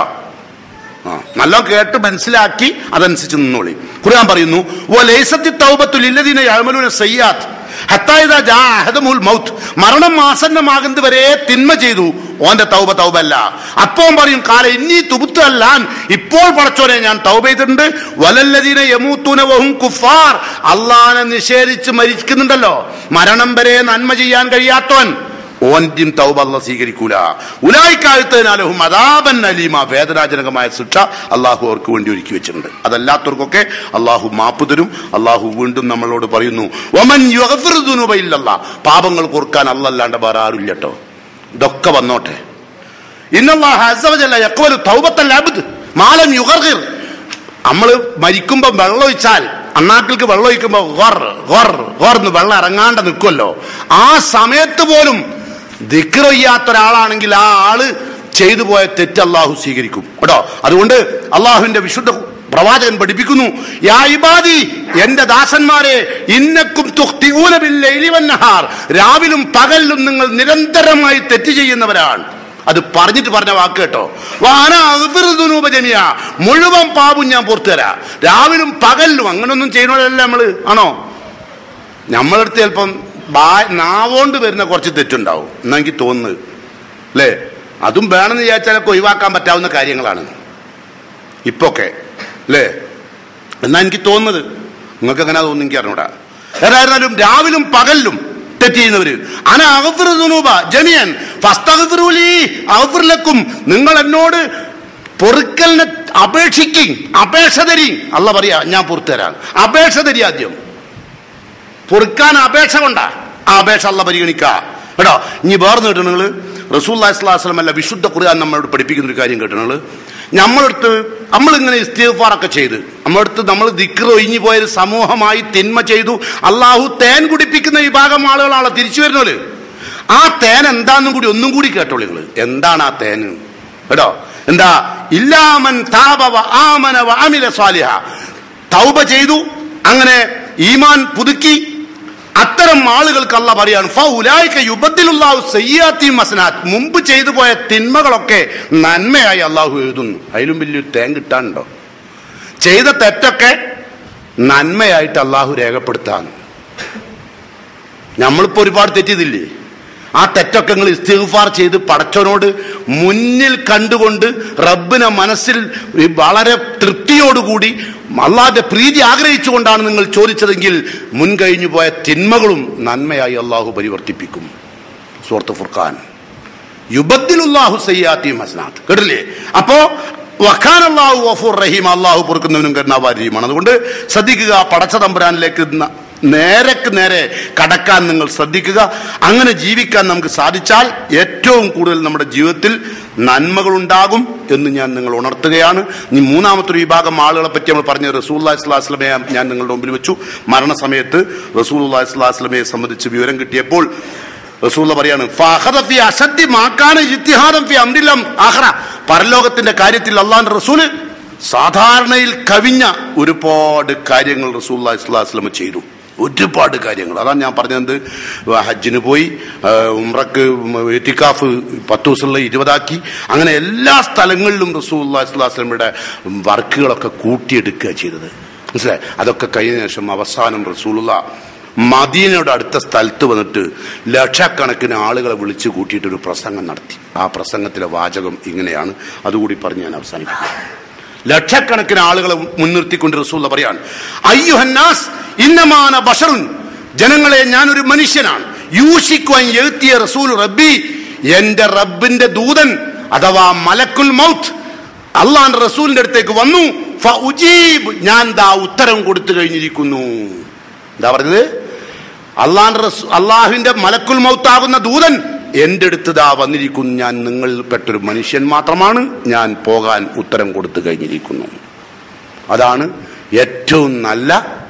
ആ നല്ല കേട്ട് മനസ്സിലാക്കി അതനുസരിച്ച് നിന്നോളി ഖുർആൻ പറയുന്നു "വലൈസത്തി തൗബത്തുൽ ലില്ലദീന യഅമലൂന സയ്യാത്ത് ഹത്താ ഇദാ ജാ അഹദുമുൽ മൗത്ത് മരണം ആസന്നമാകുന്നത് വരെ തിന്മ ചെയ്തു ഓന്റെ തൗബ തൗബ അല്ല അപ്പോൾ പറയും കാല ഇന്നീ തുബുത്തു അല്ലാൻ ഇപ്പോൾ പടച്ചോനെ ഞാൻ തൗബ ചെയ്തിട്ടുണ്ട് വലല്ലദീന യമൂത്തൂന വഹും കുഫാർ അള്ളാനെ നിഷേധിച്ച് മരിക്കുന്നുണ്ടല്ലോ മരണം വരെ നന്മ ചെയ്യാൻ കഴിയാത്തവൻ ഓന്റെയും തൗബ അല്ല സ്വീകരിക്കൂല ഉലായിക്കാഴ്ത്തതിനാലും അതാപൻ അലീമ വേദനാജനകമായ ശിക്ഷ അള്ളാഹു അവർക്ക് വേണ്ടി ഒരുക്കി വെച്ചിട്ടുണ്ട് അതല്ലാത്തവർക്കൊക്കെ അള്ളാഹു മാപ്പ് തരും അള്ളാഹു വീണ്ടും നമ്മളോട് പറയുന്നു ഒമൻ യുഗഫിറുദുനുബയില്ലല്ല പാപങ്ങൾ കൊടുക്കാൻ അല്ലല്ലാണ്ട് വേറെ ആരുമില്ല കേട്ടോ ഇതൊക്കെ വന്നോട്ടെ ഇന്നല്ലാഹ അസ്സവജല്ല യഖ്ബലു തൗബത്തൽ അബ്ദ് മാലം യുഗർഗിർ നമ്മള് മരിക്കുമ്പോ വെള്ളം ഒഴിച്ചാൽ അണ്ണാക്കിൾക്ക് വെള്ളം ഒഴിക്കുമ്പോ ഗൊർ ഗൊർ ഗൊർ എന്ന് വെള്ളം ഇറങ്ങാണ്ട് നിൽക്കുമല്ലോ ആ സമയത്ത് പോലും ദിക്റൊയ്യാത്ത ഒരാളാണെങ്കിൽ ആ ആള് ചെയ്തു പോയ തെറ്റ് അള്ളാഹു സ്വീകരിക്കും കേട്ടോ അതുകൊണ്ട് അള്ളാഹുവിന്റെ വിശുദ്ധ പ്രവാചകൻ പഠിപ്പിക്കുന്നു യാ ഇബാദി എന്റെ ദാസന്മാരെ ഇന്നക്കും തുഖ്തിഊന ബില്ലൈലി വന്നഹാർ രാവിലും പകലിലും നിങ്ങൾ നിരന്തരമായി തെറ്റ് ചെയ്യുന്നവരാണ് അത് പറഞ്ഞിട്ട് പറഞ്ഞ വാക്ക് കേട്ടോ വാന ജമിയ മുഴുവൻ പാപും ഞാൻ പുറത്തു തരാം രാവിലും പകലിലും അങ്ങനൊന്നും ചെയ്യണമല്ല നമ്മള് ആണോ നമ്മളടുത്ത് ചിലപ്പം ബാ നാവോണ്ട് വരുന്ന കുറച്ച് തെറ്റുണ്ടാവും എന്നാ എനിക്ക് തോന്നുന്നത് അല്ലേ അതും വേണമെന്ന് വിചാരിച്ചാലൊക്കെ ഒഴിവാക്കാൻ പറ്റാവുന്ന കാര്യങ്ങളാണ് ഇപ്പൊക്കെ അല്ലേ എന്നാ എനിക്ക് തോന്നുന്നത് നിങ്ങൾക്ക് എങ്ങനെ തോന്നുന്നു എനിക്ക് അറിഞ്ഞൂടാ ഏതായിരുന്നാലും രാവിലും പകലിലും തെറ്റ് ചെയ്യുന്നവര് അന അഗഫിറുനൂബ ജമിയൻ ഫസ്തഗ്ഫിറൂലി അഗഫിർലക്കും നിങ്ങൾ എന്നോട് പൊറുക്കലിനെ അപേക്ഷിക്കും അപേക്ഷ തരി അല്ല പറയാ ഞാൻ പുറത്തു തരാം അപേക്ഷ തരി ആദ്യം പൊറുക്കാൻ അപേക്ഷ കൊണ്ടാ ആ അപേക്ഷ അല്ല പരിഗണിക്ക കേട്ടോ ഇനി വേർന്ന് കേട്ടോ നിങ്ങള് റസൂൽ അല്ല വിശുദ്ധ ഖുർആൻ നമ്മളോട് പഠിപ്പിക്കുന്ന ഒരു കാര്യം കേട്ടോ നിങ്ങള് നമ്മളെടുത്ത് നമ്മളിങ്ങനെ ഇസ്തിഫാറൊക്കെ ചെയ്ത് നമ്മളെടുത്ത് നമ്മൾ ദിക്ർ ഒഴിഞ്ഞു പോയൊരു സമൂഹമായി തിന്മ ചെയ്തു അള്ളാഹു തേൻ കുടിപ്പിക്കുന്ന വിഭാഗം ആളുകളാണല്ലോ തിരിച്ചു വരുന്നത് ആ തേൻ എന്താന്നും കൂടി ഒന്നും കൂടി കേട്ടോളൂ നിങ്ങൾ എന്താണ് ആ തേൻ കേട്ടോ എന്താ ഇല്ലാമൻ താപവ ആമനവ അമില സ്വാലിഹ തൗബ ചെയ്തു അങ്ങനെ ഈമാൻ പുതുക്കി അത്തരം ആളുകൾക്ക് അല്ല പറയാണ് ഫൗലായിക്ക യുബത്തിലുള്ളാഹു സയ്യാത്തിയും മസനാത്ത് മുമ്പ് ചെയ്തു പോയ തിന്മകളൊക്കെ നന്മയായി അള്ളാഹു എഴുതുന്നു അതിലും വലിയൊരു തേൻ കിട്ടാനുണ്ടോ ചെയ്ത തെറ്റൊക്കെ നന്മയായിട്ട് അള്ളാഹു രേഖപ്പെടുത്താണ് നമ്മളിപ്പോ ഒരുപാട് തെറ്റിയതില്ലേ ആ തെറ്റൊക്കെ നിങ്ങൾ ഇസ്തിഗ്ഫാർ ചെയ്ത് പടച്ചവനോട് മുന്നിൽ കണ്ടുകൊണ്ട് റബ്ബിനെ മനസ്സിൽ വളരെ തൃപ്തിയോടുകൂടി അള്ളാന്റെ പ്രീതി ആഗ്രഹിച്ചുകൊണ്ടാണ് നിങ്ങൾ ചോദിച്ചതെങ്കിൽ മുൻകഴിഞ്ഞു പോയ തിന്മകളും നന്മയായി അള്ളാഹു പരിവർത്തിപ്പിക്കും സുഹൃത്ത് ഫുർഖാൻ യുബദ്ദിലുല്ലാഹു സയ്യാത്തിയും ഹസനാത്ത് കേട്ടില്ലേ അപ്പോ വഖാൻ അള്ളാഹു വഫൂർ റഹീം അള്ളാഹു പൊറുക്കുന്നവനും കരുണാവാരിയുമാണ് അതുകൊണ്ട് ശ്രദ്ധിക്കുക പടച്ച തമ്പുരാനിലേക്ക് ന- നേരക്ക് നേരെ കടക്കാൻ നിങ്ങൾ ശ്രദ്ധിക്കുക അങ്ങനെ ജീവിക്കാൻ നമുക്ക് സാധിച്ചാൽ ഏറ്റവും കൂടുതൽ നമ്മുടെ ജീവിതത്തിൽ നന്മകളുണ്ടാകും എന്ന് ഞാൻ നിങ്ങൾ ഉണർത്തുകയാണ് ഇനി മൂന്നാമത്തെ ഒരു വിഭാഗം ആളുകളെ പറ്റി നമ്മൾ പറഞ്ഞ റസൂൽ അസ്ലാസ്ലമയെ ഞാൻ നിങ്ങളുടെ മുമ്പിൽ വെച്ചു മരണസമയത്ത് റസൂൽ അസ്ലാസ്ലമയെ സംബന്ധിച്ച് വിവരം കിട്ടിയപ്പോൾ റസൂള്ള പറയാണ് ഫഅഖദ ഫി അശദ്ദി മാ കാന ഇജ്തിഹാദൻ ഫി അംരില്ലം ആഖിറ പരലോകത്തിന്റെ കാര്യത്തിൽ അള്ളാഹുവിന്റെ റസൂല് സാധാരണയിൽ കവിഞ്ഞ ഒരുപാട് കാര്യങ്ങൾ റസൂൽ ഇസ്ലാസ്ലമ ചെയ്തു ഒരുപാട് കാര്യങ്ങൾ അതാണ് ഞാൻ പറഞ്ഞത് ഹജ്ജിന് പോയി ആ, ഉംറക്ക് എത്തിക്കാഫ് പത്ത് ദിവസമുള്ള ഇരുപതാക്കി അങ്ങനെ എല്ലാ സ്ഥലങ്ങളിലും റസൂൽ ഇസ്ലാസ്ലമയുടെ വർക്കുകളൊക്കെ കൂട്ടിയെടുക്കുക ചെയ്തത് മനസ്സിലായി അതൊക്കെ കഴിഞ്ഞ ശേഷം അവസാനം റസൂലുള്ള മദീനയുടെ അടുത്ത സ്ഥലത്ത് വന്നിട്ട് ലക്ഷക്കണക്കിന് ആളുകളെ വിളിച്ചു കൂട്ടിയിട്ട് ഒരു പ്രസംഗം നടത്തി ആ പ്രസംഗത്തിലെ വാചകം ഇങ്ങനെയാണ് അതുകൂടി പറഞ്ഞ് ഞാൻ അവസാനിപ്പിക്കും ലക്ഷക്കണക്കിന് ആളുകളെ മുൻനിർത്തിക്കൊണ്ട് റസൂള്ള പറയാണ് അയ്യുഹന്നാസ് ഇന്നമാന ബഷറുൻ ജനങ്ങളെ ഞാനൊരു മനുഷ്യനാണ് യൂഷിക്കുവാൻ എഴുത്തിയ റസൂൽ റബ്ബി എന്റെ റബ്ബിന്റെ ദൂതൻ അഥവാ മലക്കുൽ മൗത്ത് അള്ളാന്റെ റസൂലിന്റെ അടുത്തേക്ക് വന്നു ഫ ഉജീബ് ഞാൻ ദാ ഉത്തരം കൊടുത്തു കഴിഞ്ഞിരിക്കുന്നു എന്താ പറഞ്ഞത് അള്ളാന്റെ റസൂ- അള്ളാഹുവിന്റെ മലക്കുൽ മൗത്താകുന്ന ദൂതൻ എന്റെ അടുത്ത് ദാ വന്നിരിക്കുന്നു ഞാൻ നിങ്ങളിൽ പെട്ടൊരു മനുഷ്യൻ മാത്രമാണ് ഞാൻ പോകാൻ ഉത്തരം കൊടുത്തു കഴിഞ്ഞിരിക്കുന്നു അതാണ് ഏറ്റവും നല്ല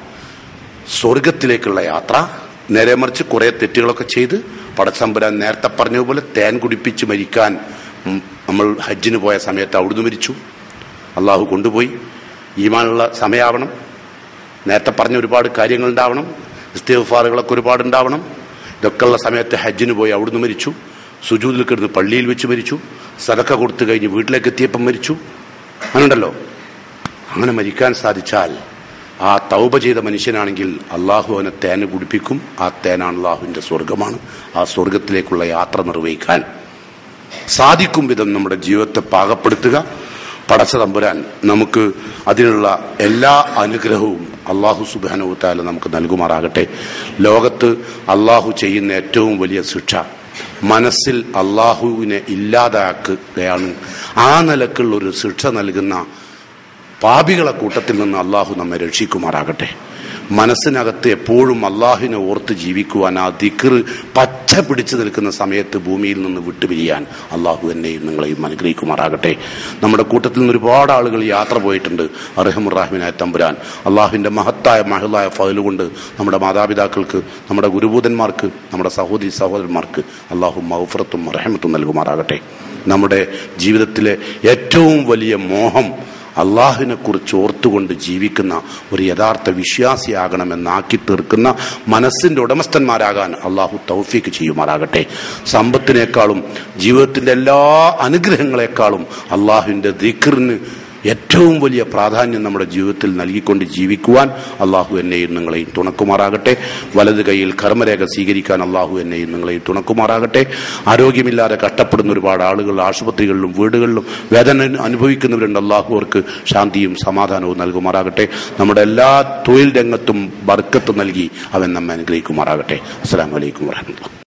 സ്വർഗത്തിലേക്കുള്ള യാത്ര നേരെ മറിച്ച് കുറെ തെറ്റുകളൊക്കെ ചെയ്ത് പടച്ചമ്പുരാൻ നേരത്തെ പറഞ്ഞതുപോലെ തേൻ കുടിപ്പിച്ച് മരിക്കാൻ ഉം, നമ്മൾ ഹജ്ജിന് പോയ സമയത്ത് അവിടുന്ന് മരിച്ചു അള്ളാഹു കൊണ്ടുപോയി ഈമാനുള്ള സമയമാവണം നേരത്തെ പറഞ്ഞ ഒരുപാട് കാര്യങ്ങൾ ഉണ്ടാവണം ഇസ്തിഫാറുകളൊക്കെ ഒരുപാട് ഉണ്ടാവണം ഇതൊക്കെ ഉള്ള സമയത്ത് ഹജ്ജിന് പോയി അവിടുന്ന് മരിച്ചു സുജൂദിൽ കിടന്ന് പള്ളിയിൽ വെച്ച് മരിച്ചു സദക്ക കൊടുത്തു കഴിഞ്ഞ് വീട്ടിലേക്ക് എത്തിയപ്പം മരിച്ചു അങ്ങനെയുണ്ടല്ലോ അങ്ങനെ മരിക്കാൻ സാധിച്ചാൽ ആ തൗബ ചെയ്ത മനുഷ്യനാണെങ്കിൽ അള്ളാഹു അവനെ തേന് കുടിപ്പിക്കും ആ തേനാണ് അള്ളാഹുവിന്റെ സ്വർഗമാണ് ആ സ്വർഗത്തിലേക്കുള്ള യാത്ര നിർവഹിക്കാൻ സാധിക്കും വിധം നമ്മുടെ ജീവിതത്തെ പാകപ്പെടുത്തുക പടച്ച തമ്പുരാൻ നമുക്ക് അതിനുള്ള എല്ലാ അനുഗ്രഹവും അള്ളാഹു സുബാനുത്താല നമുക്ക് നൽകുമാറാകട്ടെ ലോകത്ത് അള്ളാഹു ചെയ്യുന്ന ഏറ്റവും വലിയ ശിക്ഷ മനസ്സിൽ അള്ളാഹുവിനെ ഇല്ലാതാക്കുകയാണ് ആ നിലക്കുള്ള ഒരു ശിക്ഷ നൽകുന്ന പാപികളെ കൂട്ടത്തിൽ നിന്ന് അള്ളാഹു നമ്മെ രക്ഷിക്കുമാറാകട്ടെ മനസ്സിനകത്ത് എപ്പോഴും അള്ളാഹുവിനെ ഓർത്ത് ജീവിക്കുവാൻ ആ ദിക്കറ് പച്ച പിടിച്ചു നിൽക്കുന്ന സമയത്ത് ഭൂമിയിൽ നിന്ന് വിട്ടുപിരിയാൻ അള്ളാഹു എന്നെയും നിങ്ങളെയും അനുഗ്രഹിക്കുമാറാകട്ടെ നമ്മുടെ കൂട്ടത്തിൽ നിന്ന് ഒരുപാട് ആളുകൾ യാത്ര പോയിട്ടുണ്ട് അർഹമുറാഹിമിനായ തമ്പുരാൻ അള്ളാഹുവിൻ്റെ മഹത്തായ മഹലായ ഫതിലുകൊണ്ട് നമ്മുടെ മാതാപിതാക്കൾക്ക് നമ്മുടെ ഗുരുഭൂതന്മാർക്ക് നമ്മുടെ സഹോദരി സഹോദരന്മാർക്ക് അള്ളാഹു മഹഫറത്തും റഹമത്തും നൽകുമാറാകട്ടെ നമ്മുടെ ജീവിതത്തിലെ ഏറ്റവും വലിയ മോഹം അള്ളാഹുവിനെ കുറിച്ച് ഓർത്തുകൊണ്ട് ജീവിക്കുന്ന ഒരു യഥാർത്ഥ വിശ്വാസിയാകണമെന്നാക്കി തീർക്കുന്ന മനസ്സിന്റെ ഉടമസ്ഥന്മാരാകാൻ അള്ളാഹു തൗഫീക്ക് ചെയ്യുമാറാകട്ടെ സമ്പത്തിനേക്കാളും ജീവിതത്തിന്റെ എല്ലാ അനുഗ്രഹങ്ങളെക്കാളും അള്ളാഹുവിന്റെ ദിഖറിന് ഏറ്റവും വലിയ പ്രാധാന്യം നമ്മുടെ ജീവിതത്തിൽ നൽകിക്കൊണ്ട് ജീവിക്കുവാൻ അള്ളാഹു എന്നെയും നിങ്ങളെയും തുണക്കുമാറാകട്ടെ വലത് കൈയിൽ കർമ്മരേഖ സ്വീകരിക്കാൻ അള്ളാഹു എന്നെയും നിങ്ങളെയും തുണക്കുമാറാകട്ടെ ആരോഗ്യമില്ലാതെ കഷ്ടപ്പെടുന്ന ഒരുപാട് ആളുകൾ ആശുപത്രികളിലും വീടുകളിലും വേദന അനുഭവിക്കുന്നവരുണ്ട് അള്ളാഹു അവർക്ക് ശാന്തിയും സമാധാനവും നൽകുമാറാകട്ടെ നമ്മുടെ എല്ലാ തൊഴിൽ രംഗത്തും ബർക്കത്ത് നൽകി അവൻ നമ്മെ അനുഗ്രഹിക്കുമാറാകട്ടെ അസ്സാം വലൈക്കും വാഹമത്തുള്ള